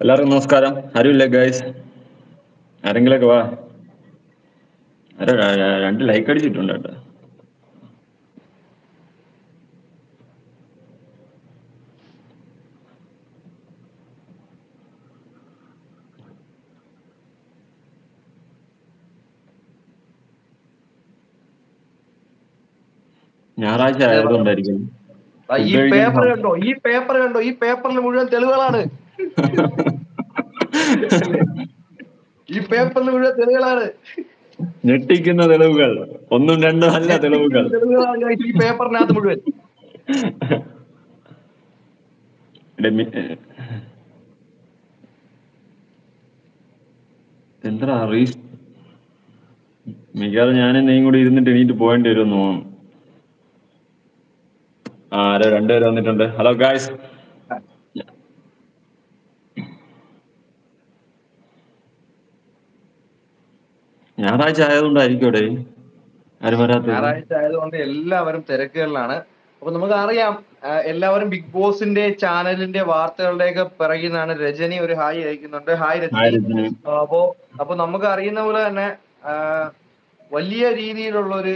എല്ലാവർക്കും നമസ്കാരം ആരുമില്ല ഗൈസ് ആരെങ്കിലൊക്കെ വാ ആരോ ര- ര- രണ്ട് ലൈക്ക് അടിച്ചിട്ടുണ്ട് കേട്ടോ ഞായറാഴ്ച ആയതുകൊണ്ടായിരിക്കും ആ, ഈ ഫുഡ് കഴിക്കാൻ പേപ്പർ പോ- കണ്ടോ ഈ പേപ്പർ കണ്ടോ ഈ പേപ്പറിൽ മുഴുവൻ തെളിവുകളാണ് ഈ പേപ്പറിൽ മുഴുവൻ തെളിവുകളാണ് ഞെട്ടിക്കുന്ന തെളിവുകൾ ഒന്നും രണ്ടും അല്ല തെളിവുകൾ തെളിവുകളാണ് guys ഈ പേപ്പറിനകത്ത് മുഴുവൻ ഡെമി- എന്താ റീസ് മിക്കവാറും ഞാനും നീയും കൂടി ഇരുന്നിട്ട് എണീറ്റ് പോകേണ്ടി വരുമെന്ന് തോന്നുന്നു ആ ആരോ രണ്ടുപേര് വന്നിട്ടുണ്ട് ഹലോ ഗായ്സ് ഞായറാഴ്ച ആയതുകൊണ്ടായിരിക്കും ഇവിടെ ആരും വരാത്തത് ഞായറാഴ്ച ആയതുകൊണ്ട് എല്ലാവരും തിരക്കുകളിലാണ് അപ്പൊ നമുക്ക് അറിയാം ആ, എല്ലാവരും ബിഗ് ബോസിന്റെ ചാനലിന്റെ വാർത്തകളുടെയൊക്കെ പിറകിൽ രജനി ഒരു ഹായ് അയക്കുന്നുണ്ട് ഹായ് രജനി ആയിരത്തിന് ആ, അപ്പോ അപ്പൊ നമുക്ക് അറിയുന്ന പോലെ തന്നെ ആ, വലിയ രീതിയിലുള്ള ഒരു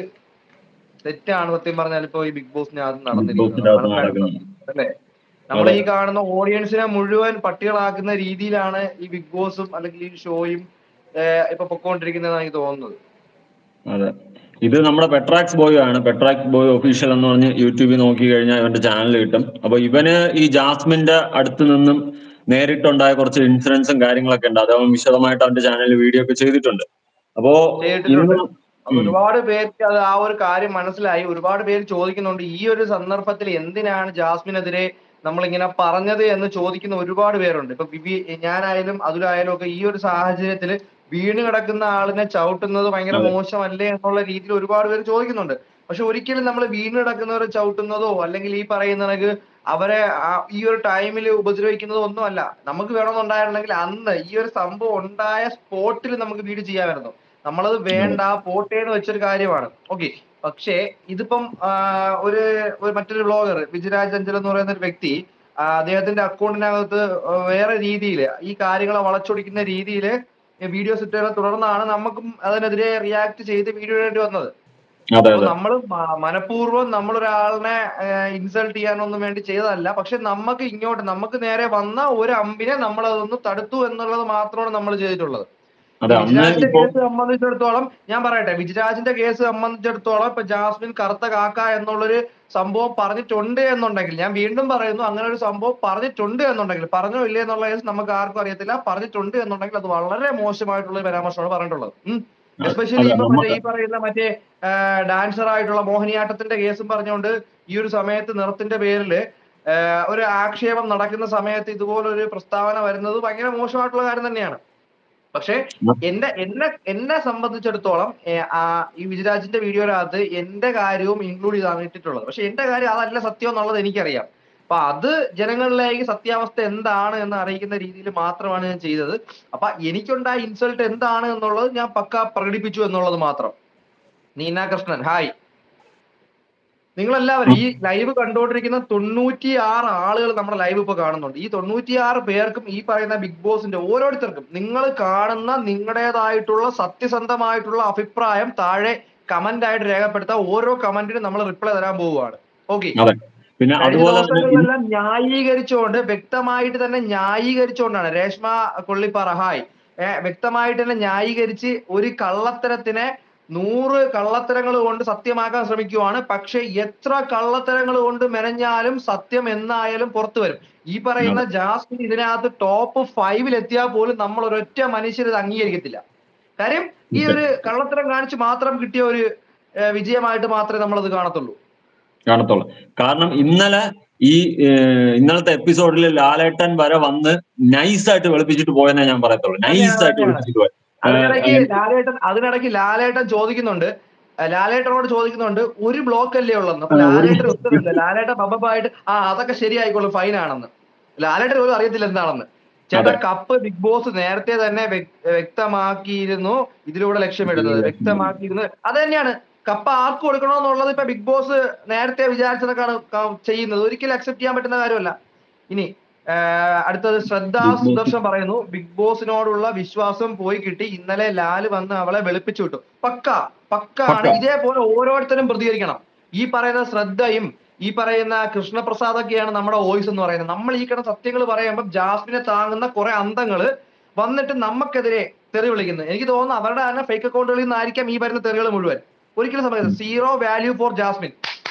തെറ്റാണ് സത്യം പറഞ്ഞാൽ ഇപ്പോ ഈ ബിഗ് ബോസിനകത്ത് നടന്നിരിക്കുന്നത് ബോസിനകത്ത് മനസ്സിലായോ? നടക്കുന്നത് അല്ലേ നമ്മൾ അതെ. ഈ കാണുന്ന ഓഡിയൻസിനെ മുഴുവൻ പട്ടികളാക്കുന്ന രീതിയിലാണ് ഈ ബിഗ് ബോസും അല്ലെങ്കിൽ ഈ ഷോയും ഇപ്പൊ പൊക്കോണ്ടിരിക്കുന്നതെന്ന് എനിക്ക് തോന്നുന്നത് അതെ ഇത് നമ്മുടെ പെട്രാക്സ് ബോയ് ആണ് പെട്രാക്സ് ബോയ് ഒഫീഷ്യൽ എന്ന് പറഞ്ഞ് യൂട്യൂബിൽ നോക്കി കഴിഞ്ഞാൽ ഇവന്റെ ചാനൽ കിട്ടും അപ്പൊ ഇവന് ഈ ജാസ്മിന്റെ അടുത്ത് നിന്നും നേരിട്ടുണ്ടായ കുറച്ച് ഇൻസിഡൻസും കാര്യങ്ങളൊക്കെ ഉണ്ട് അത് അവൻ വിശദമായിട്ട് അവന്റെ ചാനലിൽ വീഡിയോ ഒക്കെ ചെയ്തിട്ടുണ്ട് അപ്പോ ചെയ്തിട്ടുണ്ട്. ഇന്ന് അപ്പൊ ഒരുപാട് പേർക്ക് അത് ആ ഒരു കാര്യം മനസ്സിലായി ഒരുപാട് പേര് ചോദിക്കുന്നുണ്ട് ഈ ഒരു സന്ദർഭത്തിൽ എന്തിനാണ് ജാസ്മിനെതിരെ നമ്മളിങ്ങനെ പറഞ്ഞത് എന്ന് ചോദിക്കുന്ന ഒരുപാട് പേരുണ്ട് ഇപ്പൊ ബിബി ഞാനായാലും അതിലായാലും ഒക്കെ ഈ ഒരു സാഹചര്യത്തിൽ വീണ് കിടക്കുന്ന ആളിനെ ചവിട്ടുന്നത് ഭയങ്കര അതെ. മോശമല്ലേ എന്നുള്ള രീതിയിൽ ഒരുപാട് പേര് ചോദിക്കുന്നുണ്ട് പക്ഷെ ഒരിക്കലും നമ്മൾ വീണ് കിടക്കുന്നവരെ ചവിട്ടുന്നതോ അല്ലെങ്കിൽ ഈ പറയുന്ന കണക്ക് അവരെ ആ- ഈ ഒരു ടൈമിൽ ഉപദ്രവിക്കുന്നതോ ഒന്നും അല്ല നമുക്ക് വേണമെന്നുണ്ടായിരുന്നെങ്കിൽ അന്ന് ഈ ഒരു സംഭവം ഉണ്ടായ സ്പോട്ടിൽ നമുക്ക് വീട് ചെയ്യാമായിരുന്നു നമ്മളത് വേണ്ട പോട്ടെ എന്ന് വെച്ചൊരു കാര്യമാണ് ഓക്കെ പക്ഷേ ഇതിപ്പം ആ, ഒരു ഒരു മറ്റൊരു ബ്ലോഗർ വിജയരാജ് അഞ്ചൽ എന്ന് പറയുന്ന ഒരു വ്യക്തി ആ, അദ്ദേഹത്തിന്റെ അക്കൗണ്ടിനകത്ത് വേറെ രീതിയിൽ ഈ കാര്യങ്ങളെ വളച്ചൊടിക്കുന്ന രീതിയിൽ വീഡിയോസ് ഇട്ടതിനെ തുടർന്നാണ് നമുക്കും അതിനെതിരെ റിയാക്ട് ചെയ്ത് വീഡിയോ വേണ്ടി വന്നത് അതെ അപ്പൊ അതെ നമ്മൾ മനഃപൂർവ്വം നമ്മൾ ഒരാളിനെ ഇൻസൾട്ട് ചെയ്യാനൊന്നും വേണ്ടി ചെയ്തതല്ല പക്ഷെ നമുക്ക് ഇങ്ങോട്ട് നമുക്ക് നേരെ വന്ന ഒരു അമ്പിനെ നമ്മൾ അതൊന്ന് തടുത്തു എന്നുള്ളത് മാത്രമാണ് നമ്മൾ ചെയ്തിട്ടുള്ളത് അതെ അന്ന് വിജിരാജിന്റെ ഇപ്പോ കേസ് സംബന്ധിച്ചിടത്തോളം ഞാൻ പറയട്ടെ വിജിരാജിന്റെ കേസ് സംബന്ധിച്ചിടത്തോളം ഇപ്പൊ ജാസ്മിൻ കറുത്ത കാക്ക എന്നുള്ളൊരു സംഭവം പറഞ്ഞിട്ടുണ്ട് എന്നുണ്ടെങ്കിൽ ഞാൻ വീണ്ടും പറയുന്നു അങ്ങനെ ഒരു സംഭവം പറഞ്ഞിട്ടുണ്ട് എന്നുണ്ടെങ്കിൽ പറഞ്ഞോ ഇല്ലേ എന്നുള്ള കേസ് നമുക്ക് ആർക്കും അറിയത്തില്ല പറഞ്ഞിട്ടുണ്ട് എന്നുണ്ടെങ്കിൽ അത് വളരെ മോശമായിട്ടുള്ള ഒരു പരാമർശമാണ് പറഞ്ഞിട്ടുള്ളത് എസ്പെഷ്യലി അല്ല, ഇപ്പൊ നമ്മ- മറ്റേ ഈ പറയുന്ന മറ്റേ ഡാൻസർ ആയിട്ടുള്ള മോഹിനിയാട്ടത്തിന്റെ കേസും പറഞ്ഞുകൊണ്ട് ഈ ഒരു സമയത്ത് നിറത്തിന്റെ പേരില് ആഹ് ഒരു ആക്ഷേപം നടക്കുന്ന സമയത്ത് ഇതുപോലൊരു പ്രസ്താവന വരുന്നത് ഭയങ്കര മോശമായിട്ടുള്ള കാര്യം തന്നെയാണ് പക്ഷെ എന്റെ എന്നെ എന്നെ സംബന്ധിച്ചിടത്തോളം ഏഹ്, ആ ഈ വിജയരാജിന്റെ വീഡിയോയിനകത്ത് എന്റെ കാര്യവും ഇൻക്ലൂഡ് ചെയ്താണ് ഇട്ടിട്ടുള്ളത് പക്ഷെ എന്റെ കാര്യം അതല്ല സത്യം എന്നുള്ളത് എനിക്കറിയാം അപ്പൊ അത് ജനങ്ങളിലേക്ക് സത്യാവസ്ഥ എന്താണ് എന്ന് അറിയിക്കുന്ന രീതിയിൽ മാത്രമാണ് ഞാൻ ചെയ്തത് അപ്പൊ എനിക്കുണ്ടായ ഇൻസൾട്ട് എന്താണ് എന്നുള്ളത് ഞാൻ പക്ക പ്രകടിപ്പിച്ചു എന്നുള്ളത് മാത്രം നീന കൃഷ്ണൻ ഹായ് നിങ്ങളെല്ലാവരും ഈ ലൈവ് കണ്ടുകൊണ്ടിരിക്കുന്ന തൊണ്ണൂറ്റി ആറ് ആളുകൾ നമ്മുടെ ലൈവ് ഇപ്പൊ കാണുന്നുണ്ട് ഈ തൊണ്ണൂറ്റി ആറ് പേർക്കും ഈ പറയുന്ന ബിഗ് ബോസിന്റെ ഓരോരുത്തർക്കും നിങ്ങൾ കാണുന്ന നിങ്ങളുടേതായിട്ടുള്ള സത്യസന്ധമായിട്ടുള്ള അഭിപ്രായം താഴെ കമന്റ് ആയിട്ട് രേഖപ്പെടുത്താൻ ഓരോ കമന്റിനും നമ്മൾ റിപ്ലൈ തരാൻ പോവുകയാണ് ഓക്കെ അതെ പിന്നെ കഴിഞ്ഞ അതുപോലെ തന്നെ ഇന്ന് ദിവസങ്ങളിലെല്ലാം ന്യായീകരിച്ചുകൊണ്ട് വ്യക്തമായിട്ട് തന്നെ ന്യായീകരിച്ചുകൊണ്ടാണ് രേഷ്മ കൊള്ളിപ്പാറ ഹായ് ഏഹ് വ്യക്തമായിട്ട് തന്നെ ന്യായീകരിച്ച് ഒരു കള്ളത്തരത്തിനെ നൂറ് കള്ളത്തരങ്ങൾ കൊണ്ട് സത്യമാക്കാൻ ശ്രമിക്കുവാണ് പക്ഷെ എത്ര കള്ളത്തരങ്ങൾ കൊണ്ട് മെനഞ്ഞാലും സത്യം എന്നായാലും പുറത്തു വരും ഈ പറയുന്ന ജാസ്മിൻ ഇതിനകത്ത് ടോപ്പ് ഫൈവിൽ എത്തിയാൽ പോലും നമ്മൾ ഒരൊറ്റ മനുഷ്യർ ഇത് അംഗീകരിക്കത്തില്ല കാര്യം ഈ ഒരു കള്ളത്തരം കാണിച്ച് മാത്രം കിട്ടിയ ഒരു ഏഹ് വിജയമായിട്ട് മാത്രമേ നമ്മളത് കാണത്തുള്ളൂ കാണത്തുള്ളൂ കാരണം ഇന്നലെ ഈ ഏഹ്, ഇന്നലത്തെ എപ്പിസോഡിൽ ലാലേട്ടൻ വരെ വന്ന് നൈസായിട്ട് വെളുപ്പിച്ചിട്ട് പോയെന്നേ ഞാൻ പറയത്തുള്ളൂ നൈസായിട്ട് വെളുപ്പിച്ചിട്ട് പോയി അതിനിടയ്ക്ക് ലാലേട്ടൻ അതിനിടയ്ക്ക് ലാലേട്ടൻ ചോദിക്കുന്നുണ്ട് അഹ് ലാലേട്ടനോട് ചോദിക്കുന്നുണ്ട് ഒരു ബ്ലോക്ക് അല്ലേ ഉള്ളെന്ന് അപ്പൊ ആ, ഒരു ലാലേട്ടൻ ഉത്തരവില്ല ലാലേട്ടൻ ബബ്ബായിട്ട് ആ അതൊക്കെ ശരിയായിക്കോളും ഫൈൻ ആണെന്ന് ലാലേട്ടൻ പോലും അറിയത്തില്ല എന്താണെന്ന് ചേട്ടാ അതെ. കപ്പ് ബിഗ് ബോസ് നേരത്തെ തന്നെ വ്യക്- വ്യക്തമാക്കിയിരുന്നു ഇതിലൂടെ ലക്ഷ്യമിടുന്നത് വ്യക്തമാക്കിയിരുന്നു അത് തന്നെയാണ് കപ്പ് ആർക്ക് കൊടുക്കണമെന്നുള്ളത് ഇപ്പൊ ബിഗ് ബോസ് നേരത്തെ വിചാരിച്ചതൊക്കെയാണ് ക- ചെയ്യുന്നത് ഒരിക്കലും അക്സെപ്റ്റ് ചെയ്യാൻ പറ്റുന്ന കാര്യമല്ല ഇനി ആഹ് അടുത്തത് ശ്രദ്ധ ബിഗ് ബോസ്. സുദർശൻ പറയുന്നു ബിഗ് ബോസിനോടുള്ള വിശ്വാസം പോയി കിട്ടി ഇന്നലെ ലാല് വന്ന് അവളെ വെളുപ്പിച്ചു വിട്ടു പക്ക പക്ക ആണ് പക്ക. ഇതേപോലെ ഓരോരുത്തരും പ്രതികരിക്കണം ഈ പറയുന്ന ശ്രദ്ധയും ഈ പറയുന്ന കൃഷ്ണപ്രസാദൊക്കെയാണ് നമ്മുടെ വോയിസ് എന്ന് പറയുന്നത് നമ്മൾ ഈ കിടന്ന സത്യങ്ങൾ പറയുമ്പോൾ ജാസ്മിനെ താങ്ങുന്ന കുറെ അന്തങ്ങള് വന്നിട്ട് നമുക്കെതിരെ തെറി വിളിക്കുന്നത് എനിക്ക് തോന്നുന്നു അവരുടെ തന്നെ ഫേക്ക് അക്കൗണ്ടുകളിൽ നിന്നായിരിക്കാം ഈ വരുന്ന തെറികൾ മുഴുവൻ ഒരിക്കലും സമയത്ത് സീറോ വാല്യൂ ഫോർ ജാസ്മിൻ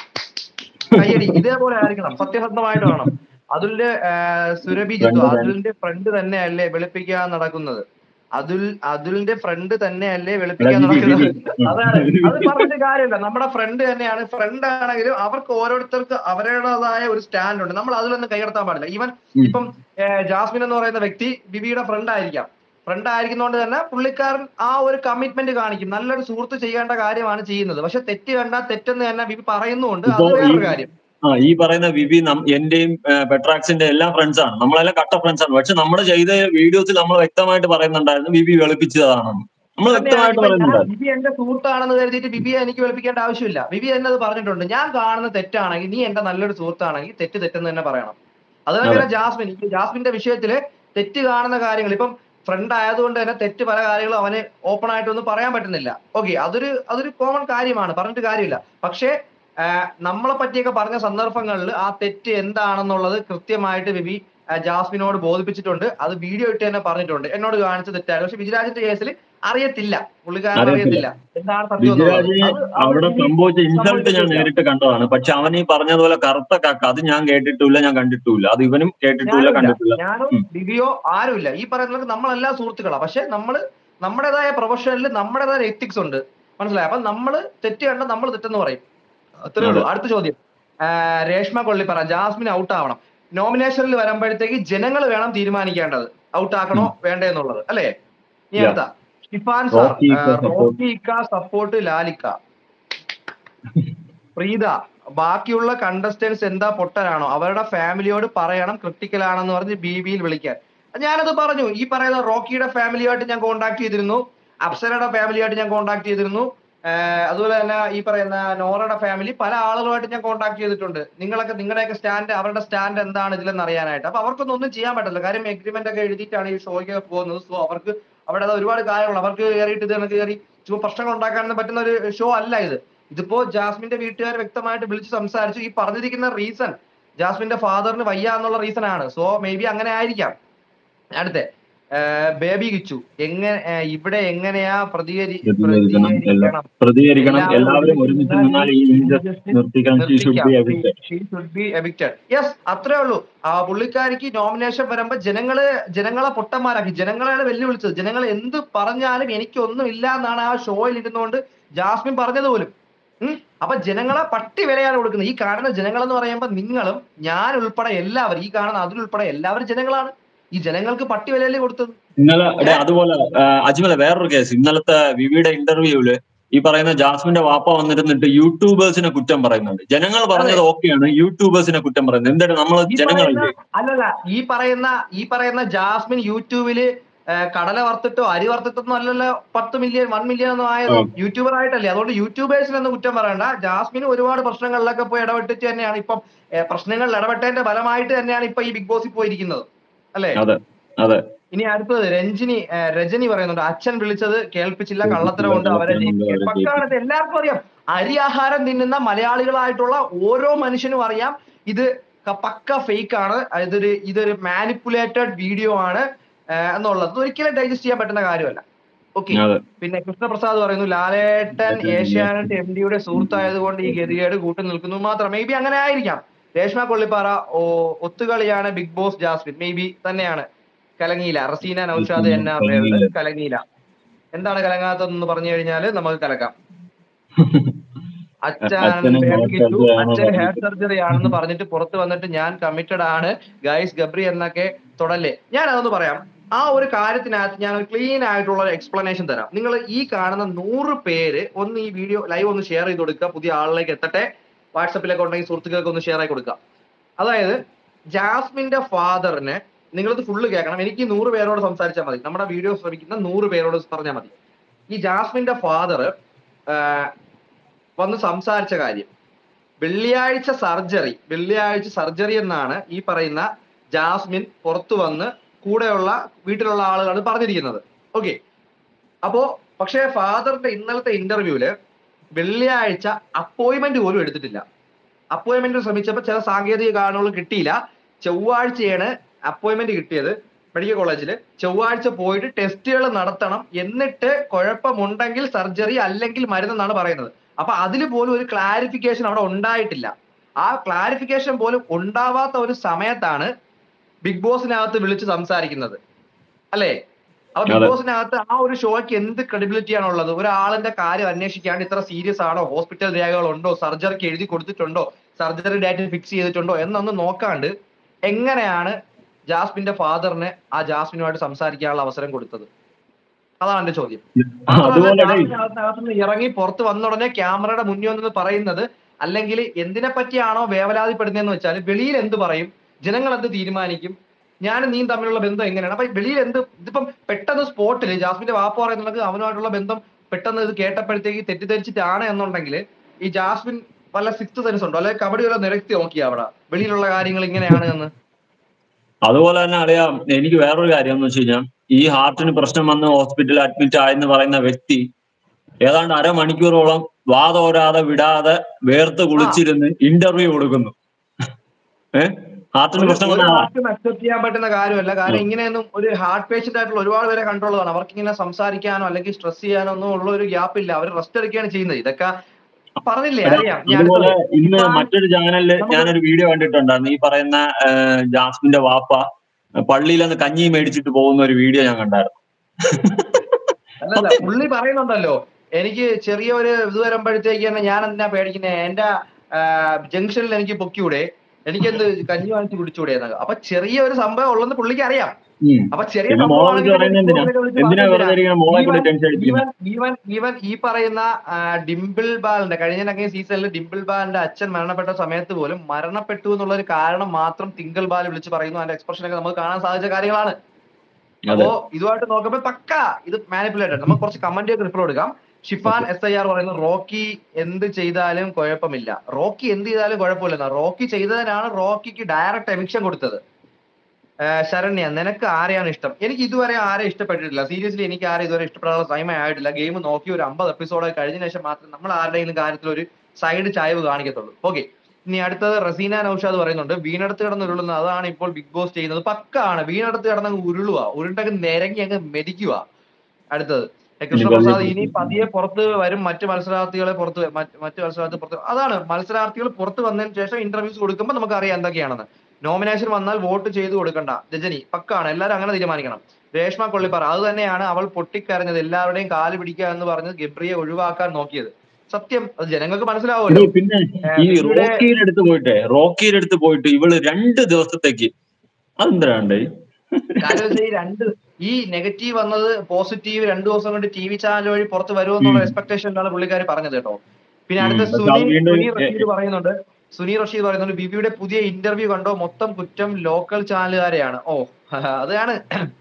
കയ്യടി ഇതേപോലെ ആയിരിക്കണം സത്യസന്ധമായിട്ട് വേണം അതുലിന്റെ സുരഭി ജിത്തു Friend തന്നെ. അതുലിന്റെ ഫ്രണ്ട് തന്നെയല്ലേ വെളുപ്പിക്കാൻ നടക്കുന്നത് അതുൽ അതുലിന്റെ ഫ്രണ്ട് തന്നെയല്ലേ വെളുപ്പിക്കാൻ അല്ല, വിധി, നടക്കുന്നത് വിധി. അതാണ് അത് പറഞ്ഞിട്ട് കാര്യമില്ല നമ്മുടെ ഫ്രണ്ട് തന്നെയാണ് ഫ്രണ്ട് ആണെങ്കിലും അവർക്ക് ഓരോരുത്തർക്ക് അവരുടേതായ ഒരു സ്റ്റാൻഡ് ഉണ്ട് നമ്മൾ അതിലൊന്നും കൈകടത്താൻ പാടില്ല ഈവൻ ഉം. ഇപ്പം ഏഹ്, ജാസ്മിൻ എന്ന് പറയുന്ന വ്യക്തി ബിബിയുടെ ഫ്രണ്ട് ആയിരിക്കാം ഫ്രണ്ട് ആയിരിക്കുന്നതുകൊണ്ട് തന്നെ പുള്ളിക്കാരൻ ആ ഒരു കമ്മിറ്റ്മെന്റ് കാണിക്കും നല്ലൊരു സുഹൃത്ത് ചെയ്യേണ്ട കാര്യമാണ് ചെയ്യുന്നത് പക്ഷെ തെറ്റ് കണ്ടാൽ തെറ്റെന്ന് തന്നെ ബിബി പറയുന്നുണ്ട് അത് ഇപ്പോ ഈ- വേറൊരു കാര്യം ആ ഈ പറയുന്ന വിവി നം- എന്റെയും പെട്രാക്സിന്റെ എല്ലാ ഫ്രണ്ട്സ് ആണ് നമ്മളെല്ലാം കട്ട ഫ്രണ്ട്സ് ആണ് പക്ഷെ നമ്മൾ ചെയ്ത വീഡിയോസിൽ നമ്മൾ വ്യക്തമായിട്ട് പറയുന്നുണ്ടായിരുന്നു വിവി വെളുപ്പിച്ചതാണെന്ന് നമ്മൾ വ്യക്തമായിട്ട് തന്നെയാണ്. ഇപ്പൊ ഞാൻ പറയുന്നുണ്ടായിരുന്നു ബിബി എന്റെ സുഹൃത്താണെന്ന് കരുതിയിട്ട് ബിബിയെ എനിക്ക് വിളിപ്പിക്കേണ്ട ആവശ്യമില്ല ബിബി എന്നെ അത് പറഞ്ഞിട്ടുണ്ട് ഞാൻ കാണുന്ന തെറ്റാണെങ്കിൽ നീ എന്റെ നല്ലൊരു സുഹൃത്താണെങ്കിൽ തെറ്റ് തെറ്റെന്ന് തന്നെ പറയണം അതുപോലെ ജാസ്മിൻ ഈ ജാസ്മിന്റെ വിഷയത്തില് തെറ്റ് കാണുന്ന കാര്യങ്ങൾ ഇപ്പം ഫ്രണ്ട് ആയതുകൊണ്ട് തന്നെ തെറ്റ് പല കാര്യങ്ങളും അവന് ഓപ്പൺ ആയിട്ടൊന്നും പറയാൻ പറ്റുന്നില്ല ഓക്കെ അതൊരു അതൊരു കോമൺ കാര്യമാണ് പറഞ്ഞിട്ട് കാര്യമില്ല പക്ഷേ ആഹ് നമ്മളെ പറ്റിയൊക്കെ പറഞ്ഞ സന്ദർഭങ്ങളിൽ ആ തെറ്റ് എന്താണെന്നുള്ളത് കൃത്യമായിട്ട് ബിബി ആഹ് ജാസ്മിനോട് ബോധിപ്പിച്ചിട്ടുണ്ട് അത് വീഡിയോ ഇട്ട് തന്നെ പറഞ്ഞിട്ടുണ്ട് എന്നോട് കാണിച്ച തെറ്റായിരുന്നു പക്ഷെ വിജിരാജിന്റെ കേസിൽ അറിയത്തില്ല പുള്ളിക്കാരൻ അറിയത്തില്ല. അറിയത്തില്ല എന്താണ് സത്യം എന്നുള്ളത്. വിജയരാജ് അത് അവിടെ ബിബി സംഭവിച്ച ഇൻസൾട്ട് ഞാൻ സമ്മതിച്ചിട്ടില്ല. നേരിട്ട് കണ്ടതാണ് പക്ഷെ അവൻ ഈ പറഞ്ഞതുപോലെ കറുത്ത കാക്ക അത് ഞാൻ കേട്ടിട്ടില്ല ഞാൻ കണ്ടിട്ടില്ല അത് ഇവനും കേട്ടിട്ടില്ല ഞാനുമില്ല. കണ്ടിട്ടില്ല ഞാനും ഉം. ബിബിയോ ആരുമില്ല ഈ പറയുന്നത് നമ്മളെല്ലാ സുഹൃത്തുക്കളാ പക്ഷെ നമ്മള് നമ്മുടേതായ പ്രൊഫഷനിൽ നമ്മുടേതായ എത്തിക്സ് ഉണ്ട് മനസ്സിലായി അപ്പൊ നമ്മള് തെറ്റ് കണ്ട നമ്മൾ തെറ്റെന്ന് പറയും അത്രേ ഉള്ളൂ അടുത്ത ചോദ്യം ആ, രേഷ്മ കൊള്ളിപ്പറ ജാസ്മിൻ ഔട്ട് ആവണം നോമിനേഷനിൽ വരുമ്പോഴത്തേക്ക് ജനങ്ങൾ വേണം തീരുമാനിക്കേണ്ടത് ഔട്ട് ആക്കണോ വേണ്ടേ എന്നുള്ളത് അല്ലേ ഇനി Yeah. അടുത്ത ഷിഫാൻ സാർ റോക്കി ഇക്ക support. റോക്കി ഇക്ക സപ്പോർട്ട് ലാലിക്ക പ്രീത ബാക്കിയുള്ള കണ്ടസ്റ്റൻസ് എന്താ പൊട്ടനാണോ അവരുടെ ഫാമിലിയോട് പറയണം ക്രിട്ടിക്കൽ ആണെന്ന് പറഞ്ഞ് ബി ബിയിൽ വിളിക്കാൻ ഞാനത് പറഞ്ഞു ഈ പറയുന്ന റോക്കിയുടെ ഫാമിലിയായിട്ട് ഞാൻ കോണ്ടാക്ട് ചെയ്തിരുന്നു അപ്സരയുടെ ഫാമിലിയായിട്ട് ഞാൻ കോണ്ടാക്ട് ചെയ്തിരുന്നു ആഹ് അതുപോലെ തന്നെ ഈ പറയുന്ന നോറയുടെ ഫാമിലി പല ആളുകളുമായിട്ട് ഞാൻ കോണ്ടാക്ട് ചെയ്തിട്ടുണ്ട് നിങ്ങളൊക്കെ നിങ്ങളുടെയൊക്കെ സ്റ്റാൻഡ് അവരുടെ സ്റ്റാൻഡ് എന്താണ് ഇതിലെന്ന് അറിയാനായിട്ട് അപ്പൊ അവർക്കൊന്നും ഒന്നും ചെയ്യാൻ പറ്റില്ല കാര്യം എഗ്രിമെന്റ് ഒക്കെ എഴുതിയിട്ടാണ് ഈ ഷോയ്ക്ക് പോകുന്നത് സോ അവർക്ക് അവിടെ ഒരുപാട് കാര്യങ്ങൾ അവർക്ക് കയറിയിട്ട് ഇത് കണക്ക് കയറി ചുമ്മാ പ്രശ്നങ്ങൾ ഉണ്ടാക്കാൻ പറ്റുന്ന ഒരു ഷോ അല്ല ഇത് ഇതിപ്പോ ജാസ്മിന്റെ വീട്ടുകാർ വ്യക്തമായിട്ട് വിളിച്ച് സംസാരിച്ചു ഈ പറഞ്ഞിരിക്കുന്ന റീസൺ ജാസ്മിന്റെ ഫാദറിന് വയ്യ എന്നുള്ള റീസൺ ആണ് സോ മേ ബി അങ്ങനെ ആയിരിക്കാം അടുത്ത ബേബി കിച്ചു എങ്ങനെ ഇവിടെ എങ്ങനെയാ പ്രതികരി പ്രതികരിക്കണം, എല്ലാം. പ്രതികരിക്കണം എല്ലാവരും ഒരുമിച്ച് നിന്നാൽ ഈ ഇൻജസ്റ്റ് നിർത്തിക്കാൻ she should be evicted. Yes അത്രേ ഉള്ളൂ ആ പുള്ളിക്കാരിക്ക് നോമിനേഷൻ വരുമ്പോ ജനങ്ങള് ജനങ്ങളെ പൊട്ടന്മാരാക്കി ജനങ്ങളെയാണ് വെല്ലുവിളിച്ചത് ജനങ്ങൾ എന്ത് പറഞ്ഞാലും എനിക്കൊന്നും ഇല്ല എന്നാണ് ആ ഷോയിൽ ഇരുന്നുകൊണ്ട് ജാസ്മിൻ പറഞ്ഞത് പോലും ഉം. അപ്പൊ ജനങ്ങളെ പട്ടി വിലയാണ് കൊടുക്കുന്നത് ഈ കാണുന്ന ജനങ്ങൾ എന്ന് പറയുമ്പോൾ നിങ്ങളും ഞാൻ ഉൾപ്പെടെ എല്ലാവരും ഈ കാണുന്ന അതിലുൾപ്പെടെ എല്ലാവരും ജനങ്ങളാണ് ഈ ജനങ്ങൾക്ക് പട്ടി വിലയല്ലേ കൊടുത്തത് ഇന്നലെ എടേ, അതുപോലെ ആ, അജ്മല വേറൊരു കേസ് ഇന്നലത്തെ വിവിയുടെ ഇന്റർവ്യൂവില് ഈ പറയുന്ന ജാസ്മിന്റെ വാപ്പ വന്നിരുന്നിട്ട് യൂട്യൂബേഴ്സിനെ കുറ്റം പറയുന്നുണ്ട് ജനങ്ങൾ പറഞ്ഞത് ഓക്കെയാണ് യൂട്യൂബേഴ്സിനെ കുറ്റം പറയുന്നത് എന്താണ് നമ്മൾ ഈ ജനങ്ങളില്ലേ പറയുന്ന- അല്ലല്ല ഈ പറയുന്ന ഈ പറയുന്ന ജാസ്മിൻ യൂട്യൂബില് ആ, കടല വറുത്തിട്ടോ അരി വറുത്തിട്ടൊന്നും അല്ലല്ലോ പത്ത് മില്യൺ വൺ മില്യൺ ഒന്നും ആയത് ഉം. യൂട്യൂബർ ആയിട്ടല്ലേ അതുകൊണ്ട് യൂട്യൂബേഴ്സിനൊന്നും കുറ്റം പറയണ്ട ജാസ്മിൻ ഒരുപാട് പ്രശ്നങ്ങളിലൊക്കെ പോയി ഇടപെട്ടിട്ട് തന്നെയാണ് ഇപ്പം ഏ, പ്രശ്നങ്ങളിൽ ഇടപെട്ടതിന്റെ ഫലമായിട്ട് തന്നെയാണ് ഇപ്പൊ ഈ ബിഗ് ബോസിൽ പോയിരിക്കുന്നത് അല്ലേ അതെ അതെ ഇനി അടുത്തത് രഞ്ജിനി ഏ, രജനി പറയുന്നുണ്ട് അച്ഛൻ വിളിച്ചത് കേൾപ്പിച്ചില്ല കള്ളത്തരം കൊണ്ട് അവരെ കള്ളത്തരം കൊണ്ട് ജയിപ്പിക്കും. അവരെ പക്കാണ് ഇത് എല്ലാവർക്കും അറിയാം അരി ആഹാരം തിന്നുന്ന മലയാളികളായിട്ടുള്ള ഓരോ മനുഷ്യനും അറിയാം ഇത് ക- പക്ക ഫേക്ക് ആണ് ഇതൊരു ഇതൊരു മാനിപ്പുലേറ്റഡ് വീഡിയോ ആണ് ഏ, എന്നുള്ളത് ഇത് ഒരിക്കലും ഡൈജസ്റ്റ് ചെയ്യാൻ പറ്റുന്ന കാര്യമല്ല ഓക്കെ അതെ പിന്നെ കൃഷ്ണപ്രസാദ് പറയുന്നു ലാലേട്ടൻ ലാലേട്ടൻ ഏഷ്യാനെറ്റ് എം ഡിയുടെ സുഹൃത്തായതുകൊണ്ട് ഈ ഗതികേട് കൂട്ടി നിൽക്കുന്നു മാത്രം മേ ബി അങ്ങനെ ആയിരിക്കാം രേഷ്മ കൊള്ളിപ്പാറ ഓ ഒത്തുകളിയാണ് Bigg Boss Jasmine may be തന്നെയാണ് കലങ്ങിയില്ല റസീന നൌഷാദ് എൻ ആർ കലങ്ങിയില്ല. കലങ്ങിയില്ല എന്താണ് കലങ്ങാത്തതെന്ന് പറഞ്ഞു കഴിഞ്ഞാല് നമുക്ക് കലക്കാം അച്ഛൻ അച്ഛന് hair വേദനിച്ചു. surgery ആണെന്ന് അച്ഛൻ ഹെയർ പറഞ്ഞിട്ട്. സർജറി ആണെന്ന് പറഞ്ഞിട്ട് പുറത്ത് വന്നിട്ട് ഞാൻ കമ്മിറ്റഡ് ആണ് ഗൈസ് ഗബ്രി എന്നൊക്കെ തുടല്ലേ ഞാൻ അതൊന്ന് പറയാം ആ ഒരു കാര്യത്തിനകത്ത് ഞാൻ ക്ലീൻ ആയിട്ടുള്ള ഒരു എക്സ്പ്ലനേഷൻ തരാം നിങ്ങൾ ഈ കാണുന്ന നൂറ് പേര് ഒന്ന് ഈ വീഡിയോ ലൈവ് ഒന്ന് ഷെയർ ചെയ്ത് കൊടുക്കുക പുതിയ ആളിലേക്ക് എത്തട്ടെ വാട്സപ്പിലൊക്കെ ഉണ്ടെങ്കിൽ സുഹൃത്തുക്കൾക്ക് ഒന്ന് ഷെയർ ആയി കൊടുക്കുക അതായത് ജാസ്മിന്റെ ഫാദറിന് നിങ്ങളിത് ഫുള്ള് കേൾക്കണം എനിക്ക് ഈ നൂറ് പേരോട് സംസാരിച്ചാൽ മതി നമ്മുടെ വീഡിയോ ശ്രമിക്കുന്ന നൂറ് പേരോട് പറഞ്ഞാൽ മതി ഈ ജാസ്മിന്റെ ഫാദർ വന്ന് സംസാരിച്ച കാര്യം വെള്ളിയാഴ്ച സർജറി വെള്ളിയാഴ്ച സർജറി എന്നാണ് ഈ പറയുന്ന ജാസ്മിൻ പുറത്തു വന്ന് കൂടെയുള്ള വീട്ടിലുള്ള ആളുകളാണ് പറഞ്ഞിരിക്കുന്നത് ഓക്കെ അപ്പോ പക്ഷേ ഫാദറിന്റെ ഇന്നലത്തെ ഇന്റർവ്യൂല് വെള്ളിയാഴ്ച അപ്പോയിന്റ്മെന്റ് പോലും എടുത്തിട്ടില്ല അപ്പോയിന്റ്മെന്റ് ശ്രമിച്ചപ്പോൾ ചില സാങ്കേതിക കാരണങ്ങൾ കിട്ടിയില്ല ചൊവ്വാഴ്ചയാണ് അപ്പോയിന്റ്മെന്റ് കിട്ടിയത് മെഡിക്കൽ കോളേജിൽ ചൊവ്വാഴ്ച പോയിട്ട് ടെസ്റ്റുകൾ നടത്തണം എന്നിട്ട് കുഴപ്പമുണ്ടെങ്കിൽ സർജറി അല്ലെങ്കിൽ മരുന്നെന്നാണ് പറയുന്നത് അപ്പൊ അതിൽ പോലും ഒരു ക്ലാരിഫിക്കേഷൻ അവിടെ ഉണ്ടായിട്ടില്ല ആ ക്ലാരിഫിക്കേഷൻ പോലും ഉണ്ടാവാത്ത ഒരു സമയത്താണ് ബിഗ് ബോസിനകത്ത് വിളിച്ച് സംസാരിക്കുന്നത് അല്ലേ അപ്പൊ ബിഗ് അതെ. ബോസിനകത്ത് ആ ഒരു ഷോയ്ക്ക് എന്ത് ക്രെഡിബിലിറ്റി ആണുള്ളത് ഒരാളിന്റെ കാര്യം അന്വേഷിക്കാണ്ട് ഇത്ര സീരിയസ് ആണോ ഹോസ്പിറ്റൽ രേഖകളുണ്ടോ സർജറിക്ക് എഴുതി കൊടുത്തിട്ടുണ്ടോ സർജറി ഡേറ്റ് ഫിക്സ് ചെയ്തിട്ടുണ്ടോ എന്നൊന്നും നോക്കാണ്ട് എങ്ങനെയാണ് ജാസ്മിന്റെ ഫാദറിന് ആ ജാസ്മിനുമായിട്ട് സംസാരിക്കാനുള്ള അവസരം കൊടുത്തത് അതാണ് എന്റെ ചോദ്യം അതുപോലെ ഡേയ്, ജാസ്മിനകത്തുനിന്ന് ഇറങ്ങി പുറത്ത് വന്ന ഉടനെ ക്യാമറയുടെ മുന്നിൽ വന്നത് പറയുന്നത് അല്ലെങ്കിൽ എന്തിനെ പറ്റിയാണോ വേവലാതിപ്പെടുന്നതെന്ന് വെച്ചാൽ വെളിയിൽ എന്ത് പറയും ജനങ്ങൾ എന്ത് തീരുമാനിക്കും ഞാനും നീയും തമ്മിലുള്ള ബന്ധം എങ്ങനെയാണ് അപ്പൊ വെളിയിൽ എന്ത് ഇതിപ്പം പെട്ടെന്ന് സ്പോട്ടിൽ ജാസ്മിന്റെ വാപ്പ പറയുന്നുണ്ടെങ്കിൽ അവനുമായിട്ടുള്ള ബന്ധം പെട്ടെന്ന് ഇത് കേട്ടപ്പോഴത്തേക്ക് തെറ്റിദ്ധരിച്ചിട്ടാണ് എന്നുണ്ടെങ്കിൽ ഈ ജാസ്മിൻ വല്ല സിക്സ് സെൻസ് ഉണ്ടോ അല്ലെങ്കിൽ കബഡി വല്ല നിരത്തി നോക്കി അവിടെ വെളിയിലുള്ള കാര്യങ്ങൾ ഇങ്ങനെയാണ് എന്ന് അതുപോലെ തന്നെ അറിയാം എനിക്ക് വേറൊരു കാര്യം എന്ന് വെച്ച് കഴിഞ്ഞാൽ ഈ ഹാർട്ടിന് പ്രശ്നം വന്ന് ഹോസ്പിറ്റലിൽ അഡ്മിറ്റ് ആയെന്ന് പറയുന്ന വ്യക്തി ഏതാണ്ട് അരമണിക്കൂറോളം വാതോരാതെ വിടാതെ വേർത്ത് കുളിച്ചിരുന്ന് ഇന്റർവ്യൂ കൊടുക്കുന്നു ഏഹ് ഹാർട്ടിന് പ്രശ്നം വന്ന ആളാ ആർക്കും അക്സെപ്റ്റ് ചെയ്യാൻ പറ്റുന്ന കാര്യമല്ല കാരണം ഇങ്ങനെയൊന്നും ഒരു ഹാർട്ട് പേഷ്യന്റ് ആയിട്ടുള്ള ഒരുപാട് പേരെ കണ്ടുള്ളതാണ് അവർക്ക് ഇങ്ങനെ സംസാരിക്കാനോ അല്ലെങ്കിൽ സ്ട്രെസ് ചെയ്യാനോ ഒന്നും ഉള്ള ഒരു ഗ്യാപ്പ് ഇല്ല അവർ റെസ്റ്റ് എടുക്കുകയാണ് ചെയ്യുന്നത് ഇതൊക്കെ പറഞ്ഞില്ലേ അറിയാം ഞാൻ അതുപോലെ അടുത്തത്. ഇന്ന് ഇപ്പം മറ്റൊരു ചാനലില് നമുക്ക് ഞാനൊരു വീഡിയോ കണ്ടിട്ടുണ്ടായിരുന്നു ഈ പറയുന്ന ആ, ജാസ്മിന്റെ വാപ്പ പള്ളിയിൽ നിന്ന് കഞ്ഞി മേടിച്ചിട്ട് പോകുന്ന ഒരു വീഡിയോ ഞാൻ കണ്ടായിരുന്നു അല്ലല്ല പുള്ളി പറയുന്നുണ്ടല്ലോ എനിക്ക് ചെറിയ ഒരു ഇത് വരുമ്പോഴത്തേക്ക് തന്നെ ഞാൻ എന്തിനാ പേടിക്കുന്നത് എന്റെ ജംഗ്ഷനിൽ എനിക്ക് പൊക്കിയൂടെ എനിക്കെന്ത് കഞ്ഞി വാങ്ങിച്ച് കുടിച്ചൂടെ എന്നൊക്കെ അപ്പൊ ചെറിയ ഒരു സംഭവം ഉള്ളെന്ന് പുള്ളിക്ക് അറിയാം ഉം. അപ്പൊ ചെറിയ പിന്നെ മോളെ വിളിച്ച് പറയുന്നത് എന്തിനാ എന്തിനാ വെറുതെ ഇരിക്കുന്ന മോളെ കൂടി ടെൻഷൻ അടിപ്പിക്കുന്നത് ഈവൻ ഈവൻ ഈവൻ ഈ പറയുന്ന ആ, ഡിംപിൾ ബാലിന്റെ കഴിഞ്ഞ സീസണിൽ ഡിംപിൾ ബാലിന്റെ അച്ഛൻ മരണപ്പെട്ട സമയത്ത് പോലും മരണപ്പെട്ടു എന്നുള്ള ഒരു കാരണം മാത്രം തിങ്കൾ ബാൽ വിളിച്ച് പറയുന്നു അതിന്റെ എക്സ്പ്രഷൻ ഒക്കെ നമുക്ക് കാണാൻ സാധിച്ച കാര്യങ്ങളാണ് അതെ അപ്പോ ഇതുമായിട്ട് നോക്കുമ്പോൾ പക്ക ഇത് മാനിപ്പുലേറ്റഡ് നമുക്ക് കുറച്ച് കമന്റ് ഒക്കെ റിപ്ലൈ കൊടുക്കാം ഷിഫാൻ എസ് ഐ ആർ പറയുന്നു റോക്കി എന്ത് ചെയ്താലും കുഴപ്പമില്ല റോക്കി എന്ത് ചെയ്താലും കുഴപ്പമില്ലെന്ന റോക്കി ചെയ്തതിനാണ് റോക്കിക്ക് ഡയറക്റ്റ് എവിക്ഷൻ കൊടുത്തത് ആ, ശരണ്യ നിനക്ക് ആരെയാണ് ഇഷ്ടം എനിക്ക് ഇതുവരെ ആരെ ഇഷ്ടപ്പെട്ടിട്ടില്ല സീരിയസ്ലി എനിക്ക് ആരെ ഇതുവരെ ഇഷ്ടപ്പെടാനുള്ള സമയം ആയിട്ടില്ല ഗെയിം നോക്കി ഒരു അമ്പത് എപ്പിസോഡ് കഴിഞ്ഞ ശേഷം മാത്രം നമ്മൾ ആരുടെയെങ്കിലും കാര്യത്തിൽ ഒരു സൈഡ് ചായവ് കാണിക്കത്തുള്ളൂ ഓക്കെ ഇനി അടുത്തത് റസീന നൌഷാദ് പറയുന്നുണ്ട് വീണടുത്ത് കിടന്ന് ഉരുളുന്ന അതാണ് ഇപ്പോൾ ബിഗ് ബോസ് ചെയ്യുന്നത് പക്കാണ് വീണടുത്ത് കിടന്ന് അങ്ങ് ഉരുളുക ഉരുണ്ടങ്ങ് നിരങ്ങി അങ്ങ് മെതിക്കുക അടുത്തത് ഏ, കൃഷ്ണപ്രസാദ് ഇനി പതിയെ പുറത്ത് വരും മറ്റു മത്സരാർത്ഥികളെ പുറത്ത് വ- മറ്റ് മറ്റു മത്സരാർത്ഥി പുറത്ത് അതാണ് മത്സരാർത്ഥികൾ പുറത്ത് വന്നതിന് ശേഷം ഇന്റർവ്യൂസ് കൊടുക്കുമ്പോൾ നമുക്ക് അറിയാം എന്തൊക്കെയാണെന്ന് നോമിനേഷൻ വന്നാൽ വോട്ട് ചെയ്തു കൊടുക്കണ്ട രജനി പക്കാണ് എല്ലാവരും അങ്ങനെ തീരുമാനിക്കണം രേഷ്മ കൊള്ളിപ്പാറ അത് തന്നെയാണ് അവൾ പൊട്ടിക്കരഞ്ഞത് എല്ലാവരുടെയും കാല് പിടിക്കുക എന്ന് പറഞ്ഞ് ഗബ്രിയെ ഒഴിവാക്കാൻ നോക്കിയത് സത്യം അത് ജനങ്ങൾക്ക് മനസ്സിലാവുമല്ലോ എടീ, പിന്നെ ഈ ഇവിടെ- റോക്കിയുടെ അടുത്ത് പോയിട്ടെ റോക്കിയുടെ അടുത്ത് പോയിട്ട് ഇവള് രണ്ട് ദിവസത്തേക്ക് അതെന്തിനാണ്ട് കാര്യം വെച്ചാൽ ഈ രണ്ട് ഈ നെഗറ്റീവ് വന്നത് പോസിറ്റീവ് രണ്ടു ദിവസം കൊണ്ട് ടി വി ചാനൽ വഴി പുറത്ത് വരുമെന്നുള്ള ഉം. എക്സ്പെക്ടേഷനിലാണ് പുള്ളിക്കാർ പറഞ്ഞത് കേട്ടോ പിന്നെ ഉം, അടുത്ത പക്ഷെ സുനി അത് വീണ്ടും സുനി എ- റഷീദ് പറയുന്നുണ്ട് സുനി റഷീദ് പറയുന്നുണ്ട് ബിബിയുടെ പുതിയ ഇന്റർവ്യൂ കണ്ടോ മൊത്തം കുറ്റം ലോക്കൽ ചാനലുകാരെയാണ് ഓ അതാണ്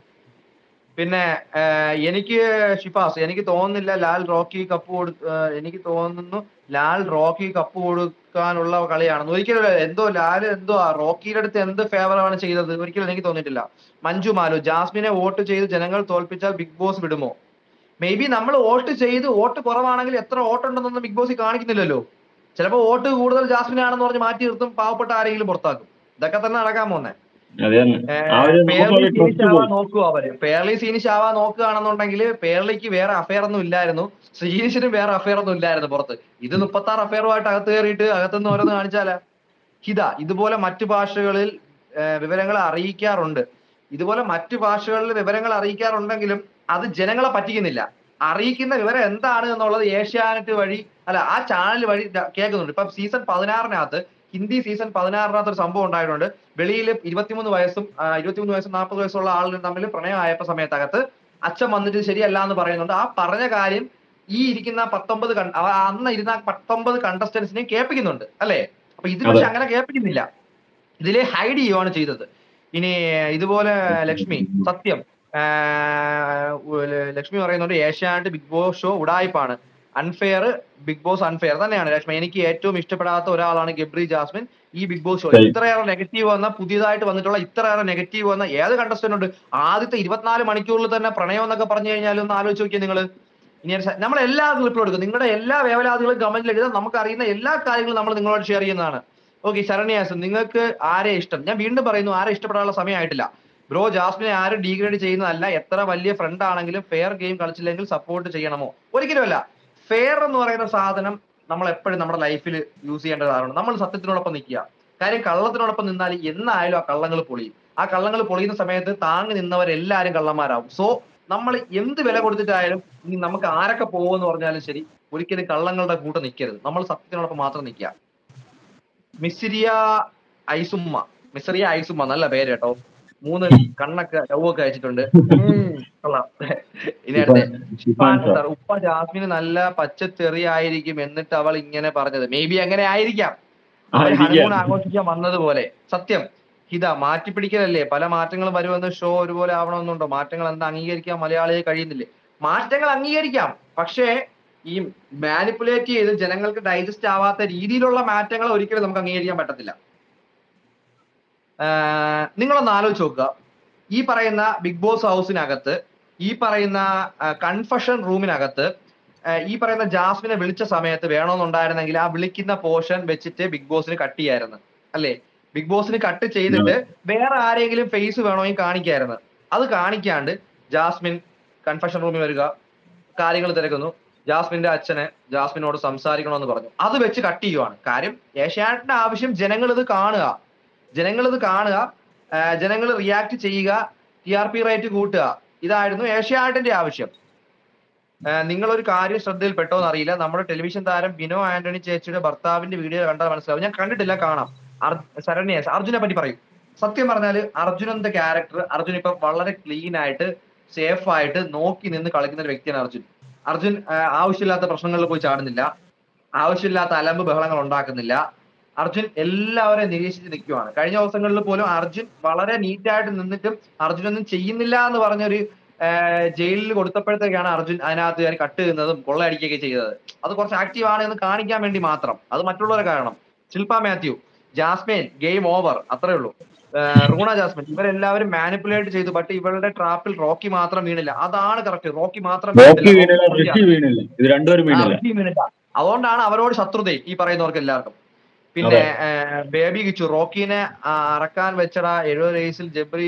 പിന്നെ ആഹ്, എനിക്ക് ഷിഫാസ് എനിക്ക് തോന്നുന്നില്ല ലാൽ റോക്കി കപ്പ് കൊടു ആഹ്, എനിക്ക് തോന്നുന്നു ലാൽ റോക്കി കപ്പ് കൊടുക്കാനുള്ള കളിയാണെന്ന് ഒരിക്കലും എന്തോ ലാൽ എന്തോ ആ റോക്കിയുടെ അടുത്ത് എന്ത് ഫേവറാണ് ചെയ്തത് ഒരിക്കലും എനിക്ക് തോന്നിയിട്ടില്ല മഞ്ജു മാലു ജാസ്മിനെ വോട്ട് ചെയ്ത് ജനങ്ങൾ തോൽപ്പിച്ചാൽ ബിഗ് ബോസ് വിടുമോ മേ ബി നമ്മൾ വോട്ട് ചെയ്ത് വോട്ട് കുറവാണെങ്കിൽ എത്ര വോട്ടുണ്ടെന്നൊന്നും ബിഗ് ബോസ് കാണിക്കുന്നില്ലല്ലോ ചിലപ്പോൾ വോട്ട് കൂടുതൽ ജാസ്മിനാണെന്ന് പറഞ്ഞ് മാറ്റി നിർത്തും പാവപ്പെട്ട ആരെങ്കിലും പുറത്താക്കും ഇതൊക്കെ തന്നെ നടക്കാൻ പോന്നെ അതെ ആ ഒരു പേർലി നമുക്കൊരു സീനിഷ് ട്രസ്റ്റ് ആവാൻ പോയി നോക്കുക അവര് പേർലി സീനിഷ് ആവാൻ നോക്കുകയാണെന്നുണ്ടെങ്കിൽ പേർലിക്ക് വേറെ അഫയർ ഒന്നും ഇല്ലായിരുന്നു ശ്രീനിഷിനും വേറെ അഫയർ ഒന്നും ഇല്ലായിരുന്നു പുറത്ത് ഇത് മുപ്പത്തി ആറ് അഫയറുമായിട്ട് അകത്ത് കയറിയിട്ട് അകത്തുനിന്ന് ഓരോന്ന് കാണിച്ചാലാ ഹിത ഇതുപോലെ മറ്റു ഭാഷകളിൽ ഏഹ്, വിവരങ്ങൾ അറിയിക്കാറുണ്ട് ഇതുപോലെ മറ്റു ഭാഷകളിൽ വിവരങ്ങൾ അറിയിക്കാറുണ്ടെങ്കിലും അത് ജനങ്ങളെ പറ്റിക്കുന്നില്ല അറിയിക്കുന്ന വിവരം എന്താണ് എന്നുള്ളത് ഏഷ്യാനെറ്റ് വഴി അല്ല ആ ചാനൽ വഴി ദ- കേൾക്കുന്നുണ്ട് ഇപ്പം സീസൺ പതിനാറിനകത്ത് ഹിന്ദി സീസൺ പതിനാറിനകത്ത് ഒരു സംഭവം ഉണ്ടായിട്ടുണ്ട് വെളിയിൽ ഇരുപത്തിമൂന്ന് വയസ്സും ആ, ഇരുപത്തിമൂന്ന് വയസ്സും നാൽപ്പത് വയസ്സുള്ള ആളുകൾ തമ്മിൽ പ്രണയമായപ്പോ സമയത്തകത്ത് അച്ഛൻ വന്നിട്ട് ശരിയല്ല എന്ന് പറയുന്നുണ്ട് ആ പറഞ്ഞ കാര്യം ഈ ഇരിക്കുന്ന പത്തൊമ്പത് കൺ- അവ- അന്ന് ഇരുന്ന പത്തൊമ്പത് കണ്ടസ്റ്റൻസിനെയും കേൾപ്പിക്കുന്നുണ്ട് അല്ലേ അപ്പൊ ഇത് പക്ഷെ അങ്ങനെ കേൾപ്പിക്കുന്നില്ല ഇതിലെ ഹൈഡ് ചെയ്യുവാണ് ചെയ്തത് ഇനി ഇതുപോലെ ലക്ഷ്മി സത്യം ആഹ് ഉ- ല- ലക്ഷ്മി പറയുന്നുണ്ട് ഏഷ്യാനെറ്റ് ബിഗ് ബോസ് ഷോ ഉടായ്പാണ് അൺഫെയർ ബിഗ് ബോസ് അൺഫെയർ തന്നെയാണ് രശ്മി എനിക്ക് ഏറ്റവും ഇഷ്ടപ്പെടാത്ത ഒരാളാണ് ഗബ്രി ജാസ്മിൻ ഈ ബിഗ് ബോസ് ഷോ ശരി. ഇത്രയേറെ നെഗറ്റീവ് വന്ന പുതിയതായിട്ട് വന്നിട്ടുള്ള ഇത്രയേറെ നെഗറ്റീവ് വന്ന ഏത് കണ്ടസ്റ്റന്റ് ഉണ്ട് ആദ്യത്തെ ഇരുപത്തിനാല് മണിക്കൂറിൽ തന്നെ പ്രണയം എന്നൊക്കെ പറഞ്ഞു കഴിഞ്ഞാൽ ഒന്ന് ആലോചിച്ച് നോക്കിയാൽ നിങ്ങൾ ഇനി നമ്മൾ എല്ലാ ക്ലിപ്പിലും എടുക്കും നിങ്ങളുടെ എല്ലാ വേവലാതികളും കമന്റിൽ എഴുതാം നമുക്ക് അറിയുന്ന എല്ലാ കാര്യങ്ങളും നമ്മൾ നിങ്ങളോട് ഷെയർ ചെയ്യുന്നതാണ് ഓക്കെ ശരണ്യാസം നിങ്ങൾക്ക് ആരെ ഇഷ്ടം ഞാൻ വീണ്ടും പറയുന്നു ആരെ ഇഷ്ടപ്പെടാനുള്ള സമയമായിട്ടില്ല ബ്രോ ജാസ്മിനെ ആരും ഡീഗ്രേഡ് ചെയ്യുന്നതല്ല എത്ര വലിയ ഫ്രണ്ട് ആണെങ്കിലും ഫെയർ ഗെയിം കളിച്ചില്ലെങ്കിൽ സപ്പോർട്ട് ചെയ്യണമോ ഒരിക്കലുമല്ല ഫെയർ എന്ന് പറയുന്ന സാധനം നമ്മൾ എപ്പോഴും നമ്മുടെ ലൈഫിൽ യൂസ് ചെയ്യേണ്ടതാണ് നമ്മൾ സത്യത്തിനോടൊപ്പം നിൽക്കുക കാര്യം കള്ളത്തിനോടൊപ്പം നിന്നാൽ എന്നായാലും ആ കള്ളങ്ങൾ പൊളിയും ആ കള്ളങ്ങൾ പൊളിയുന്ന സമയത്ത് താങ്ങി നിന്നവരെല്ലാരും കള്ളന്മാരാവും സോ നമ്മൾ എന്ത് വില കൊടുത്തിട്ടായാലും ഇനി നമുക്ക് ആരൊക്കെ പോകുമെന്ന് പറഞ്ഞാലും ശരി ഒരിക്കലും കള്ളങ്ങളുടെ കൂടെ നിൽക്കരുത് നമ്മൾ സത്യത്തിനോടൊപ്പം മാത്രം നിൽക്കുക മിസിരിയ ഐസുമ്മ മിസറിയ ഐസുമ്മ നല്ല പേര് കേട്ടോ മൂന്ന് കണ്ണൊക്കെ ലവൊക്കെ അയച്ചിട്ടുണ്ട് ഉം, കൊള്ളാം ഇനി അടുത്ത ഷിഫാൻ sir. സാർ ഉപ്പ ജാസ്മിന് നല്ല പച്ചത്തെറി ആയിരിക്കും എന്നിട്ട് അവൾ ഇങ്ങനെ പറഞ്ഞത് മേ ബി അങ്ങനെ ആയിരിക്കാം അവർ ആയിരിക്കാം. ഹണിമൂൺ ആഘോഷിക്കാൻ വന്നതുപോലെ സത്യം ഇതാ മാറ്റിപ്പിടിക്കലല്ലേ പല മാറ്റങ്ങളും വരുമെന്ന് ഷോ ഒരുപോലെ ആവണമെന്നുണ്ടോ മാറ്റങ്ങൾ എന്താ അംഗീകരിക്കാൻ മലയാളിയെ കഴിയുന്നില്ലേ മാറ്റങ്ങൾ അംഗീകരിക്കാം പക്ഷേ ഈ മാനിപ്പുലേറ്റ് ചെയ്ത് ജനങ്ങൾക്ക് ഡൈജസ്റ്റ് ആവാത്ത രീതിയിലുള്ള മാറ്റങ്ങൾ ഒരിക്കലും നമുക്ക് അംഗീകരിക്കാൻ പറ്റത്തില്ല ആഹ് നിങ്ങളൊന്ന് ആലോചിച്ച് നോക്കുക ഈ പറയുന്ന ബിഗ് ബോസ് ഹൗസിനകത്ത് ഈ പറയുന്ന കൺഫഷൻ റൂമിനകത്ത് ആഹ് ഈ പറയുന്ന ജാസ്മിനെ വിളിച്ച സമയത്ത് വേണമെന്നുണ്ടായിരുന്നെങ്കിൽ ആ വിളിക്കുന്ന പോർഷൻ വെച്ചിട്ട് ബിഗ് ബോസിന് കട്ട് ചെയ്യായിരുന്നു അല്ലേ ബിഗ് ബോസിന് കട്ട് ചെയ്തിട്ട് വേറെ ആരെങ്കിലും ഫേസ് വേണമെങ്കിൽ കാണിക്കായിരുന്നു അത് കാണിക്കാണ്ട് ജാസ്മിൻ കൺഫഷൻ റൂമിൽ വരിക കാര്യങ്ങൾ തിരക്കുന്നു ജാസ്മിന്റെ അച്ഛന് ജാസ്മിനോട് സംസാരിക്കണമെന്ന് പറഞ്ഞു അത് വെച്ച് കട്ട് ചെയ്യുവാണ് കാര്യം ഏഷ്യാനെറ്റിന്റെ ആവശ്യം ജനങ്ങൾ ഇത് കാണുക ജനങ്ങൾ ഇത് കാണുക ജനങ്ങൾ റിയാക്ട് ചെയ്യുക ടി ആർ പി റേറ്റ് കൂട്ടുക ഇതായിരുന്നു ഏഷ്യാനെറ്റിന്റെ ആവശ്യം നിങ്ങൾ ഒരു കാര്യം ശ്രദ്ധയിൽപ്പെട്ടോ എന്നറിയില്ല നമ്മുടെ ടെലിവിഷൻ താരം ബിനോ ആന്റണി ചേച്ചിയുടെ ഭർത്താവിന്റെ വീഡിയോ കണ്ടാൽ മനസ്സിലാവും ഞാൻ കണ്ടിട്ടില്ല കാണാം അർ- ശരണ്യ അർജുനെ പറ്റി പറയും സത്യം പറഞ്ഞാൽ അർജുനന്റെ ക്യാരക്ടർ അർജുൻ ഇപ്പൊ വളരെ ക്ലീൻ ആയിട്ട് സേഫ് ആയിട്ട് നോക്കി നിന്ന് കളിക്കുന്ന ഒരു വ്യക്തിയാണ് അർജുൻ അർജുൻ ആ, ആവശ്യമില്ലാത്ത പ്രശ്നങ്ങളിൽ പോയി ചാടുന്നില്ല ആവശ്യമില്ലാത്ത അലമ്പ് ബഹളങ്ങൾ ഉണ്ടാക്കുന്നില്ല അർജുൻ എല്ലാവരെയും നിരീക്ഷിച്ച് നിൽക്കുവാണ് കഴിഞ്ഞ ദിവസങ്ങളിൽ പോലും അർജുൻ വളരെ നീറ്റായിട്ട് നിന്നിട്ടും അർജുൻ ഒന്നും ചെയ്യുന്നില്ല എന്ന് പറഞ്ഞൊരു ആ, ജയിലിൽ കൊടുത്തപ്പോഴത്തേക്കാണ് അർജുൻ അതിനകത്ത് കയറി കട്ട് ചെയ്യുന്നതും കൊള്ളയടിക്കുകയൊക്കെ ചെയ്തത് അത് കുറച്ച് ആക്റ്റീവ് ആണ് എന്ന് കാണിക്കാൻ വേണ്ടി മാത്രം അത് മറ്റുള്ളവരെ കാരണം ശില്പ മാത്യു ജാസ്മിൻ ഗെയിം ഓവർ അത്രേ ഉള്ളൂ ആ, റൂണ ജാസ്മിൻ ഇവരെല്ലാവരും മാനിപ്പുലേറ്റ് ചെയ്തു ബട്ട് ഇവരുടെ ട്രാപ്പിൽ റോക്കി മാത്രം വീണില്ല അതാണ് കറക്റ്റ് റോക്കി മാത്രം റോക്കി വീണില്ല. വീണില്ല റോക്കി ഋഷി വീണില്ല ഇത് രണ്ടുപേരും ആ, വീണില്ല ഋഷി വീണില്ല. അതുകൊണ്ടാണ് അവരോട് ശത്രുതയും ഈ പറയുന്നവർക്ക് എല്ലാവർക്കും പിന്നെ ബേബി കിച്ചു റോക്കിനെ ആ, അറക്കാൻ വെച്ചട എഴുപത് റേസിൽ ജബ്രി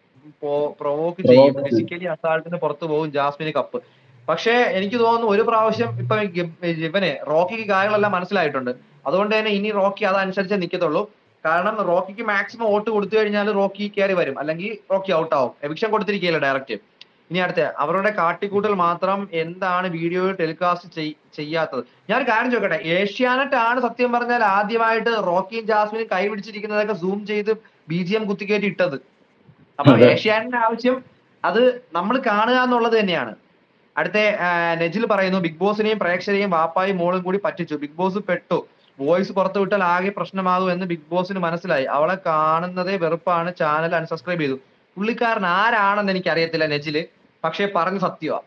പ്രൊവോക്ക് ചെയ്യും Provoke ചെയ്യും. ഫിസിക്കലി അസാൾട്ടിന് പുറത്തു പോകും ജാസ്മിന് കപ്പ് പക്ഷേ എനിക്ക് തോന്നുന്നു ഒരു പ്രാവശ്യം ഇപ്പൊ ഗിബ്- ഇവന് റോക്കിക്ക് കാര്യങ്ങളെല്ലാം മനസ്സിലായിട്ടുണ്ട് അതുകൊണ്ട് തന്നെ ഇനി റോക്കി അതനുസരിച്ച് നിൽക്കത്തുള്ളൂ കാരണം റോക്കിക്ക് മാക്സിമം വോട്ട് കൊടുത്തു കഴിഞ്ഞാൽ റോക്കി കയറി വരും അല്ലെങ്കിൽ റോക്കി ഔട്ട് ആവും എവിക്ഷൻ കൊടുത്തിരിക്കുകയല്ലേ ഡയറക്റ്റ് ഇനി അടുത്ത അവരുടെ കാട്ടിക്കൂട്ടൽ മാത്രം എന്താണ് വീഡിയോയിൽ ടെലികാസ്റ്റ് ചെയ്യാത്തത് ഞാൻ ഒരു കാര്യം ചോദിക്കട്ടെ ഏഷ്യാനെറ്റ് ആണ് സത്യം പറഞ്ഞാൽ ആദ്യമായിട്ട് റോക്കിയും ജാസ്മിനും കൈ പിടിച്ചിരിക്കുന്നതൊക്കെ സൂം ചെയ്ത് ബി ജി എം കുത്തിക്കയറ്റി ഇട്ടത് അപ്പൊ അതെ. ഏഷ്യാനെറ്റിന്റെ ആവശ്യം അത് നമ്മൾ കാണുക എന്നുള്ളത് തന്നെയാണ് അടുത്ത ആ, നെജിൽ പറയുന്നു ബിഗ് ബോസിനെയും പ്രേക്ഷകരെയും വാപ്പായും മോളും കൂടി പറ്റിച്ചു ബിഗ് ബോസ് പെട്ടു വോയിസ് പുറത്തു വിട്ടാൽ ആകെ പ്രശ്നമാകും എന്ന് ബിഗ് ബോസിന് മനസ്സിലായി അവളെ കാണുന്നതേ വെറുപ്പാണ് ചാനൽ അൺസബ്സ്ക്രൈബ് ചെയ്തു പുള്ളിക്കാരൻ ആരാണെന്ന് എനിക്ക് അറിയത്തില്ല നെജില് പക്ഷേ പറഞ്ഞ സത്യമാ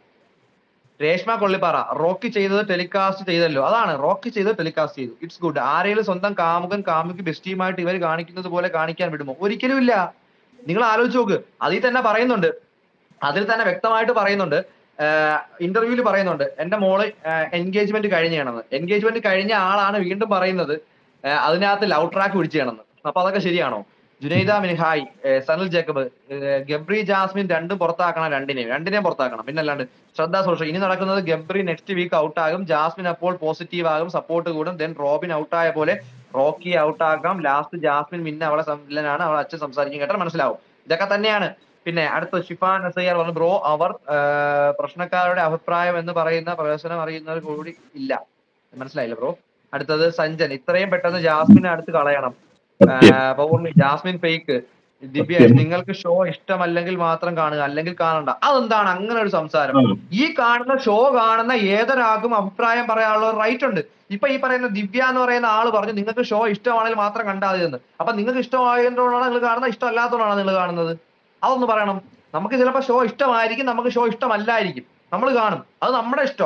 രേഷ്മ കൊള്ളിപ്പാറ റോക്കി ചെയ്തത് ടെലികാസ്റ്റ് ചെയ്തല്ലോ അതാണ് റോക്കി ചെയ്തത് ടെലികാസ്റ്റ് ചെയ്തു ഇറ്റ്സ് ഗുഡ് ആരെങ്കിലും സ്വന്തം കാമുകൻ കാമുകി ബെസ്റ്റിയുമായിട്ട് ഇവർ കാണിക്കുന്നത് പോലെ കാണിക്കാൻ വിടുമോ ഒരിക്കലും ഇല്ല നിങ്ങൾ ആലോചിച്ച് നോക്ക് അതിൽ തന്നെ പറയുന്നുണ്ട് അതിൽ തന്നെ വ്യക്തമായിട്ട് പറയുന്നുണ്ട് ഇന്റർവ്യൂവിൽ പറയുന്നുണ്ട് എന്റെ മോള് എൻഗേജ്മെന്റ് കഴിഞ്ഞാണെന്ന് എൻഗേജ്മെന്റ് കഴിഞ്ഞ ആളാണ് വീണ്ടും പറയുന്നത് ആ, അതിനകത്ത് ലവ് ട്രാക്ക് പിടിച്ചാണെന്ന് അപ്പൊ അതൊക്കെ ശരിയാണോ ജുനൈദ മിൻഹായ് ഏ, സനൽ ജേക്കബ് ഏ, ഗബ്രി ജാസ്മിൻ രണ്ടും പുറത്താക്കണം രണ്ടിനെയും രണ്ടിനെയും പുറത്താക്കണം പിന്നെ അല്ലാണ്ട് ശ്രദ്ധ സോഷ്യൽ ഇനി നടക്കുന്നത് ഗബ്രി നെക്സ്റ്റ് വീക്ക് ഔട്ട് ആകും ജാസ്മിൻ അപ്പോൾ പോസിറ്റീവ് ആകും സപ്പോർട്ട് കൂടും ദെൻ റോബിൻ ഔട്ട് ആയ പോലെ റോക്കി ഔട്ട് ആക്കാം ലാസ്റ്റ് ജാസ്മിൻ പിന്നെ അവളെ വില്ലനാണ് അവളെ അച്ഛൻ സംസാരിക്കും കേട്ടാൽ മനസ്സിലാവും ഇതൊക്കെ തന്നെയാണ് പിന്നെ അടുത്ത ഷിഫാൻ എസ്ഐആർ പറഞ്ഞു ബ്രോ അവർ ആ, പ്രശ്നക്കാരുടെ അഭിപ്രായം എന്ന് പറയുന്ന പ്രവേശനം അറിയുന്നവർ കൂടി ഇല്ല മനസ്സിലായില്ല ബ്രോ അടുത്തത് സഞ്ജൻ ഇത്രയും പെട്ടെന്ന് ജാസ്മിനെ അടുത്ത് കളയണം സത്യം. ആ, പൗർണി ജാസ്മിൻ ഫേക്ക് ദിവ്യ സത്യം. നിങ്ങൾക്ക് ഷോ ഇഷ്ടമല്ലെങ്കിൽ മാത്രം കാണുക അല്ലെങ്കിൽ കാണണ്ട അതെന്താണ് അങ്ങനെ ഒരു സംസാരം ആ. ഈ കാണുന്ന ഷോ കാണുന്ന ഏതൊരാൾക്കും അഭിപ്രായം പറയാനുള്ള റൈറ്റ് ഉണ്ട് ഇപ്പൊ ഈ പറയുന്ന ദിവ്യ എന്ന് പറയുന്ന ആള് പറഞ്ഞു നിങ്ങൾക്ക് ഷോ ഇഷ്ടമാണെങ്കിൽ മാത്രം കണ്ടാൽ മതി എന്ന് അപ്പൊ നിങ്ങൾക്ക് ഇഷ്ടമായതുകൊണ്ടാണ് നിങ്ങൾ കാണുന്നത് ഇഷ്ടമല്ലാത്തതുകൊണ്ടാണ് നിങ്ങൾ കാണുന്നത് അതൊന്ന് പറയണം നമുക്ക് ചിലപ്പോൾ ഷോ ഇഷ്ടമായിരിക്കും നമുക്ക് ഷോ ഇഷ്ടമല്ലായിരിക്കും നമ്മൾ കാണും അത് നമ്മുടെ ഇഷ്ടമാണ്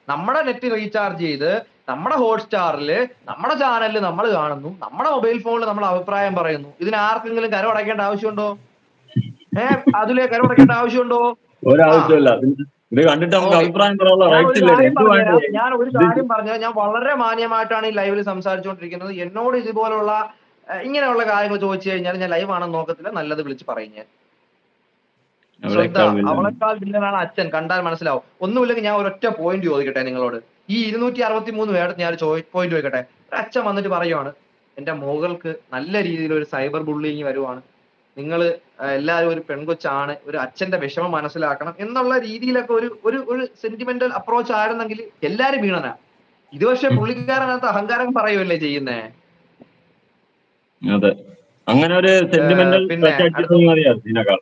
നമ്മുടെ നെറ്റ് റീചാർജ് ചെയ്ത് നമ്മുടെ ഹോട്ട്സ്റ്റാറിൽ നമ്മുടെ ചാനലിൽ നമ്മൾ കാണുന്നു നമ്മുടെ മൊബൈൽ ഫോണിൽ നമ്മൾ അഭിപ്രായം പറയുന്നു ഇതിന് ആർക്കെങ്കിലും കരമടയ്ക്കേണ്ട ആവശ്യമുണ്ടോ ഏഹ് അതില് കരമടയ്ക്കേണ്ട ആവശ്യമുണ്ടോ ഒരാവശ്യമില്ല ഇത് കണ്ടിട്ട് നമുക്ക് ഓക്കേ. അഭിപ്രായം പറയാനുള്ള ഞാൻ റൈറ്റ്സ് ഒരു ഇല്ല കാര്യം എന്തുവായിട്ട് പറഞ്ഞുതരാം. ഞാൻ ഒരു കാര്യം പറഞ്ഞാൽ ഞാൻ വളരെ മാന്യമായിട്ടാണ് ഈ ലൈവിൽ സംസാരിച്ചുകൊണ്ടിരിക്കുന്നത് എന്നോട് ഇതുപോലുള്ള ഏഹ്, ഇങ്ങനെയുള്ള കാര്യങ്ങൾ ചോദിച്ചു കഴിഞ്ഞാൽ ഞാൻ ലൈവ് ആണെന്ന് നോക്കത്തില്ല നല്ലത് വിളിച്ച് പറയും ഞാൻ ശ്രദ്ധ അവളെക്കാൾ വില്ലനാണ് അച്ഛൻ കണ്ടാൽ മനസ്സിലാവും ഒന്നുമില്ലെങ്കിൽ ഞാൻ ഒരൊറ്റ പോയിന്റ് ചോദിക്കട്ടെ നിങ്ങളോട് ഈ ഇരുന്നൂറ്റി അറുപത്തി മൂന്ന് പേരുടെ ഞാൻ പോയിന്റ് ചോദിക്കട്ടെ ഒരു അച്ഛൻ വന്നിട്ട് പറയുവാണ് എന്റെ മകൾക്ക് നല്ല രീതിയിൽ ഒരു സൈബർ ബുള്ളിങ് വരുവാണ് നിങ്ങൾ എല്ലാവരും ഒരു പെൺകൊച്ചാണ് ഒരു അച്ഛന്റെ വിഷമം മനസ്സിലാക്കണം എന്നുള്ള രീതിയിലൊക്കെ ഒരു ഒരു ഒരു സെന്റിമെന്റൽ അപ്രോച്ച് ആയിരുന്നെങ്കിൽ എല്ലാരും വീണനാ ഇത് പക്ഷെ പുള്ളിക്കാരനകത്ത് അഹങ്കാരം പറയുമല്ലേ ചെയ്യുന്നേ അതെ അങ്ങനെ ഒരു സെന്റിമെന്റൽ പിന്നെ മതിയാ ഇതിനേക്കാൾ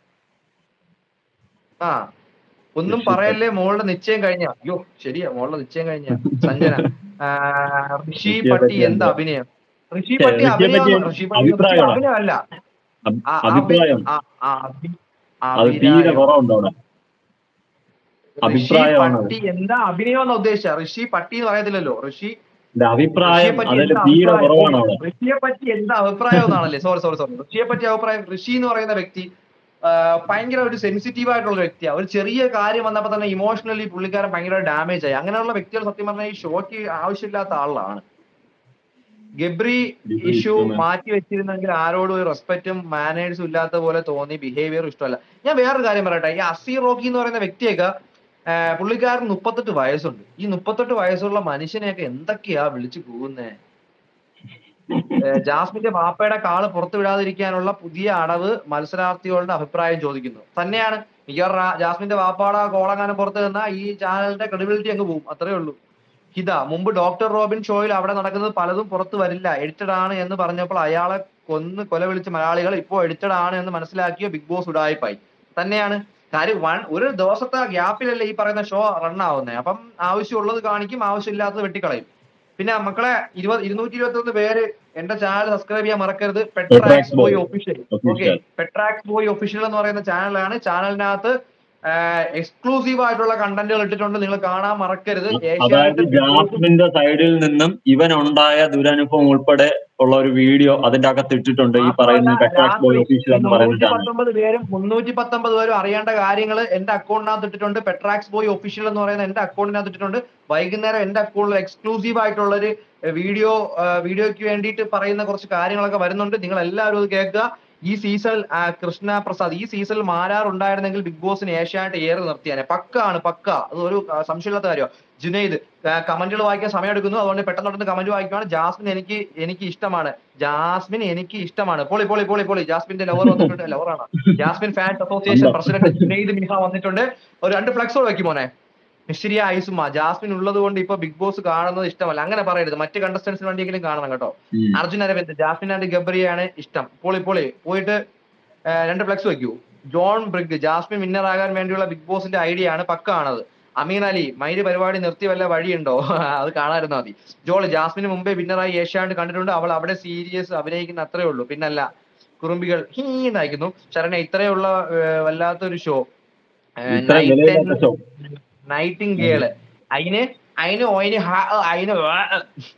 ആ ഒന്നും പറയല്ലേ മോളുടെ നിശ്ചയം കഴിഞ്ഞ അയ്യോ ശരിയാ മോളുടെ നിശ്ചയം കഴിഞ്ഞ സഞ്ജന ആ, ഋഷി ഋഷിയെ പട്ടി പറ്റി എന്ത് എന്താ? അഭിനയം ഋഷി ഛെ, പട്ടി ഋഷിയെ പറ്റി അഭിനയം ഋഷി പട്ടി അഭിപ്രായമാണോ? അഭിനയമല്ല അഭി- ആ, അഭി- അഭിപ്രായം ആ, ആ, അഭി- അത് തീരെ അഭിരായം. കുറവുണ്ട് അവിടെ ഋഷി അഭിപ്രായമാണ് പട്ടി എന്താ അഭിനയം എന്ന് ഉദ്ദേശിച്ച ഋഷി പട്ടി എന്ന് പറയത്തില്ലല്ലോ ഋഷി ഇത് അഭിപ്രായം ഋഷിയെ പറ്റി അതിൽ എന്താ തീരെ അഭിപ്രായം? കുറവാണ് അവിടെ ഋഷിയെ പറ്റി എന്താ അഭിപ്രായം എന്നാണല്ലേ സോറി സോറി സോറി ഋഷിയെ പറ്റി അഭിപ്രായം ഋഷി എന്ന് പറയുന്ന വ്യക്തി ആ, ഭയങ്കര ഒരു സെൻസിറ്റീവ് ആയിട്ടുള്ള വ്യക്തിയാണ് ഒരു ചെറിയ കാര്യം വന്നപ്പോൾ തന്നെ ഇമോഷണലി പുള്ളിക്കാരൻ ഭയങ്കര ഡാമേജ് ആയി അങ്ങനെയുള്ള വ്യക്തികൾ സത്യം പറഞ്ഞാൽ ഈ ഷോയ്ക്ക് ആവശ്യമില്ലാത്ത ആളാണ് ഗബ്രി ഗബ്രി ഇഷ്യൂ ഇഷ്യൂ മാറ്റി വെച്ചിരുന്നെങ്കിൽ ആരോടും ഒരു റെസ്പെക്റ്റും മാനേഴ്സും ഇല്ലാത്ത പോലെ തോന്നി ബിഹേവിയർ ഇഷ്ടമല്ല ഞാൻ വേറൊരു കാര്യം പറയട്ടെ ഈ അസീർ റോക്കി എന്ന് പറയുന്ന വ്യക്തിയൊക്കെ ആ, പുള്ളിക്കാരൻ മുപ്പത്തെട്ട് വയസ്സുണ്ട് ഈ മുപ്പത്തെട്ട് വയസ്സുള്ള മനുഷ്യനെയൊക്കെ എന്തൊക്കെയാ വിളിച്ചു പോകുന്നേ ഏഹ് ജാസ്മിന്റെ വാപ്പയുടെ കാള് പുറത്തു വിടാതിരിക്കാനുള്ള പുതിയ അടവ് മത്സരാർത്ഥികളുടെ അഭിപ്രായം ചോദിക്കുന്നു തന്നെയാണ് മിക്കവാറും ആ ജാസ്മിന്റെ വാപ്പാടെ കോളങ്ങാനം പുറത്തു നിന്നാൽ ഈ ചാനലിന്റെ ക്രെഡിബിലിറ്റി അങ്ങ് പോകും അത്രേ ഉള്ളൂ ഹിത മുമ്പ് ഡോക്ടർ റോബിൻ ഷോയിൽ അവിടെ നടക്കുന്നത് പലതും പുറത്തു വരില്ല എഡിറ്റഡ് ആണ് എന്ന് പറഞ്ഞപ്പോൾ അയാളെ കൊന്ന് കൊല വിളിച്ച മലയാളികൾ ഇപ്പോൾ എഡിറ്റഡ് ആണ് എന്ന് മനസ്സിലാക്കിയ ബിഗ് ബോസ് ഉടായിപ്പായി തന്നെയാണ് കാര്യം വൺ ഒരു ദിവസത്തെ ഗ്യാപ്പിലല്ലേ ഈ പറയുന്ന ഷോ റൺ ആവുന്നത് അപ്പം ആവശ്യമുള്ളത് കാണിക്കും ആവശ്യമില്ലാത്തത് വെട്ടിക്കളയും പിന്നെ മക്കളെ ഇരുപത് ഇരുന്നൂറ്റി ഇരുപത്തി ഒന്ന് പേര് എന്റെ ചാനൽ സബ്സ്ക്രൈബ് ചെയ്യാൻ മറക്കരുത് Petrax Petrax boy boy official okay Official. Petrax boy official എന്ന് പറയുന്ന ചാനലാണ് ചാനലിനകത്ത് എക്സ്ക്ലൂസീവ് ആയിട്ടുള്ള കണ്ടന്റുകൾ ഇട്ടിട്ടുണ്ട് നിങ്ങൾ കാണാൻ മറക്കരുത് അതായത് ഏഷ്യാനെറ്റ് ബിഗ് ബോസ് ജാസ്മിന്റെ സൈഡിൽ നിന്നും ഇവൻ ഉണ്ടായ ദുരനുഭവം ഉൾപ്പെടെ ഉള്ള ഒരു വീഡിയോ അതിന്റെ അകത്ത് ഇട്ടിട്ടുണ്ട് ഈ പറയുന്ന പെട്രാക്സ് ബോയ് ഒഫീഷ്യൽ എന്ന് പറയുന്ന മുന്നൂറ്റി ചാനൽ പത്തൊമ്പത് പേരും മുന്നൂറ്റി പത്തൊമ്പത് പേരും അറിയേണ്ട കാര്യങ്ങൾ എന്റെ അക്കൗണ്ടിനകത്ത് ഇട്ടിട്ടുണ്ട് പെട്രാക്സ് ബോയ് ഒഫീഷ്യൽ എന്ന് പറയുന്ന എന്റെ അക്കൗണ്ടിനകത്ത് ഇട്ടിട്ടുണ്ട് വൈകുന്നേരം എന്റെ അക്കൗണ്ടിൽ എക്സ്ക്ലൂസീവ് ആയിട്ടുള്ള ഒരു വീഡിയോ വീഡിയോയ്ക്ക് വേണ്ടിയിട്ട് പറയുന്ന കുറച്ച് കാര്യങ്ങളൊക്കെ വരുന്നുണ്ട് നിങ്ങൾ എല്ലാവരും അത് കേൾക്കുക ഈ സീസൺ കൃഷ്ണ പ്രസാദ് ഈ സീസണിൽ മാരാർ ഉണ്ടായിരുന്നെങ്കിൽ ബിഗ് ബോസിന് ഏഷ്യായിട്ട് ഏറെ നിർത്തിയാനെ പക്ക ആണ് പക്ക അത് ഒരു ആ, സംശയമില്ലാത്ത കാര്യമാണ് ജുനൈദ് കമന്റുകൾ വായിക്കാൻ സമയം എടുക്കുന്നു അതുകൊണ്ട് പെട്ടെന്ന് പെട്ടെന്ന് കമന്റ് വായിക്കുവാണ് ജാസ്മിൻ എനിക്ക് എനിക്ക് ഇഷ്ടമാണ് ജാസ്മിൻ എനിക്ക് ഇഷ്ടമാണ് പൊളി പൊളി പൊളി പൊളി ജാസ്മിന്റെ ലവർ വന്നിട്ടുണ്ട് ലവറാണ് Jasmin fans association president Junaid Minha വന്നിട്ടുണ്ട് ഒരു രണ്ട് ഫ്ലക്സ് വെക്കും മോനെ മിശ്രിയ ഐസുമ ജാസ്മിൻ ഉള്ളത് കൊണ്ട് ഇപ്പൊ ബിഗ് ബോസ് കാണുന്നത് ഇഷ്ടമല്ല അങ്ങനെ പറയരുത് മറ്റ് കണ്ടസ്റ്റൻസിന് വേണ്ടിയെങ്കിലും കാണണം കേട്ടോ ഉം. അർജുൻ അരവിന്ദ് ജാസ്മിൻ ആൻഡ് ഗബ്രിയാണ് ഇഷ്ടം പൊളി പൊളി പോയിട്ട് ആ, രണ്ട് ഫ്ലെക്സ് വെക്കൂ ജോൺ ബ്രിഗ് ജാസ്മിൻ വിന്നർ ആകാൻ വേണ്ടിയുള്ള ബിഗ് ബോസിന്റെ ഐഡിയ ആണ് പക്ക ആണത് അമീൻ അലി മൈര് പരിപാടി നിർത്തി വല്ല വഴിയുണ്ടോ അത് കാണാതിരുന്നാ മതി ജോള് ജാസ്മിന് മുമ്പേ വിന്നറായി ഏഷ്യാണ്ട് കണ്ടിട്ടുണ്ട് അവൾ അവിടെ സീരിയസ് അഭിനയിക്കുന്ന അത്രേ ഉള്ളൂ പിന്നല്ല കുറുമ്പികൾ ഹീ എന്നയക്കുന്നു ശരണ ഇത്രയുള്ള ആ, വല്ലാത്തൊരു ഷോ ഇത്ര വിലയില്ലാത്ത ഷോ നൈറ്റിംഗേള് അതിന് അതിന് ഓയിന് ഹ- അതിന് വ-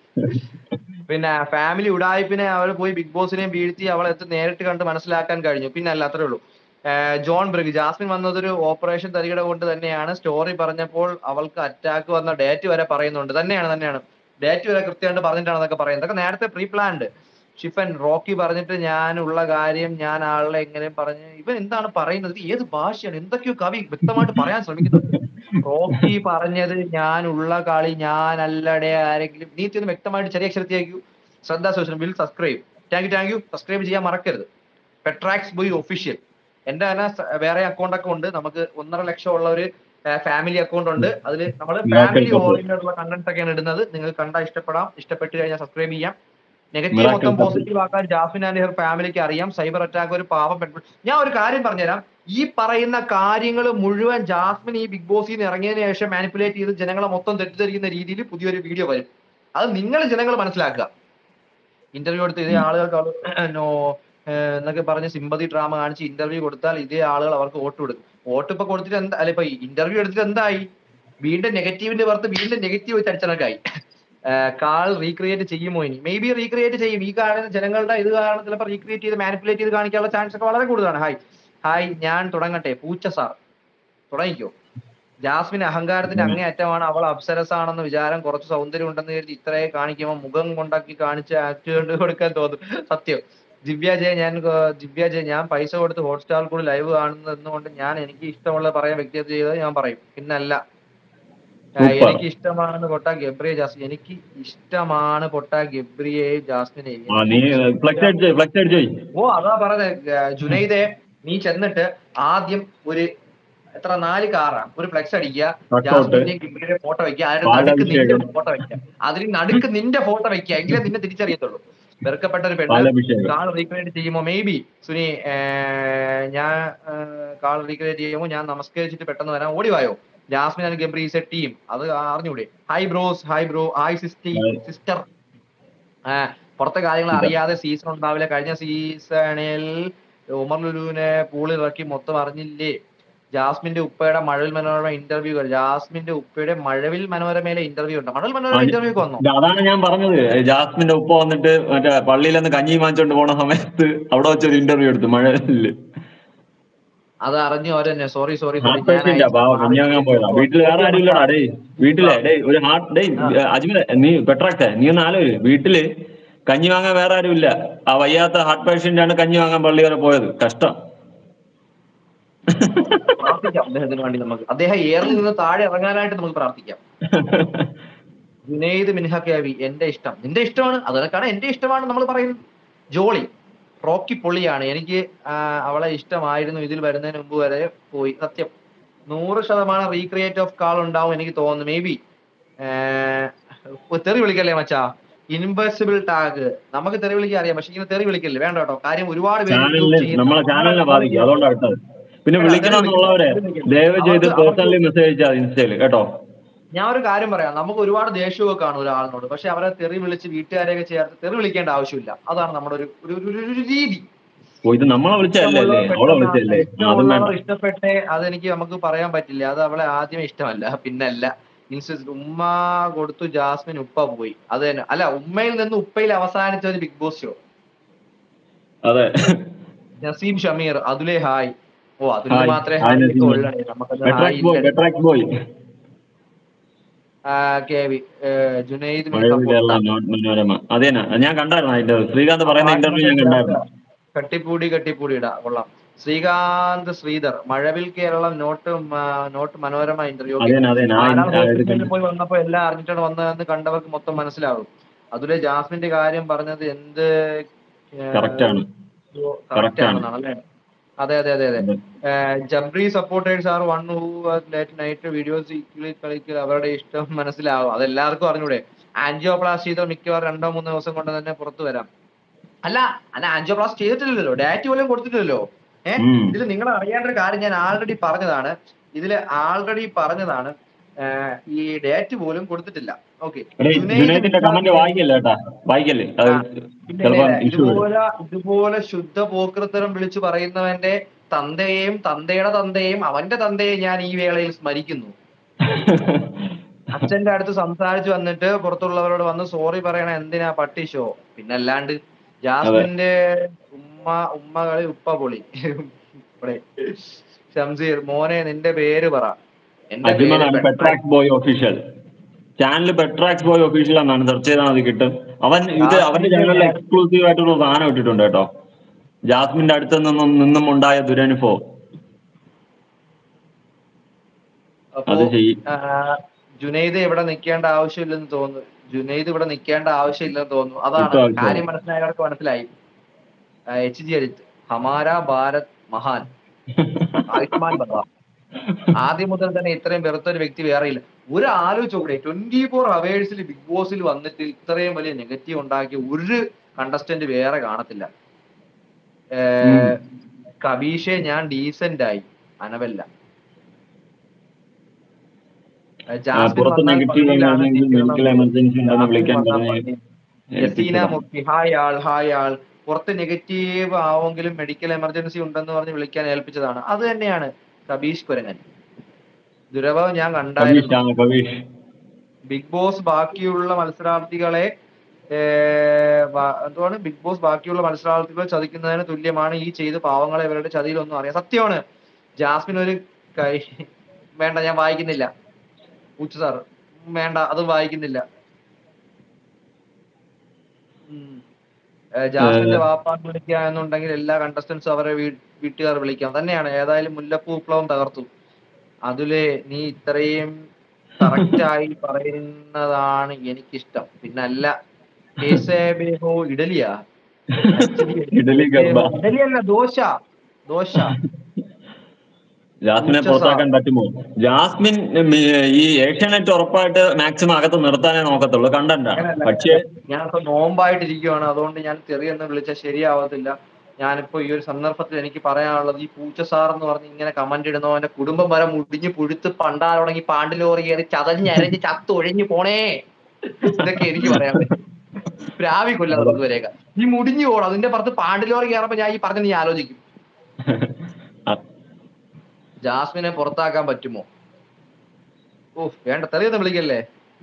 പിന്നെ ഫാമിലി ഉടായ്പിനെ അവർ പോയി ബിഗ് ബോസിനെയും വീഴ്ത്തി അവളെ എത്തി നേരിട്ട് കണ്ട് മനസ്സിലാക്കാൻ കഴിഞ്ഞു പിന്നെ അല്ല അത്രേ ഉള്ളൂ ഏഹ് ജോൺ ബ്രിഗ് ജാസ്മിൻ വന്നതൊരു ഓപ്പറേഷൻ തരികിട കൊണ്ട് തന്നെയാണ് സ്റ്റോറി പറഞ്ഞപ്പോൾ അവൾക്ക് അറ്റാക്ക് വന്ന ഡേറ്റ് വരെ പറയുന്നുണ്ട് തന്നെയാണ് തന്നെയാണ് ഡേറ്റ് വരെ കൃത്യമായിട്ട് പറഞ്ഞിട്ടാണ് അതൊക്കെ പറയുന്നത് അതൊക്കെ നേരത്തെ പ്രീ പ്ലാൻഡ് ഷിഫൻ റോക്കി പറഞ്ഞിട്ട് ഞാൻ ഉള്ള കാര്യം ഞാൻ ആളെ എങ്ങനെ പറഞ്ഞ് ഇവൻ എന്താണ് പറയുന്നത് ഇത് ഏത് ഭാഷയാണ് എന്തൊക്കെയോ കവി വ്യക്തമായിട്ട് പറയാൻ ശ്രമിക്കുന്നുണ്ട് റോക്കി പറഞ്ഞത് ഞാൻ ഉള്ള കളി ഞാനല്ലടെ ആരെങ്കിലും നീ ഒന്ന് വ്യക്തമായിട്ട് ചെറിയ അക്ഷരത്തിൽ അയക്കൂ ശ്രദ്ധാ സോഷൻ will subscribe thank you thank you subscribe ചെയ്യാൻ മറക്കരുത് പെട്രാക്സ് ബോയ് ഒഫീഷ്യൽ എന്റെ തന്നെ സ- വേറെ അക്കൗണ്ട് ഒക്കെ ഉണ്ട് നമുക്ക് ഒന്നര ലക്ഷം ഉള്ള ഒരു ഫാമിലി അക്കൗണ്ട് ഉണ്ട് അതിൽ നമ്മൾ ഫാമിലി couple. ഓറിയന്റഡ് ഉള്ള കണ്ടന്റ്സ് ഒക്കെയാണ് ഇടുന്നത് നിങ്ങൾ കണ്ടാൽ ഇഷ്ടപ്പെടാം ഇഷ്ടപ്പെട്ട് കഴിഞ്ഞാൽ സബ്സ്ക്രൈബ് ചെയ്യാം നെഗറ്റീവ് Miracle മൊത്തം couple. പോസിറ്റീവ് ആക്കാൻ ജാസ്മിൻ ആൻഡ് ഹെർ ഫാമിലിക്ക് അറിയാം സൈബർ അറ്റാക്ക് ഒരു പാവം പെൺകുട്ടി ഞാൻ ഒരു കാര്യം പറഞ്ഞുതരാം ഈ പറയുന്ന കാര്യങ്ങൾ മുഴുവൻ ജാസ്മിൻ ഈ ബിഗ് ബോസിൽ നിന്ന് ഇറങ്ങിയതിനു ശേഷം മാനിപ്പുലേറ്റ് ചെയ്ത് ജനങ്ങളെ മൊത്തം തെറ്റിദ്ധരിക്കുന്ന രീതിയിൽ പുതിയൊരു വീഡിയോ വരും അത് നിങ്ങൾ ജനങ്ങൾ മനസ്സിലാക്കുക ഇന്റർവ്യൂ എടുത്ത് ഇതേ ആളുകൾക്ക് അവള് നോ ഏഹ് എന്നൊക്കെ പറഞ്ഞ് സിമ്പതി ഡ്രാമ കാണിച്ച് ഇന്റർവ്യൂ കൊടുത്താൽ ഇതേ ആളുകൾ അവർക്ക് വോട്ട് കൊടുക്കും വോട്ട് ഇപ്പൊ കൊടുത്തിട്ട് എന്താ അല്ല ഇപ്പൊ ഇന്റർവ്യൂ എടുത്തിട്ട് എന്തായി വീണ്ടും നെഗറ്റീവിന്റെ പുറത്ത് വീണ്ടും നെഗറ്റീവ് വെച്ച് അടിച്ചണക്കായി കാൾ റീക്രിയേറ്റ് ചെയ്യുമോ ഇനി മേ ബി റീക്രിയേറ്റ് ചെയ്യും ഈ കാണുന്ന ജനങ്ങളുടെ ഇത് കാരണം ചിലപ്പോൾ റീക്രിയേറ്റ് ചെയ്ത് മാനിപ്പുലേറ്റ് ചെയ്ത് കാണിക്കാനുള്ള ചാൻസ് ഒക്കെ വളരെ കൂടുതലാണ് ഹായ് ഹായ് ഞാൻ തുടങ്ങട്ടെ പൂച്ച സാർ തുടങ്ങിക്കോ ജാസ്മിൻ അഹങ്കാരത്തിന്റെ ഉം. അങ്ങേയറ്റമാണ് അവൾ അപ്സരസ് ആണെന്ന് വിചാരം കുറച്ച് സൗന്ദര്യം ഉണ്ടെന്ന് കരുതി ഇത്രയെ കാണിക്കുമ്പോൾ മുഖം കൊണ്ടാക്കി കാണിച്ച് ആക്ട് കണ്ട് കൊടുക്കാൻ തോന്നും സത്യം ദിവ്യ ജയ ഞാൻ കൊ- ദിവ്യ ജയ ഞാൻ പൈസ കൊടുത്ത് ഹോട്ട്സ്റ്റാറിൽ കൂടി ലൈവ് കാണുന്നതെന്നുകൊണ്ട് ഞാൻ എനിക്ക് ഇഷ്ടമുള്ള പറയാൻ വ്യക്തിഗത ചെയ്തത് ഞാൻ പറയും പിന്നല്ല ആ, Super. എനിക്ക് ഇഷ്ടമാണ് പൊട്ട ഗബ്രിയെ ജാസ്മിൻ എനിക്ക് ഇഷ്ടമാണ് പൊട്ട ഗബ്രിയെ ജാസ്മിനെ ആ നീ ഫ്ലെക്സ് അടിച്ചു ഫ്ലെക്സ് അടിച്ചു പോയി ഓ അതാ പറഞ്ഞത് ജുനൈദെ നീ ചെന്നിട്ട് ആദ്യം ഒരു എത്ര നാല് കാറാ ഒരു ഫ്ലെക്സ് അടിക്കുക Cut out. ജാസ്മിന്റെയും ഗിബിയുടെയും ഫോട്ടോ വെക്കുക അതിന്റെ പാലഭിഷേകം. നടുക്ക് നിന്റെ ഫോട്ടോ വെക്കുക അതിന് നടുക്ക് നിന്റെ ഫോട്ടോ വെക്കുക എങ്കിലേ നിന്നെ തിരിച്ചറിയത്തുള്ളൂ വെറുക്കപ്പെട്ട ഒരു പെണ്ണ് പാലഭിഷേകം കാൾ റീക്രിയേറ്റ് ചെയ്യുമ്പോ മേ ബി സുനി ഏർ, ഞാൻ കാൾ റീക്രിയേറ്റ് ചെയ്യുമ്പോൾ ഞാൻ നമസ്കരിച്ചിട്ട് പെട്ടെന്ന് വരാൻ ഓടി വായോ Jasmin and Gabri is a team അത് അറിഞ്ഞൂടെ hi bros hi bro hi sister Hi. Sister പുറത്തെ കാര്യങ്ങൾ അറിയാതെ സീസൺ ഉണ്ടാവില്ല കഴിഞ്ഞ സീസണിൽ ഉമർ ലുലുവിനെ പൂളിൽ ഇറക്കി മൊത്തം അറിഞ്ഞില്ലേ ജാസ്മിന്റെ ഉപ്പയുടെ മഴവിൽ മനോരമ ഇന്റർവ്യൂ ജാസ്മിന്റെ ഉപ്പയുടെ മഴവിൽ മനോരമയിലെ ഇന്റർവ്യൂ ഉണ്ട് മഴവിൽ മനോരമ ആ, ഇന്റർവ്യൂ ഒക്കെ വന്നു ഇത് അതാണ് ഞാൻ പറഞ്ഞത് ജാസ്മിന്റെ ഉപ്പ വന്നിട്ട് മറ്റേ പള്ളിയിൽ നിന്ന് കഞ്ഞി വാങ്ങിച്ചോണ്ട് പോണ സമയത്ത് അവിടെ വെച്ചൊരു ഇന്റർവ്യൂ എടുത്തു മഴയില് അത് അറിഞ്ഞു അവരെന്നെ sorry sorry sorry heart patient പാവം കഞ്ഞി വാങ്ങാൻ പോയതാ വീട്ടിൽ വേറെ ആരും ഇല്ലടാ ഡേ വീട്ടിലെ ഡേ ഒരു ഹാർട്ട് ഡേ അജ്മലെ നീ പെട്രാക്ടേ നീ ഒന്ന് ആലോചിച്ച് വീട്ടില് കഞ്ഞി വാങ്ങാൻ വേറെ ആരും ഇല്ല ആ വയ്യാത്ത ഹാർട്ട് പേഷ്യന്റ് ആണ് കഞ്ഞി വാങ്ങാൻ പള്ളി വരെ പോയത് കഷ്ടം പ്രാർത്ഥിക്കാം അദ്ദേഹത്തിന് വേണ്ടി നമുക്ക് അദ്ദേഹം ഏറിൽ നിന്ന് താഴെ ഇറങ്ങാനായിട്ട് നമുക്ക് പ്രാർത്ഥിക്കാം ജുനൈദ് മിൻഹ കേവി എന്റെ ഇഷ്ടം നിന്റെ ഇഷ്ടമാണ് അതിനൊക്കെയാണ് എന്റെ ഇഷ്ടമാണ് നമ്മൾ പറയുന്നത് ജോളി റോക്കി പൊള്ളിയാണ് എനിക്ക് ആ, അവളെ ഇഷ്ടമായിരുന്നു ഇതിൽ വരുന്നതിന് മുമ്പ് വരെ പോയി സത്യം നൂറ് ശതമാനം റീക്രിയേറ്റ് ഓഫ് കാൾ ഉണ്ടാവും എനിക്ക് തോന്നുന്നു മേ ബി തെറി വിളിക്കല്ലേ മച്ചാ ഇൻവെസിബിൾ ടാഗ് നമുക്ക് തെറി വിളിക്കാൻ അറിയാം പക്ഷെ ഇങ്ങനെ തെറി വിളിക്കല്ലേ വേണ്ട കേട്ടോ കാര്യം ഒരുപാട് പേര് ചാനലിന് use ചെയ്യുന്ന- നമ്മളെ ചാനലിനെ ബാധിക്കും അതുകൊണ്ടാണ് വിട്ടത് പിന്നെ വിളിക്കണം എന്നുള്ളവരെ ദയവ് ചെയ്ത് പേഴ്സണലി മെസ്സേജ് അയച്ചാൽ ഇൻസ്റ്റയില് കേട്ടോ ഞാൻ ഒരു കാര്യം പറയാം നമുക്ക് ഒരുപാട് ദേഷ്യമൊക്കെ കാണും ഒരാളിനോട് പക്ഷെ അവരെ തെറി വിളിച്ച് വീട്ടുകാരെയൊക്കെ ചേർത്ത് തെറി വിളിക്കേണ്ട ആവശ്യമില്ല അതാണ് നമ്മുടെ ഒരു ഒരു ഒരു- ഒരു- ഒരു രീതി ഓ ഇത് നമ്മളെ വിളിച്ചല്ലേ അല്ലേ അവളെ വിളിച്ചല്ലേ ആ, അതും ഇഷ്ടമുള്ളവർ വേണ്ട ഇഷ്ടപ്പെട്ടെ അതെനിക്ക് നമുക്ക് പറയാൻ പറ്റില്ല അത് അവളെ ആദ്യമേ ഇഷ്ടമല്ല പിന്നല്ല ഇൻസ്റ്റ ഉമ്മ കൊടുത്തു ജാസ്മിൻ ഉപ്പ പോയി അത് തന്നെ അല്ല ഉമ്മയിൽ നിന്ന് ഉപ്പയിൽ അവസാനിച്ച ഒരു ബിഗ് ബോസ് ഷോ അതെ നസീം ഷമീർ അതുലേ ഹായ് ഓ അതിന് ഹായ്. മാത്രമേ ഹായ് ഹായ് നസീം. ഉള്ളൂ നമുക്കത് ഹായ് ബെട്രാക്സ് ബോയ് ഇല്ല Betrax boy K V Junaid Mazhavil Minha Kerala പൊട്ട. നോട്ട് മനോരമ അതേനാ ഞാൻ കണ്ടായിരുന്നു അതിന്റെ ശ്രീകാന്ത് പറയുന്ന ഇന്റർവ്യൂ ഞാൻ കണ്ടായിരുന്നു കട്ടിപ്പൂടി കട്ടിപ്പൂടി ഇടാ കൊള്ളാം ശ്രീകാന്ത് ശ്രീധർ മഴവിൽ കേരളം നോട്ട് മ- നോട്ട് മനോരമ ഇന്റർവ്യൂ അതേനാ അതേനാ ആ ഇൻ- ആ ഇത് കണ്ടു. പോയി വന്നപ്പോ എല്ലാം അറിഞ്ഞിട്ടാണ് വന്നതെന്ന് കണ്ടവർക്ക് മൊത്തം മനസ്സിലാവും അതിലെ ജാസ്മിന്റെ കാര്യം പറഞ്ഞത് എന്ത് Correct ആണ് കറക്റ്റ് ആണ്. ആണെന്നാണ് അല്ലേ അതെ അതെ അതെ അതെ Jabri supporters are one who late night videos കളിക്കൽ അവരുടെ ഇഷ്ടം മനസ്സിലാവും അതെല്ലാവർക്കും അറിഞ്ഞൂടെ ആൻജിയോപ്ലാസ്റ്റ് ചെയ്ത മിക്കവാറും രണ്ടോ മൂന്നോ ദിവസം കൊണ്ട് തന്നെ പുറത്തു വരാം അല്ല അല്ല ആൻജിയോപ്ലാസ്റ്റ് ചെയ്തിട്ടില്ലല്ലോ ഡാറ്റ് പോലും കൊടുത്തിട്ടില്ലല്ലോ ഏഹ് ഉം. ഇതിൽ നിങ്ങൾ അറിയേണ്ട ഒരു കാര്യം ഞാൻ ആൾറെഡി പറഞ്ഞതാണ് ഇതിൽ ആൾറെഡി പറഞ്ഞതാണ് ഏഹ് ഈ ഡേറ്റ് പോലും കൊടുത്തിട്ടില്ല ഓക്കെ എടേ, ജുനൈദിന്റെ കമന്റ് വായിക്കല്ലേ കേട്ടാ വായിക്കല്ലേ അത് ചിലപ്പോ ഇഷ്യൂ വരും ഇതുപോലെ ഇതുപോലെ ശുദ്ധ പോക്കൃത്തരം വിളിച്ചു പറയുന്നവന്റെ തന്തയെയും തന്തയുടെ തന്തയെയും അവന്റെ തന്തയെയും ഞാൻ ഈ വേളയിൽ സ്മരിക്കുന്നു അച്ഛന്റെ അടുത്ത് സംസാരിച്ചു വന്നിട്ട് പുറത്തുള്ളവരോട് വന്ന് സോറി പറയണ എന്തിനാ പട്ടി ഷോ പിന്നല്ലാണ്ട് ജാസ്മിന്റെ ഉമ്മ ഉമ്മ കളി ഉപ്പ പൊളി ഇവിടെ ഷംസീർ മോനെ നിന്റെ പേര് പറ എന്റെ പേര് അജ്മലാണ് പെട്രാ- Petrax boy official channel Petrax boy official എന്നാണ് സെർച്ച് ചെയ്താൽ മതി കിട്ടും അവൻ ഇത് അവന്റെ ചാനലിൽ എക്സ്ക്ലൂസീവ് ആയിട്ടുള്ള സാധനം ഇട്ടിട്ടുണ്ട് കേട്ടോ ജാസ്മിന്റെ അടുത്ത് നിന്നും നിന്നും ഉണ്ടായ ദുരനുഭവം അപ്പോ അത് ചെയ്യും ആ, ജുനൈദ് ഇവിടെ നിൽക്കേണ്ട ആവശ്യമില്ലെന്ന് തോന്നുന്നു ജുനൈദ് ഇവിടെ നിൽക്കേണ്ട ആവശ്യമില്ലെന്ന് തോന്നുന്നു അതാണ് ഇപ്പൊ ആവശ്യം. കാര്യം മനസ്സിലായവർക്ക് മനസ്സിലായി എച്ച് ജി അജിത്ത് ഹമാര ഭാരത് മഹാൻ ആയുഷ്മാൻ ഭവ ആദ്യം മുതൽ തന്നെ ഇത്രയും വെറുത്ത ഒരു വ്യക്തി വേറെ ഇല്ല ഒരു ആലോചിച്ചോടെ ട്വന്റി ഫോർ അവേഴ്സിൽ ബിഗ് ബോസിൽ വന്നിട്ട് ഇത്രയും വലിയ നെഗറ്റീവ് ഉണ്ടാക്കിയ ഒരു കണ്ടസ്റ്റന്റ് വേറെ കാണത്തില്ല ഏർ, കബീഷെ ഞാൻ ഡീസന്റ് ആയി അനവല്ല ഏർ, ആ, ജാസ്മിൻ പുറത്ത് വന്നാൽ നെഗറ്റീവ് പള്ളിയിലാണ് ആണെങ്കിൽ നിൽക്കണം. മെഡിക്കൽ എമർജൻസി ഉണ്ടെന്ന് ജാസ്മിൻ വിളിക്കാൻ വന്നാൽ പറഞ്ഞ് പള്ളി- യസീന മുക്കി ഹായ് ആൾ ഹായ് ആൾ പുറത്ത് നെഗറ്റീവ് ആവെങ്കിലും മെഡിക്കൽ എമർജൻസി ഉണ്ടെന്ന് പറഞ്ഞ് വിളിക്കാൻ ഏൽപ്പിച്ചതാണ് അത് തന്നെയാണ് കബീഷ് കുരങ്ങൻ ദുരഭാവം ഞാൻ കവീഷ് കണ്ടായിരുന്നു ആണ് കവീഷ് ബിഗ് ബോസ് ബാക്കിയുള്ള മത്സരാർത്ഥികളെ ഏർ, വ- എന്തുവാണ് ബിഗ് ബോസ് ബാക്കിയുള്ള മത്സരാർത്ഥികളെ ചതിക്കുന്നതിന് തുല്യമാണ് ഈ ചെയ്ത് പാവങ്ങളെ ഇവരുടെ ചതിയിലൊന്നും അറിയാം സത്യമാണ് ജാസ്മിൻ ഒരു കൈ വേണ്ട ഞാൻ വായിക്കുന്നില്ല പൂച്ച സാർ വേണ്ട അത് വായിക്കുന്നില്ല ഉം. ഏർ, ജാസ്മിന്റെ വാപ്പാൻ വിളിക്കുക എന്നുണ്ടെങ്കിൽ എല്ലാ കണ്ടസ്റ്റൻസും അവരെ വീ- വീട്ടുകാർ വിളിക്കാം തന്നെയാണ് ഏതായാലും മുല്ലപ്പൂ വിപ്ലവം തകർത്തു അതില് നീ ഇത്രയും കറക്റ്റ് ആയി പറയുന്നതാണ് എനിക്കിഷ്ടം പിന്നെ അല്ല കേസേബേഹോ ഇഡലിയാ ഇഡലി ഗർഭ ഇഡലിയല്ല ദോശ ദോശ ജാസ്മിനെ പൂച്ച പുറത്താക്കാൻ പറ്റുമോ ജാസ്മിൻ ഉം, ഈ ഏഷ്യാനെറ്റ് ഉറപ്പായിട്ട് മാക്സിമം അകത്ത് നിർത്താനേ നോക്കത്തുള്ളൂ കണ്ടന്റാണ് അങ്ങനെയല്ല. പക്ഷേ ഞാനിപ്പോ നോമ്പായിട്ടിരിക്കുവാണ് അതുകൊണ്ട് ഞാൻ ചെറിയെന്ന് വിളിച്ചാൽ ശരിയാവത്തില്ല ഞാനിപ്പോ ഈ ഒരു സന്ദർഭത്തിൽ എനിക്ക് പറയാനുള്ളത് ഈ പൂച്ച സാർ എന്ന് പറഞ്ഞ് ഇങ്ങനെ കമന്റ് ഇടുന്നവന്റെ കുടുംബം വരെ മുടിഞ്ഞ് പുഴുത്ത് പണ്ടാറോടങ്ങി പാണ്ടിലോറി കയറി ചതഞ്ഞരഞ്ഞ് ചത്ത് ഒഴിഞ്ഞു പോണേ ഇതൊക്കെ എനിക്ക് പറയാൻ പ്രാവി കൊല്ലാതെ ഇതുവരെയൊക്കെ ഈ മുടിഞ്ഞു പോണം അതിന്റെ പുറത്ത് പാണ്ടിലോറി കയറുമ്പോ ഞാൻ ഈ പറഞ്ഞ നീ ആലോചിക്കും അ- ജാസ്മിനെ പുറത്താക്കാൻ പറ്റുമോ ഓ വേണ്ട തെളിയൊന്നും വിളിക്കല്ലേ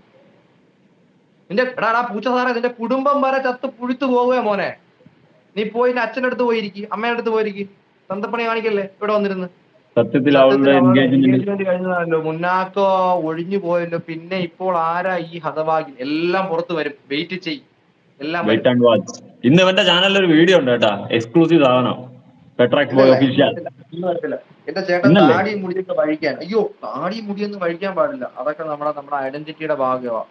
നിന്റെ എടാ എടാ പൂച്ച സാറേ നിന്റെ കുടുംബം വരെ ചത്ത് പുഴുത്തു പോവുക മോനെ നീ പോയി നിന്റെ അച്ഛൻ്റെ അടുത്ത് പോയിരിക്കും അമ്മയുടെ അടുത്ത് പോയിരിക്കും തന്തപ്പണി കാണിക്കല്ലേ ഇവിടെ വന്നിരുന്ന് സത്യത്തിൽ അവളുടെ എൻഗേജ്മെന്റ് എൻഗേജ്മെന്റ് കഴിഞ്ഞതാണല്ലോ മുന്നാക്കോ ഒഴിഞ്ഞു പോയല്ലോ പിന്നെ ഇപ്പോൾ ആരാ ഈ ഹതഭാഗ്യം എല്ലാം പുറത്ത് വരും വെയിറ്റ് ചെയ് എല്ലാം വരും. വെയിറ്റ് ആൻഡ് വാച്ച് ഇന്ന് ഇവന്റെ ചാനലിൽ ഒരു വീഡിയോ ഉണ്ട് കേട്ടാ എക്സ്ക്ലൂസീവ് സാധനം പെട്രാക്സ് ബോയ് ഇല്ല, ഒഫീഷ്യൽ ഇല്ല, ഇന്ന് വരത്തില്ല. എന്റെ ചേട്ടൻ ഇന്നല്ലേ? താടി മുടിയൊക്കെ വഴിക്കാൻ അയ്യോ താടി മുടിയൊന്നും വഴിക്കാൻ പാടില്ല അതൊക്കെ നമ്മുടെ നമ്മുടെ ഐഡന്റിറ്റിയുടെ ഭാഗമാണ്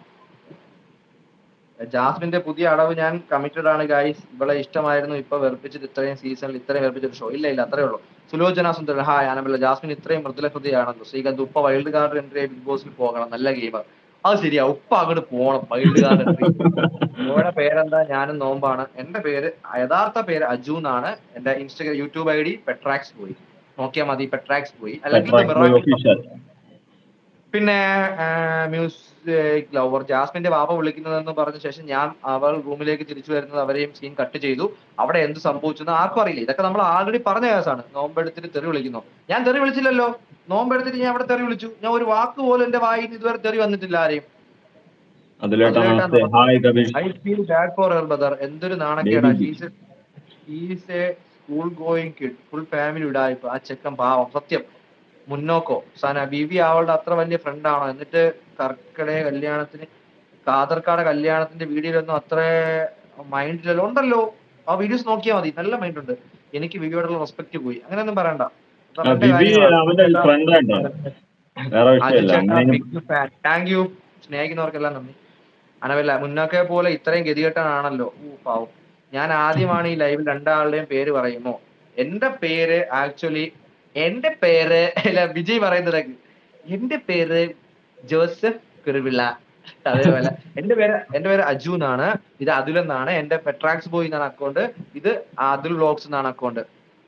ജാസ്മിന്റെ പുതിയ അടവ് ഞാൻ കമ്മിറ്റഡ് ആണ് ഗൈസ് ഇവളെ ഇഷ്ടമായിരുന്നു ഇപ്പൊ വെറുപ്പിച്ചിട്ട് ഇത്രയും സീസണിൽ ഇത്രയും വെറുപ്പിച്ചൊരു ഷോ ഇല്ല ഇല്ല അത്രേ ഉള്ളൂ സുലോചന സുന്ദരൻ ഹായ് ആനബില്ല ജാസ്മിൻ ഇത്രയും മൃദുല ഹൃദയാണല്ലോ ശ്രീകാന്ത് ഉപ്പ വൈൽഡ് കാർഡ് എൻട്രി ബിഗ് ബോസിൽ പോകണം നല്ല ഗെയിം അത് ശരിയാ ഉപ്പ അങ്ങോട്ട് പോകണം വൈൽഡ് കാർഡ് എൻട്രി മോയുടെ പേരെന്താ ഞാനും നോമ്പാണ് എന്റെ പേര് യഥാർത്ഥ പേര് അജു എന്നാണ് എന്റെ Instagram YouTube I D Petrax പോയി നോക്കിയാൽ മതി പെട്രാക്സ് പോയി അല്ലെങ്കിൽ ഇത് പെട്രാക്സ് ബോയ് മിറാക്കിൾ ഒഫീഷ്യൽ പിന്നെ മ്യൂസിക് ലവർ ജാസ്മിന്റെ വാപ്പ വിളിക്കുന്നതെന്ന് പറഞ്ഞ ശേഷം ഞാൻ അവൾ റൂമിലേക്ക് തിരിച്ചു വരുന്നത് അവരെയും സീൻ കട്ട് ചെയ്തു അവിടെ എന്ത് സംഭവിച്ചെന്ന് ആർക്കും അറിയില്ല ഇതൊക്കെ നമ്മൾ ആൾറെഡി പറഞ്ഞ കേസാണ് നോമ്പെടുത്തിട്ട് തെറി വിളിക്കുന്നു ഞാൻ തെറി വിളിച്ചില്ലല്ലോ നോമ്പെടുത്തിട്ട് ഞാൻ അവിടെ തെറി വിളിച്ചു ഞാൻ ഒരു വാക്ക് പോലും എന്റെ വായിൽ നിന്ന് ഇതുവരെ തെറി വന്നിട്ടില്ല ആരെയും അതിലേട്ടാ അതിലേട്ടാ namaste hi Kabeesh I feel bad for her brother എന്തൊരു നാണക്കേടാ Baby. Is a school going kid full family ഇടായിപ്പോ ആ ചെക്കൻ പാവം സത്യം മുന്നോക്കോ സന ബിബി അവളുടെ അത്ര വലിയ ഫ്രണ്ട് ആണോ എന്നിട്ട് കർക്കടെ കല്യാണത്തിന് കാതർക്കാടെ കല്യാണത്തിന്റെ വീഡിയോയിലൊന്നും അത്ര മൈൻഡിലല്ലോ ഉണ്ടല്ലോ ആ വീഡിയോസ് നോക്കിയാൽ മതി നല്ല മൈൻഡ് ഉണ്ട് എനിക്ക് ബിബിയോടുള്ള റെസ്പെക്ട് പോയി അങ്ങനെയൊന്നും പറയണ്ട ആ, ബിബി അവന്റെ ഫ്രണ്ട് ആയിട്ടോ വേറെ വിഷയമല്ല അങ്ങനെ താങ്ക് യു സ്നേഹിക്കുന്നവർക്കെല്ലാം നന്ദി അനവല്ല മുന്നൊക്കെ പോലെ ഇത്രയും ഗതികെട്ടനാണല്ലോ ഊ പാവം ഞാൻ ആദ്യമാണ് ഈ ലൈവിൽ രണ്ടാളുടെയും പേര് പറയുമോ എന്റെ പേര് ആക്ച്വലി എന്റെ പേര് അല്ല വിജയ് പറയുന്നത് എന്റെ പേര് ജോസഫ് കുരുവിള അതേപോലെ എന്റെ പേര് എന്റെ പേര് അജു എന്നാണ് ഇത് അതുൽ എന്നാണ് എന്റെ പെട്രാക്സ് ബോയ് എന്നാണ് അക്കൗണ്ട് ഇത് അതുൽ വ്ലോഗ്സ് എന്നാണ് അക്കൗണ്ട്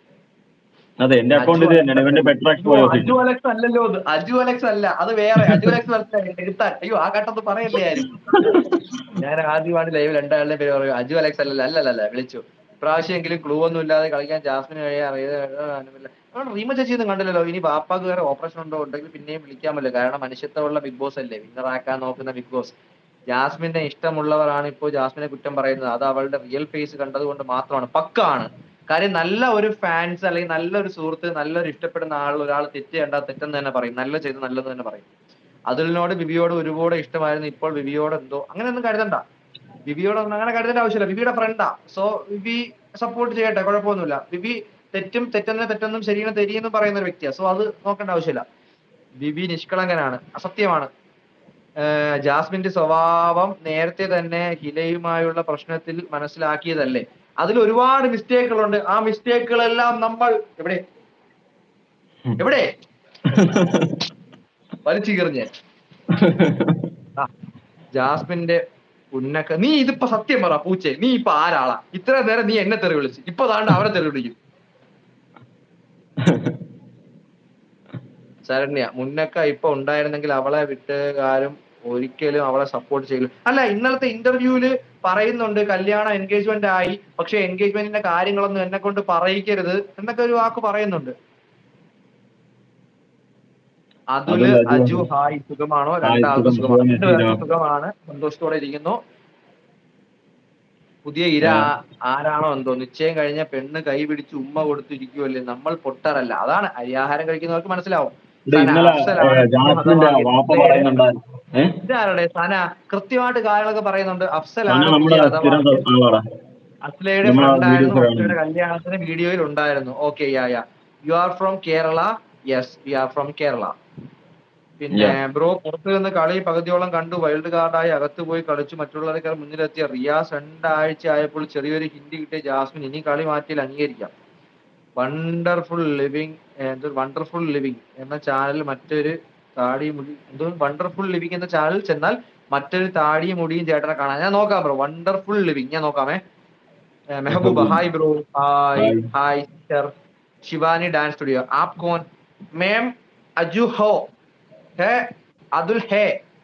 അതെ എന്റെ അക്കൗണ്ട് ഇത് തന്നെയാണ് ഇവന്റെ Petrax boy Aju official Alex അല്ലല്ലോ അത് അജു അലക്സ് അല്ല അത് വേറെ അജു അലക്സ് മനസ്സിലായി എടുത്താൽ അയ്യോ ആ ഘട്ടത്ത് പറയല്ലേ ആരും ഞാൻ ആദ്യമാണ് ലൈവ് രണ്ടാളുടെ പേര് പറയും അജു അലക്സ് അല്ലല്ല അല്ലല്ല വിളിച്ചു ഇപ്രാവശ്യമെങ്കിലും ക്ലൂ ഒന്നും ഇല്ലാതെ കളിക്കാൻ ജാസ്മിന് കഴിയാൻ അറിയാതെ റീമ ചേച്ചി ഒന്നും കണ്ടില്ലല്ലോ ഇനി ബാപ്പാക്ക് വേറെ ഓപ്പറേഷൻ ഉണ്ടോ ഉണ്ടെങ്കിൽ പിന്നെയും വിളിക്കാമല്ലോ കാരണം മനുഷ്യത്വമുള്ള ബിഗ് ബോസ് അല്ലേ വിന്നർ ആക്കാൻ നോക്കുന്ന ബിഗ് ബോസ് ജാസ്മിനെ ഇഷ്ടമുള്ളവരാണ് ഇപ്പോൾ ജാസ്മിനെ കുറ്റം പറയുന്നത് അത് അവളുടെ റിയൽ ഫേസ് കണ്ടതുകൊണ്ട് മാത്രമാണ് പക്കാണ് കാര്യം നല്ല ഒരു ഫാൻസ് അല്ലെങ്കിൽ നല്ലൊരു സുഹൃത്ത് നല്ലൊരു ഇഷ്ടപ്പെടുന്ന ആൾ ഒരാൾ തെറ്റ് കണ്ടാൽ തെറ്റെന്ന് തന്നെ പറയും നല്ല ചെയ്ത് നല്ലത് തന്നെ പറയും അതിലിനോട് ബിബിയോട് ഒരുപാട് ഇഷ്ടമായിരുന്നു ഇപ്പോൾ ബിബിയോട് എന്തോ അങ്ങനെ ഒന്നും കരുതണ്ട ബിബിയോട് ഒന്നും അങ്ങനെ കരുതേണ്ട ആവശ്യമില്ല ബിബിയുടെ ഫ്രണ്ടാ സോ ബിബി സപ്പോർട്ട് ചെയ്യട്ടെ കുഴപ്പമൊന്നുമില്ല ബിബി തെറ്റും തെറ്റെന്ന് തെറ്റെന്നും ശരിയെന്ന് തെരിയെന്നും പറയുന്ന ഒരു വ്യക്തിയാണ് സോ അത് നോക്കേണ്ട ആവശ്യമില്ല ബിബി നിഷ്കളങ്കനാണ് അസത്യമാണ് ഏഹ് ജാസ്മിന്റെ സ്വഭാവം നേരത്തെ തന്നെ ഹിലയുമായുള്ള പ്രശ്നത്തിൽ മനസ്സിലാക്കിയതല്ലേ അതിൽ ഒരുപാട് മിസ്റ്റേക്കുകളുണ്ട് ആ മിസ്റ്റേക്കുകളെല്ലാം നമ്മൾ എവിടെ എവിടെ വലിച്ചു കീറിഞ്ഞ് ആ, ജാസ്മിന്റെ ഉന്നക്ക നീ ഇതിപ്പോ സത്യം പറ പൂച്ചെ നീ ഇപ്പൊ ആരാളാ ഇത്ര നേരം നീ എന്നെ തെറി വിളിച്ചു ഇപ്പൊ താണ്ട് അവരെ തെറി വിളിക്കും ശരണ്യ മുന്നക്ക ഇപ്പൊ ഉണ്ടായിരുന്നെങ്കിൽ അവളെ വിട്ടുകാരും ഒരിക്കലും അവളെ സപ്പോർട്ട് ചെയ്യില്ല അല്ല ഇന്നലത്തെ ഇന്റർവ്യൂവില് പറയുന്നുണ്ട് കല്യാണം എൻഗേജ്മെന്റ് ആയി പക്ഷെ എൻഗേജ്മെന്റിന്റെ കാര്യങ്ങളൊന്നും എന്നെ കൊണ്ട് പറയിക്കരുത് എന്നൊക്കെ ഒരു വാക്ക് പറയുന്നുണ്ട് അതുല് അതുൽ, അജു. അജു ഹായ് സുഖമാണോ ഹായ്, രണ്ടാൾക്കും സുഖം. സുഖമാണ് സുഖം, രണ്ടുപേർക്കും സുഖം. സുഖമാണ് സന്തോഷത്തോടെ ഇരിക്കുന്നു പുതിയ ഇര ആ. ആ- ആരാണോ എന്തോ നിശ്ചയം കഴിഞ്ഞ പെണ്ണ് കൈ പിടിച്ച് ഉമ്മ കൊടുത്തിരിക്കുമല്ലേ നമ്മൾ പൊട്ടറല്ല അതാണ് അരിയാഹാരം കഴിക്കുന്നവർക്ക് മനസ്സിലാവും ഇത് സന, ഇന്നലെ അഫ്സലാണ് ഏ, ജാസ്മിന്റെ മതമാകിയ വാപ്പ പേര്. പറയുന്നുണ്ടായിരുന്നു ഏഹ് ഇതാരുടെ സന കൃത്യമായിട്ട് കാര്യങ്ങളൊക്കെ പറയുന്നുണ്ട് അന്ന അഫ്സലാണ് നമ്മുടെ പുതിയ സ്ഥിരം മതമാകിയ ആളാടാ അസ്ലയുടെ നമ്മളാ ഫ്രണ്ട് ആയിരുന്നു videos കാണുന്നു. അസ്ലയുടെ കല്യാണത്തിന് വീഡിയോയിൽ ഉണ്ടായിരുന്നു okay ya ya you are from Kerala yes we are from Kerala പിന്നെ Yeah. ബ്രോ പുറത്തു നിന്ന് കളി പകുതിയോളം കണ്ടു വൈൽഡ് കാർഡായി അകത്ത് പോയി കളിച്ചു മറ്റുള്ളവരെക്കാൾ മുന്നിലെത്തിയ റിയാസ് രണ്ടാഴ്ച ആയപ്പോൾ ചെറിയൊരു ഹിന്ദി കിട്ടിയ ജാസ്മിൻ ഇനി കളി മാറ്റിയിൽ അംഗീകരിക്കാം വണ്ടർഫുൾ ലിവിങ് എന്തോ വണ്ടർഫുൾ ലിവിങ് എന്ന ചാനൽ മറ്റൊരു താടി മുടി എന്തോ വണ്ടർഫുൾ ലിവിങ് എന്ന ചാനൽ ചെന്നാൽ മറ്റൊരു താടിയും മുടിയും ചേട്ടനെ കാണാം ഞാൻ നോക്കാം ബ്രോ വണ്ടർഫുൾ ലിവിങ് ഞാൻ നോക്കാമേ ഏ, Mehbooba hi bro hi Hi. Hi sister Shivani dance studio ആപ് കോൺ മേം അജു ഹോ ഹേ അതുൽ ഹേ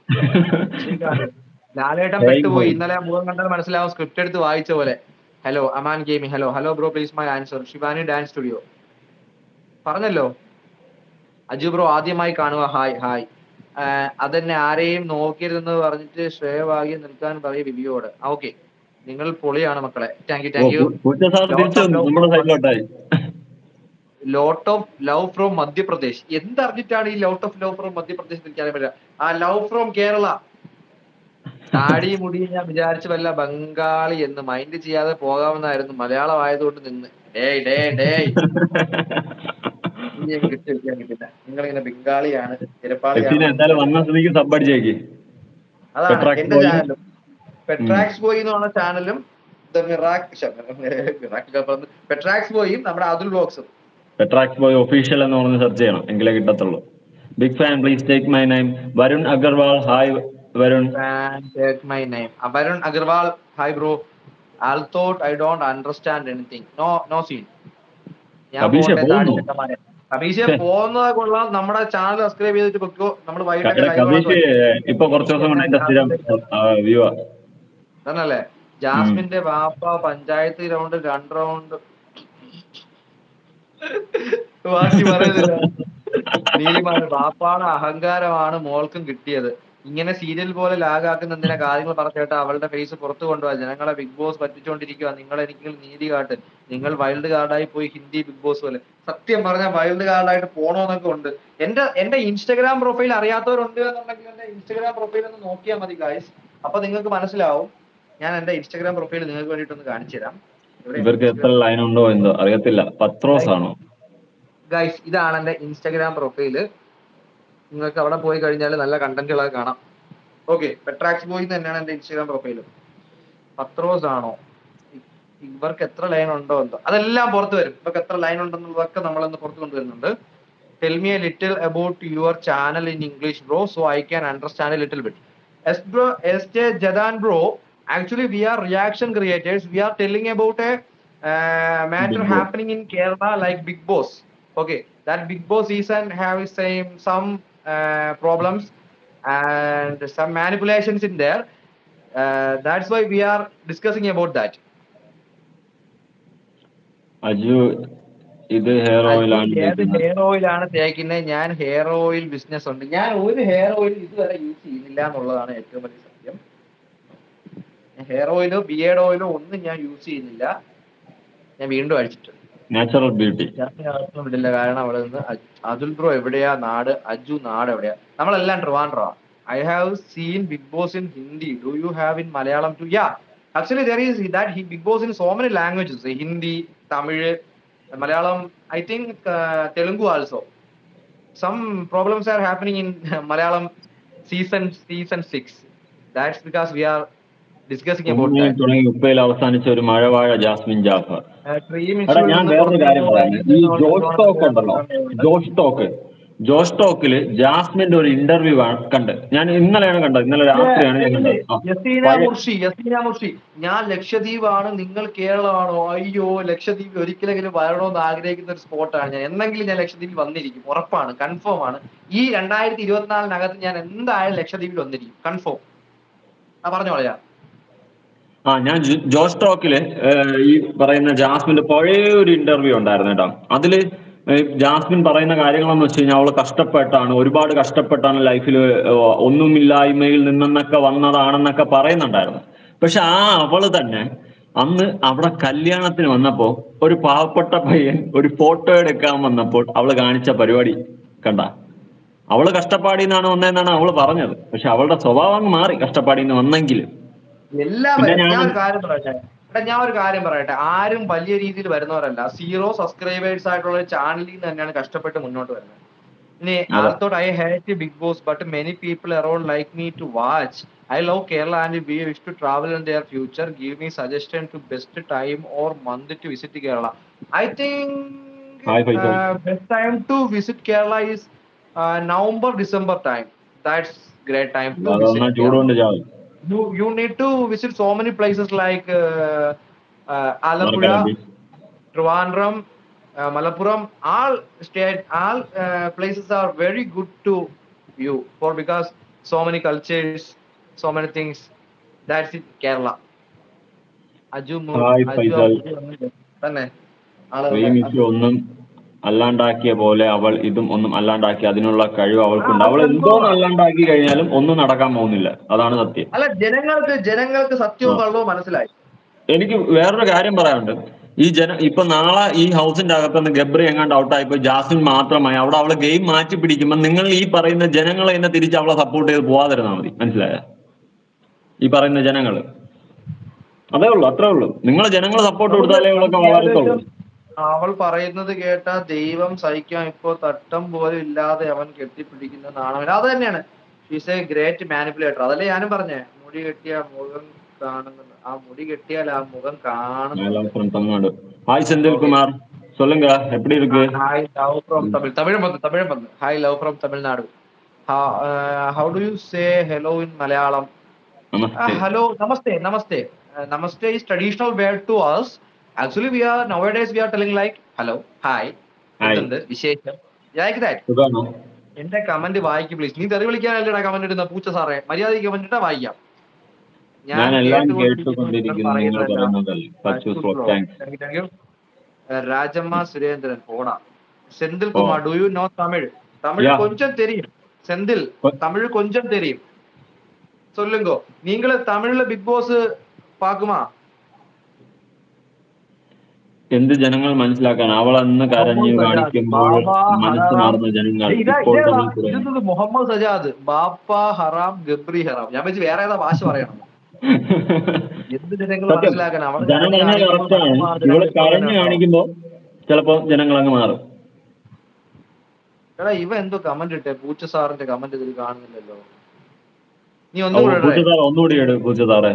ലാലേട്ടൻ Hey, പെട്ടുപോയി boy. ഇന്നലെ മുഖം കണ്ടാൽ മനസ്സിലാവും സ്ക്രിപ്റ്റ് എടുത്ത് വായിച്ച പോലെ hello Aman gaming hello hello bro please my answer Shivani dance studio പറഞ്ഞല്ലോ അജു ബ്രോ ആദ്യമായി കാണുക ഹായ് ഹായ് ആഹ് അതെന്നെ ആരെയും നോക്കരുതെന്ന് പറഞ്ഞിട്ട് ശ്രേയവാകി നിൽക്കാൻ പറയും ബിബിയോട് ഓക്കെ നിങ്ങൾ പൊളിയാണ് മക്കളെ താങ്ക് യു താങ്ക് യു പൂച്ച സാർ തിരിച്ചു വന്നു നമ്മുടെ സൈഡിലോട്ടായി lot of love from Madhya Pradesh എന്തറിഞ്ഞിട്ടാണ് ഈ lot of love from Madhya Pradesh എനിക്കറിയാൻ പറ്റില്ല ആ ലവ് ഫ്രോം കേരള താടി മുടി ഞാൻ വിചാരിച്ചു വല്ല ബംഗാളി എന്ന് മൈൻഡ് ചെയ്യാതെ പോകാമെന്നായിരുന്നു മലയാളം ആയതുകൊണ്ട് നിന്ന് ഡേയ് ഡേ ഡേയ് ഇനി എനിക്ക് കിട്ടില്ല കിട്ടില്ല നിങ്ങൾ ഇങ്ങനെ ബംഗാളിയാണ് എത്തിനെ തിരപ്പാളിയാണ് എന്തായാലും വന്ന സ്ഥിതിക്ക് സബ് അടിച്ചേക്ക് അതാണ് Petrax എന്റെ Boy. ചാനലും പെട്രാക്സ് ബോയ് എന്ന് പറഞ്ഞ ചാനലും ദ മിറാക് പെട്രാക്സ് ബോയും നമ്മുടെ അതുൽ ബോക്സും പെട്രാക്സ് ബോയ് ഒഫീഷ്യൽ എന്ന് പറഞ്ഞ് സെർച്ച് ചെയ്യണം എങ്കിലേ കിട്ടത്തുള്ളൂ big fan please take my name Varun Agarwal hi Varun and take my name. Uh, Varun Agarwal, hi bro. I thought I don't understand anything. No, no scene. ഞാൻ കബീഷെ, പോട്ടെ, താടി പോകുന്നു. ചെക്കന്മാരെ. കബീഷെ പോകുന്നത് കൊള്ളാം നമ്മുടെ ചാനൽ സബ്സ്ക്രൈബ് ചെയ്തിട്ട് വെക്കോ നമ്മൾ വൈകിട്ടൊക്കെ live കബീഷ് കാണുന്നത് ഇപ്പൊ കുറച്ച് ദിവസം കൊണ്ട് എന്റെ സ്ഥിരം വ്യൂ തന്നല്ലേ ജാസ്മിന്റെ വാപ്പ പഞ്ചായത്ത് റൗണ്ട് രണ്ട് റൗണ്ട് ബാക്കി പറയുന്നില്ല നീലിമാൻ വാപ്പാടെ അഹങ്കാരമാണ് മോൾക്കും കിട്ടിയത് ഇങ്ങനെ സീരിയൽ പോലെ ലാഗാക്കുന്ന എന്തിനാ കാര്യങ്ങൾ പറഞ്ഞേട്ടാ അവളുടെ ഫേസ് പുറത്തു കൊണ്ടുപോവാ ജനങ്ങളെ ബിഗ് ബോസ് പറ്റിച്ചോണ്ടിരിക്കുക നിങ്ങൾ എനിക്ക് നീതി കാട്ട് നിങ്ങൾ വൈൽഡ് കാർഡായി പോയി ഹിന്ദി ബിഗ് ബോസ് പോലെ സത്യം പറഞ്ഞാൽ വൈൽഡ് കാർഡായിട്ട് പോണോന്നൊക്കെ ഉണ്ട് എന്റെ എന്റെ ഇൻസ്റ്റഗ്രാം പ്രൊഫൈൽ അറിയാത്തവരുണ്ട് എന്നുണ്ടെങ്കിൽ എന്റെ ഇൻസ്റ്റഗ്രാം പ്രൊഫൈൽ ഒന്ന് നോക്കിയാൽ മതി ഗായ്സ് അപ്പൊ നിങ്ങൾക്ക് മനസ്സിലാവും ഞാൻ എന്റെ ഇൻസ്റ്റഗ്രാം പ്രൊഫൈൽ നിങ്ങൾക്ക് വേണ്ടിയിട്ടൊന്ന് കാണിച്ചു തരാം ഇവർക്ക് എത്ര ലൈൻ ഉണ്ടോ എന്തോ അറിയത്തില്ല പത്രോസ് ആണോ ഗൈസ് ഇതാണ് എന്റെ ഇൻസ്റ്റാഗ്രാം പ്രൊഫൈല് നിങ്ങൾക്ക് അവിടെ പോയി കഴിഞ്ഞാൽ നല്ല കണ്ടന്റുകളൊക്കെ കാണാം ഓക്കെ പെട്രാക്സ് ബോയ് തന്നെയാണ് എന്റെ ഇൻസ്റ്റാഗ്രാം പ്രൊഫൈല് പത്രോസ് ആണോ ഇ- ഇവർക്ക് എത്ര ലൈൻ ഉണ്ടോ എന്തോ അതെല്ലാം പുറത്ത് വരും ഇവർക്ക് എത്ര ലൈൻ ഉണ്ടെന്നുള്ളതൊക്കെ നമ്മളൊന്ന് പുറത്ത് കൊണ്ടുവരുന്നുണ്ട് tell me a little about your channel in English bro so I can understand a little bit S bro S J Jadan bro actually we are reaction creators we are telling about a matter Big Boss. Happening in Kerala like big boss okay that big boss season have same some uh, problems and some manipulations in there uh, that's why we are discussing about that Aju ഇത് hair oil ആണ് ഏത് ഉപയോഗിക്കുന്നത്. Hair oil ആണ് തേക്കുന്നത് ഞാൻ hair oil business ഉണ്ട് ഞാൻ ഒരു ഹെയർ ഓയിൽ ഇതുവരെ യൂസ് ചെയ്യുന്നില്ല എന്നുള്ളതാണ് ഏറ്റവും വലിയ സത്യം ഹെയർ ഓയിലോ ബിയേഡ് ഓയിലോ ഒന്നും ഞാൻ യൂസ് ചെയ്യുന്നില്ല ഞാൻ വീണ്ടും അഴിച്ചിട്ടുണ്ട് നാച്ചുറൽ ബ്യൂട്ടി ജാസ്മിൻ ആർക്കും വിടില്ല കാരണം അവിടെ നിന്ന് അജ്- അതുൽ ബ്രോ എവിടെയാ നാട് അജു നാട് എവിടെയാ നമ്മളെല്ലാം Trivandrum I have seen big boss in Hindi do you have in Malayalam too ya actually there is that big boss in so many languages Hindi Tamil Malayalam I think Telugu also some problems are happening in Malayalam season season six that's because we are discussing about ഉമ്മയിൽ തുടങ്ങി ഉപ്പയിൽ അവസാനിച്ച ഒരു മഴവാഴ Jasmine Jafar dream എടാ ഞാൻ വേറൊരു കാര്യം പറയാം ഈ ജോഷ് ടോക്ക് ഉണ്ടല്ലോ ജോഷ് ടോക്ക് ജോഷ് ടോക്കില് ജാസ്മിന്റെ ഒരു ഇന്റർവ്യൂ കണ്ട് ഞാൻ ഇന്നലെയാണ് കണ്ടത് ഇന്നലെ രാത്രിയാണ് ഞാൻ കണ്ടത് ആ. യസീന പഴയ- മുർഷി യസീന മുർഷി ഞാൻ ലക്ഷദ്വീപാണ് നിങ്ങൾ കേരളമാണോ അയ്യോ ലക്ഷദ്വീപ് ഒരിക്കലെങ്കിലും വരണമെന്ന് ആഗ്രഹിക്കുന്ന ഒരു സ്പോട്ടാണ് ഞാൻ എന്നെങ്കിലും ഞാൻ ലക്ഷദ്വീപിൽ വന്നിരിക്കും ഉറപ്പാണ് കൺഫേം ആണ് ഈ രണ്ടായിരത്തി ഇരുപത്തിനാലിനകത്ത് ഞാൻ എന്തായാലും ലക്ഷദ്വീപിൽ വന്നിരിക്കും കൺഫേം ആ പറഞ്ഞോളയാ ആ ഞാൻ ജോ- ജോഷ് ടോക്കില് ഏഹ്, ഈ പറയുന്ന ജാസ്മിന്റെ പഴയ ഒരു ഇന്റർവ്യൂ ഉണ്ടായിരുന്നു കേട്ടോ അതില് ഏഹ് ജാസ്മിൻ പറയുന്ന കാര്യങ്ങളെന്ന് വെച്ച് കഴിഞ്ഞാൽ അവള് കഷ്ടപ്പെട്ടാണ് ഒരുപാട് കഷ്ടപ്പെട്ടാണ് ലൈഫിൽ ഒന്നുമില്ലായ്മയിൽ നിന്നെന്നൊക്കെ വന്നതാണെന്നൊക്കെ പറയുന്നുണ്ടായിരുന്നു പക്ഷെ ആ അവള് തന്നെ അന്ന് അവിടെ കല്യാണത്തിന് വന്നപ്പോ ഒരു പാവപ്പെട്ട പയ്യൻ ഒരു ഫോട്ടോ എടുക്കാൻ വന്നപ്പോൾ അവള് കാണിച്ച പരിപാടി കണ്ട അവള് കഷ്ടപ്പാടിന്നാണ് വന്നതെന്നാണ് അവള് പറഞ്ഞത് പക്ഷെ അവളുടെ സ്വഭാവം അങ്ങ് മാറി കഷ്ടപ്പാടിന്ന് വന്നെങ്കിലും എല്ലാവരും പിന്നെ ഞാൻ- ഞാൻ ഒരു കാര്യം പറയട്ടെ എടാ ഞാൻ ഒരു കാര്യം പറയട്ടെ ആരും വലിയ രീതിയിൽ വരുന്നവരല്ല സീറോ സബ്സ്ക്രൈബേഴ്സ് ആയിട്ടുള്ള ഒരു ചാനലിൽ നിന്ന് തന്നെയാണ് കഷ്ടപ്പെട്ട് മുന്നോട്ട് വരുന്നത് ഇനി അതെ. Although I hate big boss but many people around like me to watch I love Kerala and we wish to travel in their future give me suggestion to best time or month to visit Kerala I think Hi, Faisal. Best time to visit Kerala is November December time that's great time to അതൊന്നാ visit ചൂടുകൊണ്ട് ചാവും you you need to visit so many places like uh, uh, Alapura, മറക്കലണ്ടി. Trivandrum, uh, Malappuram. All state, all uh, places are very good to you for because so many cultures, so many things. That's it, Kerala. Aju മു- Hi, Aju Faisal. Abu വന്നിട്ട് തന്നെ ആളുകൾ പ്രേമിച്ച് ഒന്നും അല്ലാണ്ടാക്കിയ പോലെ അവൾ ഇതും ഒന്നും അല്ലാണ്ടാക്കി അതിനുള്ള കഴിവ് അവൾക്കുണ്ട് അവൾ എന്തോന്ന് അല്ലാണ്ടാക്കി കഴിഞ്ഞാലും ഒന്നും നടക്കാൻ പോകുന്നില്ല അതാണ് സത്യം അല്ല ജനങ്ങൾക്ക് ജനങ്ങൾക്ക് സത്യവും ആ. കള്ളവും മനസ്സിലായി എനിക്ക് വേറൊരു കാര്യം പറയാനുണ്ട് ഈ ജന ഇപ്പൊ നാളെ ഈ ഹൗസിന്റെ അകത്തുനിന്ന് ഗബ്രി എങ്ങാണ്ട് ഔട്ടായപ്പോ ജാസ്മിൻ മാത്രമായി അവിടെ അവളെ ഗെയിം മാറ്റി പിടിക്കുമ്പോൾ നിങ്ങൾ ഈ പറയുന്ന ജനങ്ങളെ തന്നെ തിരിച്ച് അവളെ സപ്പോർട്ട് ചെയ്ത് പോവാതിരുന്നാൽ മതി മനസ്സിലായ ഈ പറയുന്ന ജനങ്ങള് അതേ ഉള്ളൂ അത്രേ ഉള്ളൂ നിങ്ങൾ ജനങ്ങൾ സപ്പോർട്ട് കൊടുത്താലേ ഇവളൊക്കെ വളരത്തുള്ളൂ അവൾ പറയുന്നത് കേട്ട ദൈവം സഹിക്കാൻ ഇപ്പോ തട്ടം പോലും ഇല്ലാതെ അവൻ കെട്ടിപ്പിടിക്കുന്ന നാണവൻ അത് തന്നെയാണ് ഷീസ് എ ഗ്രേറ്റ് മാനിപ്പുലേറ്റർ അതല്ലേ ഞാനും പറഞ്ഞേ മുടി കെട്ടിയ മുഖം കാണുന്നത് ആ മുടി കെട്ടിയാൽ ആ മുഖം കാണുന്നു மேலம் from தமிழ்நாடு ஹாய் செந்தில்குமார் சொல்லுங்க எப்படி இருக்கு hi love from Tamil Tamil വന്ന് തമിഴ് വന്ന് hi love from Tamil Nadu how do you say hello in Malayalam namaste hello namaste namaste namaste is traditional word to us actually we are nowadays we are telling like hello hi Hi. എന്തുണ്ട് വിശേഷം like that സുഖാണോ എന്റെ comment വായിക്കും please നീ തെറി വിളിക്കാനല്ലേടാ comment ഇടുന്ന പൂച്ച സാറേ മര്യാദയ്ക്ക് കമന്റ് ഇട്ടാ വായിക്കാം ഞാൻ എല്ലാം കേട്ടുകൊണ്ടിരിക്കുന്നു, കേട്ടുകൊണ്ടിരിക്കുന്നു നിങ്ങൾ പറയുന്നതെല്ലാം. പറയുന്നതല്ല Pachu Good bro. Thanks Thank you, thank you. Uh, Rajamma Surendran പോടാ Senthil Kumar do you know Tamil Tamil Yeah. കൊഞ്ചം தெரியும் செந்தில் What? தமிழ் கொஞ்சம் தெரியும் சொல்லுங்க நீங்கள தமிழ்ல பிக் பாஸ் பாக்குமா എന്ത് ജനങ്ങൾ മനസ്സിലാക്കാൻ അവൾ അന്ന് കരഞ്ഞു കാണിക്കുമ്പോൾ മനസ്സ് മാറുന്ന ജനങ്ങൾ ഇതാ- ഇപ്പോൾ ഇതേതാ? തന്നെ കുറയുന്നു. ഇതെന്തത് മുഹമ്മദ് സജാദ് ബാപ്പ ഹറാം ഗബ്രി ഹറാം ഞാൻ വെച്ച് വേറെ ഏതാ ഭാഷ പറയണം എന്ത് ജനങ്ങൾ സത്യം. മനസ്സിലാക്കാൻ അവിടെ ജനം പറഞ്ഞാൽ കറക്റ്റ് ആണ് ഇവള് കരഞ്ഞു കാണിക്കുമ്പോ ചിലപ്പോ ജനങ്ങൾ അങ്ങ് മാറും എടാ ഇവ എന്തോ കമന്റ് ഇട്ടേ പൂച്ച സാറിന്റെ കമന്റ് ഇതിൽ കാണുന്നില്ലല്ലോ നീ ഓ, ഒന്നും കൂടെ ഇടേ. പൂച്ചത്താറ് ഒന്നുകൂടി ഇട് പൂച്ചത്താറെ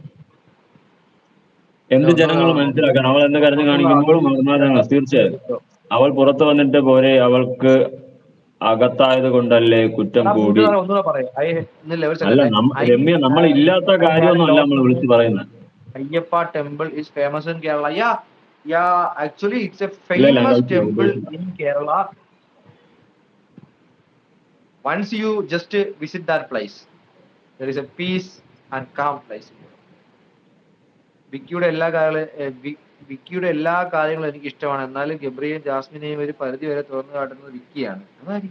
എന്ത് ജനങ്ങൾ മനസ്സിലാക്കാൻ അവൾ എന്ത് കരഞ്ഞു കാണിക്കുമ്പോൾ മാറുന്ന ജനങ്ങൾ തീർച്ചയായും അവൾ പുറത്തു വന്നിട്ട് പോരെ അവൾക്ക് അകത്തായത് കൊണ്ടല്ലേ കുറ്റം ആ കൂടി പൂച്ച സാറ് ഒന്നുകൂടെ പറയ്. അയ്യ, ഇന്നില്ല, ഒരു അല്ല second. നമ്മ ഐ- രമ്യ നമ്മൾ ഇല്ലാത്ത കാര്യമൊന്നും അല്ല നമ്മൾ വിളിച്ചു പറയുന്നത് Ayyappa temple is famous in Kerala. Yeah, yeah. Actually, it's a ഇല്ല, ഇല്ല, famous അത് temple ചോദിച്ചു. in Kerala. Once you just uh, visit that place, there is a peace and calm place. വിക്കിയുടെ എല്ലാ കാര്യങ്ങളും വിക്കിയുടെ എല്ലാ കാര്യങ്ങളും എനിക്ക് ഇഷ്ടമാണ് എന്നാലും ഗബ്രിയെയും ജാസ്മിനെയും ഒരു പരിധി വരെ തുറന്നു കാട്ടുന്നത് വിക്കിയാണ് അതാരി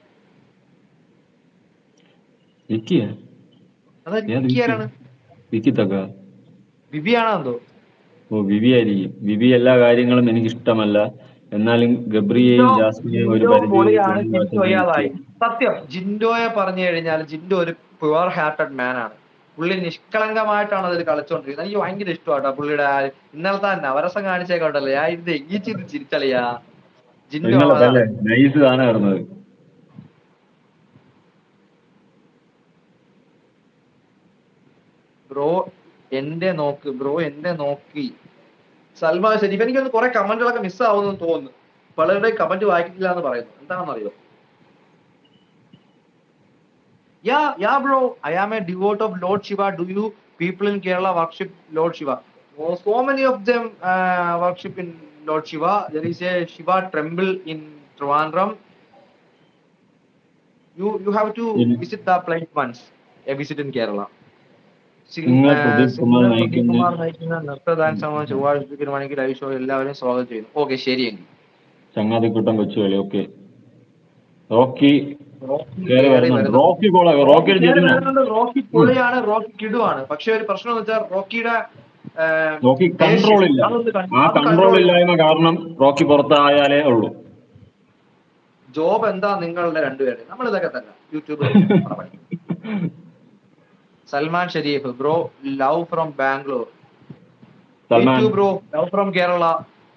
വിക്കിയ അതാരി ഏത് വിക്കി ആരാണ് വിക്കിത്തൊക്കെ വിവിയാണോ എന്തോ ഓ വിവി ആയിരിക്കും വിവി എല്ലാ കാര്യങ്ങളും എനിക്ക് ഇഷ്ടമല്ല എന്നാലും ഗബ്രിയെയും ജാസ്മിനെയും ഒരു ജിൻഡോ പരിധി വരെ പൊളിയാണ് തുറന്നു ജിൻഡോ കാട്ടുന്നത് വയ്യാതായി വിക്കിയാണ്. സത്യം ജിൻഡോയെ പറഞ്ഞു കഴിഞ്ഞാൽ ജിൻഡോ ഒരു പ്യുവർ ഹാർട്ടഡ് മാൻ ആണ് പുള്ളി നിഷ്കളങ്കമായിട്ടാണ് അതിൽ കളിച്ചോണ്ടിരിക്കുന്നത് എനിക്ക് ഭയങ്കര ഇഷ്ടമാട്ടോ പുള്ളിയുടെ ആ ഇന്നലത്തെ ആ നവരസം കാണിച്ചേക്കോട്ടല്ലേ ഞാൻ ഇത് എങ്ങീച്ച് ഇത് ചിരിച്ചളിയാ ജിൻഡോ നിങ്ങളെ അതാണ്. നൈസ് സാധനം വരുന്നത് ബ്രോ എന്റെ നോക്ക് ബ്രോ എന്റെ നോക്കി സൽമാൻ ഷെരീഫ് എനിക്കൊന്ന് കുറെ കമന്റുകളൊക്കെ മിസ് ആവുമെന്ന് തോന്നുന്നു പലരുടെ കമന്റ് വായിക്കില്ല എന്ന് പറയുന്നു എന്താണെന്നറിയോ ya ya bro I am a devote of lord Shiva do you people in Kerala worship lord Shiva so many of them worship in lord Shiva there is a Shiva temple in Trivandrum you you have to In- visit the place once a visit in Kerala നിങ്ങൾ പ്രദീപ് കുമാർ നയിക്കുന്ന- കുമാർ നയിക്കുന്ന നൃത്തദാൻ സമയം ചൊവ്വാഴ്ച മണിക്ക് live show എല്ലാവരും സ്വാഗതം ചെയ്യുന്നു okay ശരിയെങ്കിൽ ചങ്ങാതിക്കുട്ടൻ കൊച്ചുകളി ഓക്കെ റോക്കി റോക്കി കയറി കയറി വരുന്നുണ്ട് വരുന്നു റോക്കി കോള റോക്കി റോക്കിയുടെ കയറി ചേട്ടനാ വരുന്നുണ്ട് റോക്കി പൊളിയാണ് റോക്കി കിടുവാണ് പക്ഷെ ഒരു പ്രശ്നം എന്ന് വെച്ചാൽ റോക്കിയുടെ ആ, റോക്കി കൺട്രോൾ ദേഷ്യം ഇല്ല അതൊന്ന് കൺ- ആ അത് കൺട്രോൾ കൺട്രോൾ ചെയ്യണം ഇല്ലായ്മ കാരണം റോക്കി പുറത്തായാലേ ഉള്ളൂ ജോബ് എന്താ നിങ്ങളുടെ രണ്ടുപേരുടെ നമ്മൾ ഇതൊക്കെ തന്നെ YouTube Salman Sharif bro love from Bangalore Salman bro love from Kerala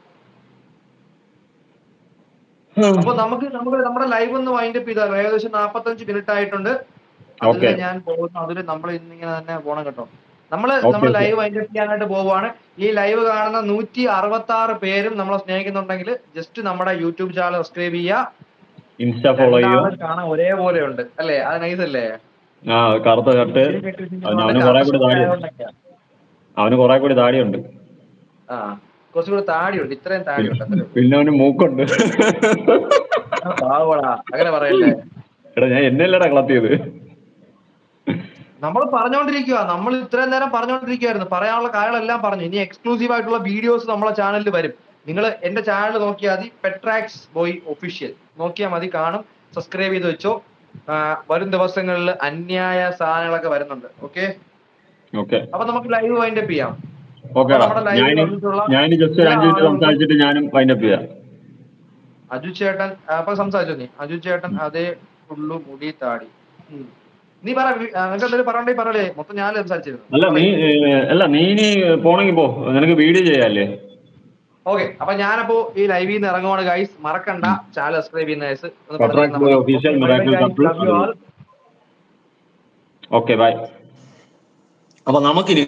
അപ്പൊ നമുക്ക് നമുക്ക് നമ്മുടെ ലൈവ് ഒന്ന് വൈൻഡ് അപ്പ് ചെയ്താലോ ഏകദേശം നാപ്പത്തഞ്ച് മിനിറ്റ് ആയിട്ടുണ്ട് അതിൽ ഓക്കെ ഞാൻ പോകുന്നു അതിൽ നമ്മൾ ഇന്നിങ്ങനെ തന്നെ പോണം കേട്ടോ നമ്മള് ഓക്കെ നമ്മൾ ഓക്കെ ലൈവ് വൈൻഡ് അപ്പ് ചെയ്യാനായിട്ട് പോവുകയാണ് ഈ ലൈവ് കാണുന്ന നൂറ്റി അറുപത്തി ആറ് പേരും നമ്മളെ സ്നേഹിക്കുന്നുണ്ടെങ്കിൽ ജസ്റ്റ് നമ്മുടെ യൂട്യൂബ് ചാനൽ സബ്സ്ക്രൈബ് ചെയ്യുക ഇൻസ്റ്റ ഫോളോ ചെയ്യുക രണ്ടാളും കാണാൻ ഒരേപോലെ ഉണ്ട് അല്ലേ അത് നൈസ് അല്ലേ ആ കറുത്ത ഷർട്ട് അവന് അവന് കുറെ കൂടി താടി അവന് കുറെ കൂടി താടിയുണ്ട് ആ കുറച്ചുകൂടെ താടിയുണ്ട് ഇത്രയും പിന്നെ താടിയുണ്ട് അത്രേ ഉള്ളൂ പിന്നെ അവന് മൂക്കുണ്ട് ആ, പാവടാ അങ്ങനെ പറയല്ലേ എടാ ഞാൻ എന്നല്ലടാ കളത്തിയത് നമ്മൾ പറഞ്ഞുകൊണ്ടിരിക്കുക നമ്മൾ ഇത്രയും നേരം പറഞ്ഞുകൊണ്ടിരിക്കുകയായിരുന്നു പറയാനുള്ള കാര്യങ്ങളെല്ലാം പറഞ്ഞു ഇനി എക്സ്ക്ലൂസീവ് ആയിട്ടുള്ള വീഡിയോസ് നമ്മളെ ചാനലിൽ വരും നിങ്ങൾ എന്റെ ചാനൽ നോക്കിയാൽ മതി പെട്രാക്സ് ബോയ് ഒഫീഷ്യൽ നോക്കിയാൽ മതി കാണും സബ്സ്ക്രൈബ് ചെയ്ത് വെച്ചോ ആ, വരും ദിവസങ്ങളിൽ അന്യായ സാധനങ്ങളൊക്കെ വരുന്നുണ്ട് ഓക്കെ ഓക്കെ അപ്പൊ നമുക്ക് ലൈവ് വൈൻഡ് അപ്പ് ചെയ്യാം അപ്പൊ ഓക്കേടാ നമ്മുടെ ലൈവിൽ ഞാൻ വന്നിട്ടുള്ള ഞാൻ ജസ്റ്റ് ഒരു എല്ലാ അഞ്ച് മിനിറ്റ് ആളുകൾക്കും സംസാരിച്ചിട്ട് ഞാനും വൈൻഡപ്പ് ചെയ്യാം അജു ചേട്ടൻ ആ, അപ്പൊ സംസാരിച്ചോ നീ അജു ചേട്ടൻ അതേ ഉള്ളു മുടി താടി ഉം. നീ പറ വി- ആ, നിനക്ക് എന്തെങ്കിലും പറയണ്ടേ പറയലേ മൊത്തം ഞാൻ സംസാരിച്ചിരുന്നു അല്ല നീ പറയ് ഏ, അല്ല നീ ഇനി പോണെങ്കി പോ നിനക്ക് വീഡിയോ ചെയ്യാല്ലേ ഓക്കെ അപ്പൊ ഞാനപ്പോ ഈ ലൈവിൽ നിന്ന് ഇറങ്ങുവാണ് ഗൈസ് മറക്കണ്ട ചാനൽ സബ്സ്ക്രൈബ് ചെയ്യുന്ന ഗൈസ് ഒന്ന് പട്രാക്സ് പറഞ്ഞിരുന്നാ ബോയ് മതി official okay bye bye miracle guys couple love you all okay bye അപ്പൊ നമുക്കിനി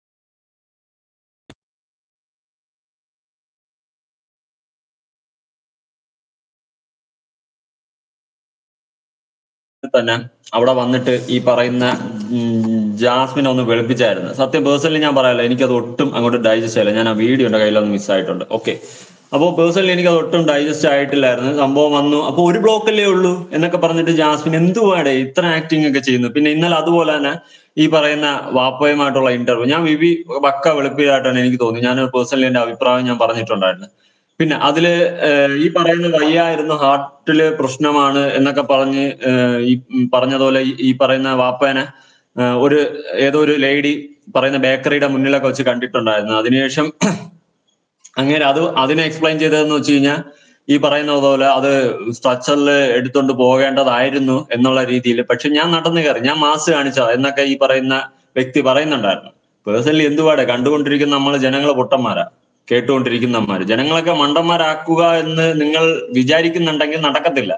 തന്നെ അവിടെ വന്നിട്ട് ഈ പറയുന്ന ഉം, ജാസ്മിനെ ഒന്ന് വെളുപ്പിച്ചായിരുന്നു സത്യം പേഴ്സണലി ഞാൻ പറയാലോ എനിക്കത് ഒട്ടും അങ്ങോട്ട് ഡൈജസ്റ്റ് ആയില്ല ഞാൻ ആ വീഡിയോ എന്റെ കയ്യിലൊന്ന് മിസ്സായിട്ടുണ്ട് ഓക്കെ അപ്പോൾ പേഴ്സണലി എനിക്കത് ഒട്ടും ഡൈജസ്റ്റ് ആയിട്ടില്ലായിരുന്നു സംഭവം വന്നു അപ്പോൾ ഒരു ബ്ലോക്കല്ലേ ഉള്ളൂ എന്നൊക്കെ പറഞ്ഞിട്ട് ജാസ്മിൻ എന്തുവാടെ ഇത്ര ആക്ടിങ് ഒക്കെ ചെയ്യുന്നു പിന്നെ ഇന്നലെ അതുപോലെ തന്നെ ഈ പറയുന്ന വാപ്പയുമായിട്ടുള്ള ഇന്റർവ്യൂ ഞാൻ വിവി പക്ക വെളുപ്പിയതായിട്ടാണ് എനിക്ക് തോന്നി ഞാൻ പേഴ്സണലി എന്റെ അഭിപ്രായം ഞാൻ പറഞ്ഞിട്ടുണ്ടായിരുന്നു പിന്നെ അതില് ഏഹ്, ഈ പറയുന്ന വയ്യായിരുന്നു ഹാർട്ടില് പ്രശ്നമാണ് എന്നൊക്കെ പറഞ്ഞ് ഏഹ്, ഈ ഉം പറഞ്ഞതുപോലെ ഈ- ഈ പറയുന്ന വാപ്പേനെ ഏഹ്, ഒരു ഏതോ ഒരു ലേഡി പറയുന്ന ബേക്കറിയുടെ മുന്നിലൊക്കെ വെച്ച് കണ്ടിട്ടുണ്ടായിരുന്നു അതിനുശേഷം അങ്ങനെ അത് അതിനെ എക്സ്പ്ലെയിൻ ചെയ്തതെന്ന് വെച്ച് കഴിഞ്ഞാൽ ഈ പറയുന്ന പോലെ അത് സ്ട്രക്ചറിൽ എടുത്തുകൊണ്ട് പോകേണ്ടതായിരുന്നു എന്നുള്ള രീതിയിൽ പക്ഷെ ഞാൻ നടന്നു കയറി ഞാൻ മാസ് കാണിച്ചതാ എന്നൊക്കെ ഈ പറയുന്ന വ്യക്തി പറയുന്നുണ്ടായിരുന്നു പേഴ്സണലി എന്തുപാടെ കണ്ടുകൊണ്ടിരിക്കുന്ന നമ്മൾ ജനങ്ങൾ പൊട്ടന്മാരാ കേട്ടുകൊണ്ടിരിക്കുന്നമാര് ജനങ്ങളൊക്കെ മണ്ടന്മാരാക്കുക എന്ന് നിങ്ങൾ വിചാരിക്കുന്നുണ്ടെങ്കിൽ നടക്കത്തില്ല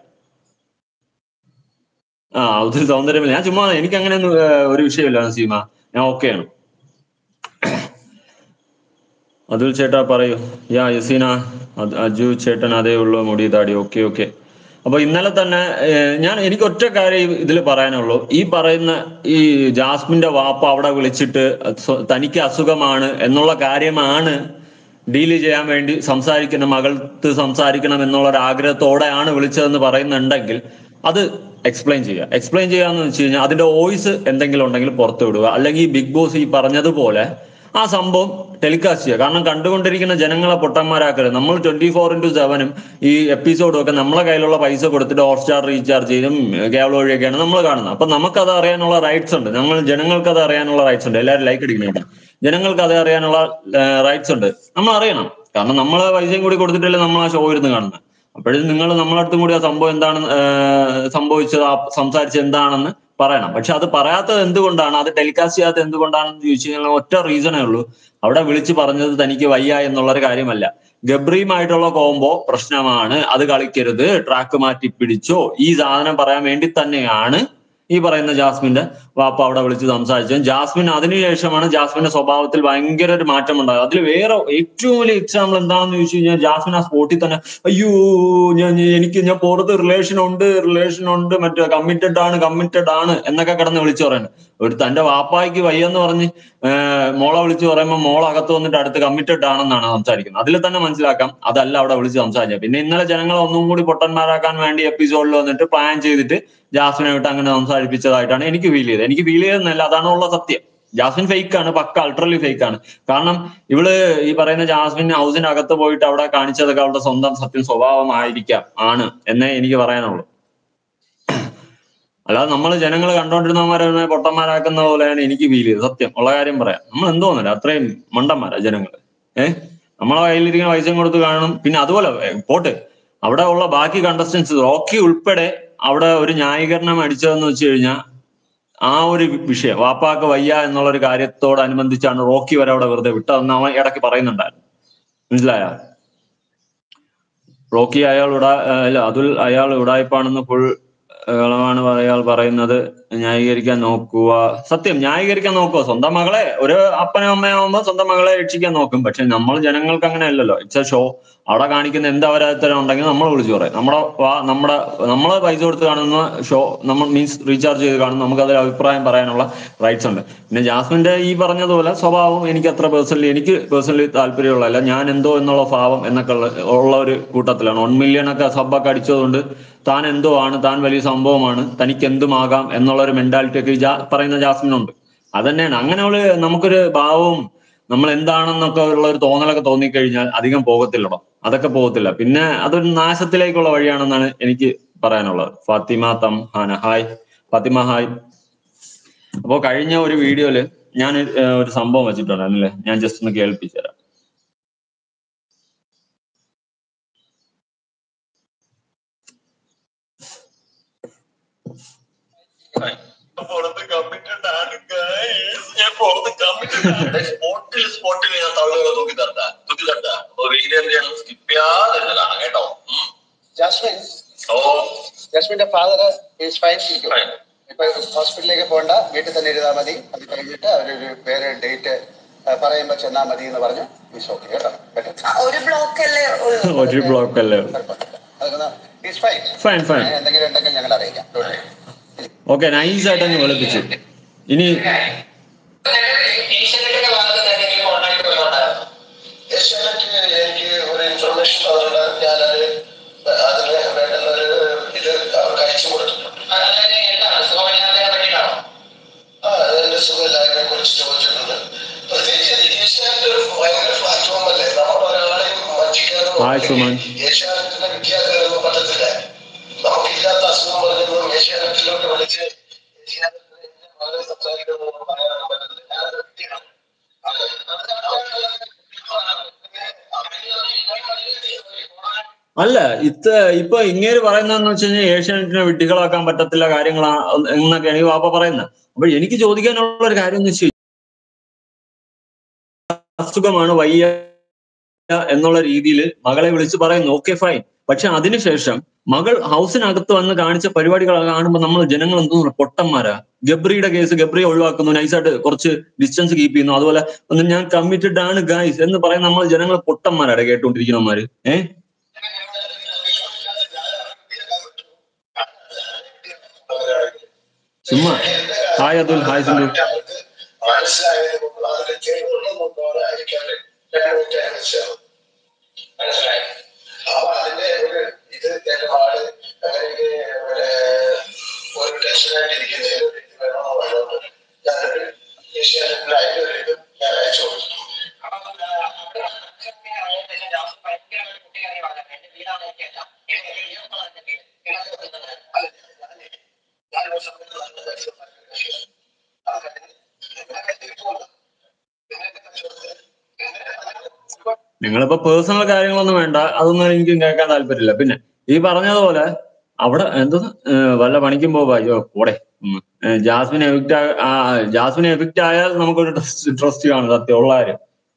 ആ ഒത്തിരി സൗന്ദര്യമില്ല ഞാൻ ചുമ്മാ എനിക്ക് അങ്ങനെ ഒരു വിഷയമില്ല സീമ ഞാൻ ഓക്കെയാണ് അതുൽ ചേട്ടാ പറയൂ യാ യസീന അത് അജു ചേട്ടൻ അതേ ഉള്ളൂ മുടി താടി ഓക്കെ ഓക്കെ അപ്പൊ ഇന്നലെ തന്നെ ഏഹ്, ഞാൻ എനിക്ക് ഒറ്റ കാര്യം ഇതിൽ പറയാനുള്ളൂ ഈ പറയുന്ന ഈ ജാസ്മിന്റെ വാപ്പ അവിടെ വിളിച്ചിട്ട് സ്വ- തനിക്ക് അസുഖമാണ് എന്നുള്ള കാര്യമാണ് ഡീൽ ചെയ്യാൻ വേണ്ടി സംസാരിക്കുന്ന മകൾക്ക് സംസാരിക്കണം എന്നുള്ള ഒരു ആഗ്രഹത്തോടെയാണ് വിളിച്ചതെന്ന് പറയുന്നുണ്ടെങ്കിൽ അത് എക്സ്പ്ലെയിൻ ചെയ്യുക എക്സ്പ്ലെയിൻ ചെയ്യാന്ന് വെച്ച് കഴിഞ്ഞാൽ അതിന്റെ വോയിസ് എന്തെങ്കിലും ഉണ്ടെങ്കിൽ പുറത്തു വിടുക അല്ലെങ്കിൽ ഈ ബിഗ് ബോസ് ഈ പറഞ്ഞതുപോലെ ആ സംഭവം ടെലികാസ്റ്റ് ചെയ്യുക കാരണം കണ്ടുകൊണ്ടിരിക്കുന്ന ജനങ്ങളെ പൊട്ടന്മാരാക്കരുത് നമ്മൾ ട്വന്റി ഫോർ ഇന്റു സെവനും ഈ എപ്പിസോഡും ഒക്കെ നമ്മളെ കയ്യിലുള്ള പൈസ കൊടുത്തിട്ട് ഹോട്ട്സ്റ്റാർ റീചാർജ് ചെയ്തും കേബിൾ വഴിയൊക്കെയാണ് നമ്മൾ കാണുന്നത് അപ്പൊ നമുക്കത് അറിയാനുള്ള റൈറ്റ്സ് ഉണ്ട് നമ്മൾ ജനങ്ങൾക്ക് അത് അറിയാനുള്ള റൈറ്റ്സ് ഉണ്ട് എല്ലാവരും ലൈക്ക് അടിക്കുന്നുണ്ട് ജനങ്ങൾക്ക് അത് അറിയാനുള്ള റൈറ്റ്സ് ഉണ്ട് നമ്മൾ അറിയണം കാരണം നമ്മൾ പൈസയും കൂടി കൊടുത്തിട്ടല്ലേ നമ്മൾ ആ ഷോ ഇരുന്ന് കാണുന്നത് അപ്പോഴും നിങ്ങൾ നമ്മളടുത്തും കൂടി ആ സംഭവം എന്താണ് സംഭവിച്ചത് ആ സംസാരിച്ചത് എന്താണെന്ന് പറയണം പക്ഷെ അത് പറയാത്തത് എന്തുകൊണ്ടാണ് അത് ടെലികാസ്റ്റ് ചെയ്യാത്തത് എന്തുകൊണ്ടാണെന്ന് ചോദിച്ചു കഴിഞ്ഞാൽ ഒറ്റ റീസണേ ഉള്ളൂ അവിടെ വിളിച്ച് പറഞ്ഞത് തനിക്ക് വയ്യ എന്നുള്ള ഒരു കാര്യമല്ല ഗബ്രിയുമായിട്ടുള്ള കോംബോ പ്രശ്നമാണ് അത് കളിക്കരുത് ട്രാക്ക് മാറ്റി പിടിച്ചോ ഈ സാധനം പറയാൻ വേണ്ടി തന്നെയാണ് ഈ പറയുന്ന ജാസ്മിന്റെ വാപ്പ അവിടെ വിളിച്ച് സംസാരിച്ചത് ജാസ്മിൻ അതിനുശേഷമാണ് ജാസ്മിന്റെ സ്വഭാവത്തിൽ ഭയങ്കര ഒരു മാറ്റം ഉണ്ടായത് അതിൽ വേറെ ഏറ്റവും വലിയ എക്സാമ്പിൾ എന്താണെന്ന് ചോദിച്ചു കഴിഞ്ഞാൽ ജാസ്മിൻ ആ സ്പോട്ടിൽ തന്നെ അയ്യോ ഞാൻ ഞാൻ- എനിക്ക് ഞാൻ പുറത്ത് റിലേഷൻ ഉണ്ട് റിലേഷൻ ഉണ്ട് മറ്റേ കമ്മിറ്റഡ് ആണ് കമ്മിറ്റഡ് ആണ് എന്നൊക്കെ കിടന്ന് വിളിച്ചു പറയുന്നത് ഒരു തന്റെ വാപ്പായ്ക്ക് വയ്യെന്ന് പറഞ്ഞ് ആഹ് മോളെ വിളിച്ചു പറയുമ്പോൾ മോൾ അകത്ത് വന്നിട്ട് അടുത്ത് കമ്മിറ്റഡ് ആണെന്നാണ് സംസാരിക്കുന്നത് അതിൽ തന്നെ മനസ്സിലാക്കാം അതല്ല അവിടെ വിളിച്ച് സംസാരിച്ചത് പിന്നെ ഇന്നലെ ജനങ്ങളെ ഒന്നും കൂടി പൊട്ടന്മാരാക്കാൻ വേണ്ടി എപ്പിസോഡിൽ വന്നിട്ട് പ്ലാൻ ചെയ്തിട്ട് ജാസ്മിനെ വിട്ട് അങ്ങനെ സംസാരിപ്പിച്ചതായിട്ടാണ് എനിക്ക് ഫീൽ ചെയ്തത് എനിക്ക് ഫീൽ ചെയ്തെന്നല്ല അതാണ് ഉള്ള സത്യം ജാസ്മിൻ ഫേക്ക് ആണ് പക്ക അൾട്രലി ഫേക്ക് ആണ് കാരണം ഇവള് ഈ പറയുന്ന ജാസ്മിൻ ഹൗസിന്റെ അകത്ത് പോയിട്ട് അവിടെ കാണിച്ചതൊക്കെ അവളുടെ സ്വന്തം സത്യം സ്വഭാവമായിരിക്കാം ആണ് എന്നേ എനിക്ക് പറയാനുള്ളൂ അല്ലാതെ നമ്മൾ ജനങ്ങൾ കണ്ടോണ്ടിരുന്നവന്മാരെ പൊട്ടന്മാരാക്കുന്ന പോലെയാണ് എനിക്ക് ഫീൽ ചെയ്തത് സത്യം ഉള്ള കാര്യം പറയാം നമ്മൾ എന്തോന്നില്ല അത്രയും മണ്ടന്മാരാ ജനങ്ങൾ ഏഹ് നമ്മളെ കയ്യിലിരിക്കുന്ന പൈസയും കൊടുത്ത് കാണണം പിന്നെ അതുപോലെ ഏ, പോട്ട് അവിടെ ഉള്ള ബാക്കി കണ്ടസ്റ്റൻസ് റോക്കി ഉൾപ്പെടെ അവിടെ ഒരു ന്യായീകരണം അടിച്ചതെന്ന് വെച്ച് കഴിഞ്ഞാൽ ആ ഒരു വിഷയം വാപ്പാക്ക് വയ്യ എന്നുള്ള ഒരു കാര്യത്തോടനുബന്ധിച്ചാണ് റോക്കി വരെ അവിടെ വെറുതെ വിട്ടതെന്ന് അവൻ ഇടയ്ക്ക് പറയുന്നുണ്ടായിരുന്നു മനസ്സിലായ റോക്കി അയാൾ ഉടാ അല്ല അതുൽ അയാൾ ഉടായ്പാണെന്ന് ഫുൾ കളവാണ് അയാൾ പറയുന്നത് ന്യായീകരിക്കാൻ നോക്കുക സത്യം ന്യായീകരിക്കാൻ നോക്കുക സ്വന്തം മകളെ ഒരു അപ്പനും അമ്മയാവുമ്പോ സ്വന്തം മകളെ രക്ഷിക്കാൻ നോക്കും പക്ഷെ നമ്മൾ ജനങ്ങൾക്ക് അങ്ങനെ അല്ലല്ലോ ഇറ്റ്സ് എ ഷോ അവിടെ കാണിക്കുന്ന എന്ത് അപരാധത്തരം ഉണ്ടെങ്കിൽ നമ്മൾ വിളിച്ചു പറയും നമ്മുടെ വാ- നമ്മുടെ നമ്മളെ പൈസ കൊടുത്ത് കാണുന്ന ഷോ നമ്മൾ മീൻസ് റീചാർജ് ചെയ്ത് കാണും നമുക്ക് അതിൽ അഭിപ്രായം പറയാനുള്ള റൈറ്റ്സ് ഉണ്ട് പിന്നെ ജാസ്മിന്റെ ഈ പറഞ്ഞതുപോലെ സ്വഭാവം എനിക്ക് അത്ര പേഴ്സണലി എനിക്ക് പേഴ്സണലി താല്പര്യമുള്ളതല്ല ഞാൻ എന്തോ എന്നുള്ള ഭാവം എന്നൊക്കെ ഉള്ള ഉള്ള ഒരു കൂട്ടത്തിലാണ് വൺ മില്യൺ ഒക്കെ സബ്ബൊക്കെ അടിച്ചതുകൊണ്ട് താൻ എന്തോ ആണ് താൻ വലിയ സംഭവമാണ് തനിക്ക് എന്തുമാകാം എന്നുള്ള ഒരു മെന്റാലിറ്റി ഒക്കെ ഈ ജാ- പറയുന്ന ജാസ്മിനുണ്ട് അതന്നെയാണ് അങ്ങനെ അവള് നമുക്കൊരു ഭാവവും നമ്മൾ എന്താണെന്നൊക്കെ ഉള്ള ഒരു തോന്നലൊക്കെ തോന്നിക്കഴിഞ്ഞാൽ അധികം പോകത്തില്ലടോ അതൊക്കെ പോകത്തില്ല പിന്നെ അതൊരു നാശത്തിലേക്കുള്ള വഴിയാണെന്നാണ് എനിക്ക് പറയാനുള്ളത് ഫാത്തിമ തം ഹാന ഹായ് ഫാത്തിമ ഹായ് അപ്പോ കഴിഞ്ഞ ഒരു വീഡിയോയില് ഞാൻ ഏഹ്, ഒരു സംഭവം വെച്ചിട്ടുണ്ടായിരുന്നില്ലേ ഞാൻ ജസ്റ്റ് ഒന്ന് കേൾപ്പിച്ചു തരാം പുറത്ത് കമ്മിറ്റഡ് ആണ് guys. ഞാൻ പുറത്ത് കമ്മിറ്റഡ് ആണ് സ്പോട്ടിൽ സ്പോട്ടിൽ ഞാൻ തള്ളുകളെ തൂക്കി തരണ്ട തൂക്കി തരണ്ട അപ്പൊ വീഡിയോ എന്ത് ചെയ്യണം സ്കിപ്പ് ചെയ്യാതെ ഇരുന്ന് കാണാം കേട്ടോ ഉം. ജാസ്മിൻ ഓ ജാസ്മിന്റെ ഫാദർ ഈസ് ഫൈൻ fine. ഇപ്പൊ ഹോസ്പിറ്റലിലേക്ക് പോകണ്ട വീട്ടിൽ തന്നെ ഇരുന്നാൽ മതി അത് കഴിഞ്ഞിട്ട് അവരൊരു വേറെ ഡേറ്റ് പറയുമ്പോ ചെന്നാൽ മതി എന്ന് പറഞ്ഞു ഈസ് ഓക്കെ കേട്ടോ കേട്ടോ ഒരു ബ്ലോക്ക് അല്ലേ ഉള്ളൂ ഒരു ബ്ലോക്ക് അല്ലേ ഈസ് ഫൈൻ ഫൈൻ ഫൈൻ എന്തെങ്കിലും ഉണ്ടെങ്കിൽ ഞങ്ങൾ അറിയിക്കാം Don't worry. ഓക്കെ നൈസ് ആയിട്ട് അങ്ങ് വെളുപ്പിച്ചു ഇനി ഏഷ്യാനെറ്റ് എനിക്ക് ഒരു ഇൻഫർമേഷൻ തന്നിട്ടുണ്ട് ഞാനത് അതിന് വേണ്ടുന്ന ഒരു ഇത് അവർക്ക് അയച്ചു കൊടുത്തിട്ടുണ്ട് ആ അതെന്റെ സുഖമില്ലായ്മയെ കുറിച്ച് ചോദിച്ചിട്ടുണ്ട് പ്രത്യേകിച്ച് ഇത് ഏഷ്യാനെറ്റ് ഒരു ഭയങ്കര പ്ലാറ്റ്ഫോം അല്ലേ നമ്മൾ ഒരാളെയും ഹായ് സുമൻ. വഞ്ചിക്കാനോ ഏഷ്യാനെറ്റിനെ വിദ്യാഭ്യാസം പറ്റത്തില്ല നമുക്കില്ലാത്ത അസുഖം പറഞ്ഞൊന്നും ഏഷ്യാനെറ്റിലോട്ട് വിളിച്ച് ഏഷ്യാനെറ്റിനെ വളരെ സംസാരിക്കുന്നതൊന്നും പറയാനൊന്നും പറ്റത്തില്ല ഞാനത് വ്യക്തിയാണ് അല്ല ഇത് ഇപ്പൊ ഇങ്ങേര് പറയുന്നതെന്ന് വെച്ച് കഴിഞ്ഞാൽ ഏഷ്യാനെറ്റിനെ വിഡ്ഢികളാക്കാൻ പറ്റത്തില്ല കാര്യങ്ങളാ എന്നൊക്കെയാണ് ഈ വാപ്പ പറയുന്നത് അപ്പൊ എനിക്ക് ചോദിക്കാനുള്ള ഒരു കാര്യം എന്ന് വെച്ച് കഴിഞ്ഞാൽ അസുഖമാണ് വയ്യ എന്നുള്ള രീതിയിൽ മകളെ വിളിച്ച് പറയുന്നു ഓക്കെ ഫൈൻ പക്ഷെ അതിനുശേഷം മകൾ ഹൗസിനകത്ത് വന്ന് കാണിച്ച പരിപാടികൾ കാണുമ്പോൾ നമ്മൾ ജനങ്ങൾ എന്തോന്നു പൊട്ടന്മാരാ ഗബ്രിയുടെ കേസ് ഗബ്രിയെ ഒഴിവാക്കുന്നു നൈസായിട്ട് കുറച്ച് ഡിസ്റ്റൻസ് കീപ്പ് ചെയ്യുന്നു അതുപോലെ ഒന്ന് ഞാൻ കമ്മിറ്റഡ് ആണ് ഗൈസ് എന്ന് പറയുന്ന നമ്മൾ ജനങ്ങൾ പൊട്ടന്മാരാണ് കേട്ടുകൊണ്ടിരിക്കുന്നവന്മാര് ഏഹ് ചുമ്മാ ഹായ് അതുൽ ഹായ് സിന്ധു മനസ്സിലായത് കൊണ്ട് അതിന്റെ തെളിവുള്ളത് കൊണ്ടാണ് അയക്കാറ് രണ്ടാമത്തെ മനസ്സിലാവും മനസ്സിലായി അപ്പൊ അതിന്റെ ഒരു ഇത് നിലപാട് അല്ലെങ്കിൽ ഒരു ഒരു ടെൻഷനായിട്ട് ഇരിക്കുന്ന ഒരു ഇത് വേണമെന്ന് പറയുന്നത് ഞാനൊരു ഏഷ്യാനെറ്റിൽ അതിന്റെ ഒരു ഇത് ഞാൻ അയച്ചു കൊടുത്തു നിങ്ങളിപ്പോ പേഴ്സണൽ കാര്യങ്ങളൊന്നും വേണ്ട അതൊന്നും എനിക്ക് കേൾക്കാൻ താല്പര്യമില്ല പിന്നെ ഈ പറഞ്ഞതുപോലെ അവിടെ എന്തോ വല്ല പണിക്കും പോവാ അയ്യോ കൂടെ ഉം. ഏ, ജാസ്മിൻ എവിക്റ്റ് ജാസ്മിൻ എവിക്റ്റ് ആയാൽ നമുക്കൊരു ട്രസ്റ്റ് കാണും സത്യമുള്ള കാര്യം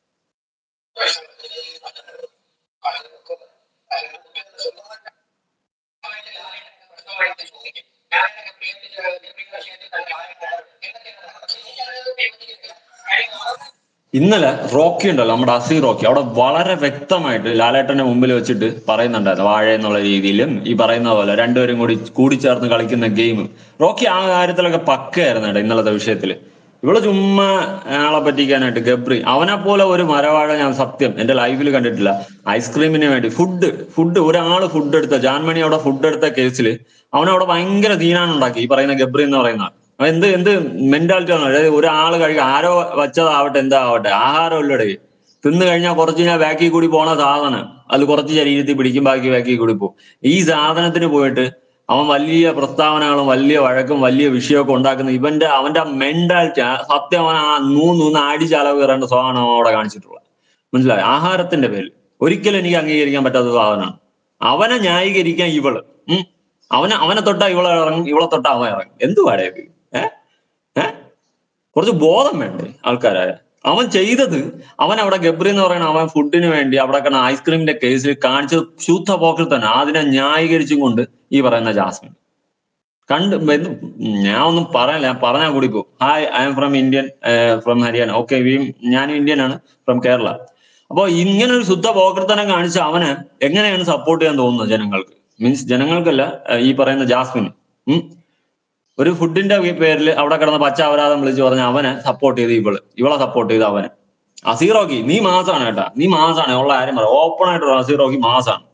ഇന്നലെ റോക്കി ഉണ്ടല്ലോ നമ്മുടെ അസീർ റോക്കി അവിടെ വളരെ വ്യക്തമായിട്ട് ലാലേട്ടന്റെ മുമ്പിൽ വെച്ചിട്ട് പറയുന്നുണ്ടായിരുന്നു വാഴ എന്നുള്ള രീതിയിലും ഈ പറയുന്ന പോലെ രണ്ടുപേരും കൂടി കൂടിച്ചേർന്ന് കളിക്കുന്ന ഗെയിം റോക്കി ആ കാര്യത്തിലൊക്കെ പക്കയായിരുന്നു കേട്ടോ ഇന്നലത്തെ വിഷയത്തില് ഇവള് ചുമ്മാ ആളെ പറ്റിക്കാനായിട്ട് ഗബ്രി അവനെ പോലെ ഒരു മരവാഴ ഞാൻ സത്യം എന്റെ ലൈഫിൽ കണ്ടിട്ടില്ല ഐസ്ക്രീമിന് വേണ്ടി ഫുഡ് ഫുഡ് ഒരാള് ഫുഡ് എടുത്ത ജാൻമണി അവിടെ ഫുഡ് എടുത്ത കേസിൽ അവനവിടെ ഭയങ്കര തീനാണുണ്ടാക്കി ഈ പറയുന്ന ഗബ്രി എന്ന് പറയുന്ന ആൾ അവൻ എന്ത് എന്ത് മെന്റാലിറ്റി ആണ് അതായത് ഒരാൾ കഴിക്കുക ആരോ വച്ചതാവട്ടെ എന്താവട്ടെ ആഹാരം ഇല്ലടേ തിന്നു കഴിഞ്ഞാൽ കുറച്ച് ഞാൻ ബാക്കി കൂടി പോണ സാധനം അത് കുറച്ച് ശരീരത്തിൽ പിടിക്കും ബാക്കി ബാക്കി കൂടി പോകും ഈ സാധനത്തിന് പോയിട്ട് അവൻ വലിയ പ്രസ്താവനകളും വലിയ വഴക്കും വലിയ വിഷയമൊക്കെ ഉണ്ടാക്കുന്ന ഇവന്റെ അവന്റെ മെന്റാലിറ്റി സത്യം അവൻ ആ നൂന്ന് നൂന്ന് അടിച്ചളവ് കയറേണ്ട സ്വഭാവമാണ് അവൻ അവിടെ കാണിച്ചിട്ടുള്ളത് മനസ്സിലായി ആഹാരത്തിന്റെ പേരിൽ ഒരിക്കലും എനിക്ക് അംഗീകരിക്കാൻ പറ്റാത്ത സാധനമാണ് അവനെ ന്യായീകരിക്കാൻ ഇവള് ഉം അവനെ അവനെ തൊട്ടാ ഇവളെ ഇറങ്ങും ഇവളെ തൊട്ടാ അവൻ ഇറങ്ങും എന്തുവാടേ ഇത് ഏ ഏ കുറച്ച് ബോധം വേണ്ടേ ആൾക്കാരായ അവൻ ചെയ്തത് അവൻ അവിടെ ഗബ്രി എന്ന് പറയുന്ന അവൻ ഫുഡിന് വേണ്ടി അവിടെ കിടന്ന ഐസ്ക്രീമിന്റെ കേസിൽ കാണിച്ചത് ശുദ്ധ പോക്കിൽ തന്നെ അതിനെ ന്യായീകരിച്ചും കൊണ്ട് ഈ പറയുന്ന ജാസ്മിൻ കണ്ട് എന്ത് ഞാൻ ഒന്നും പറയാനില്ല ഞാൻ പറഞ്ഞാൽ കൂടി പോകും hi I am from Indian from Haryana okay ഞാനും ഇന്ത്യൻ ആണ് ഫ്രം കേരള അപ്പൊ ഇങ്ങനെ ഒരു ശുദ്ധ പോക്കർത്തനം കാണിച്ച അവന് എങ്ങനെയാണ് സപ്പോർട്ട് ചെയ്യാൻ തോന്നുന്നത് ജനങ്ങൾക്ക് മീൻസ് ജനങ്ങൾക്കല്ല ഏർ ഈ പറയുന്ന ജാസ്മിന് ഉം ഒരു ഫുഡിന്റെ പേരിൽ അവിടെ കിടന്ന പച്ച അപരാധം വിളിച്ചു പറഞ്ഞ അവനെ സപ്പോർട്ട് ചെയ്ത് ഇവള് ഇവളെ സപ്പോർട്ട് ചെയ്ത് അവന് അസീറോക്കി നീ മാസാണ് കേട്ടാ നീ മാസാണ് ഉള്ള കാര്യം പറയാം ഓപ്പൺ ആയിട്ട് അസീറോക്കി മാസാണ്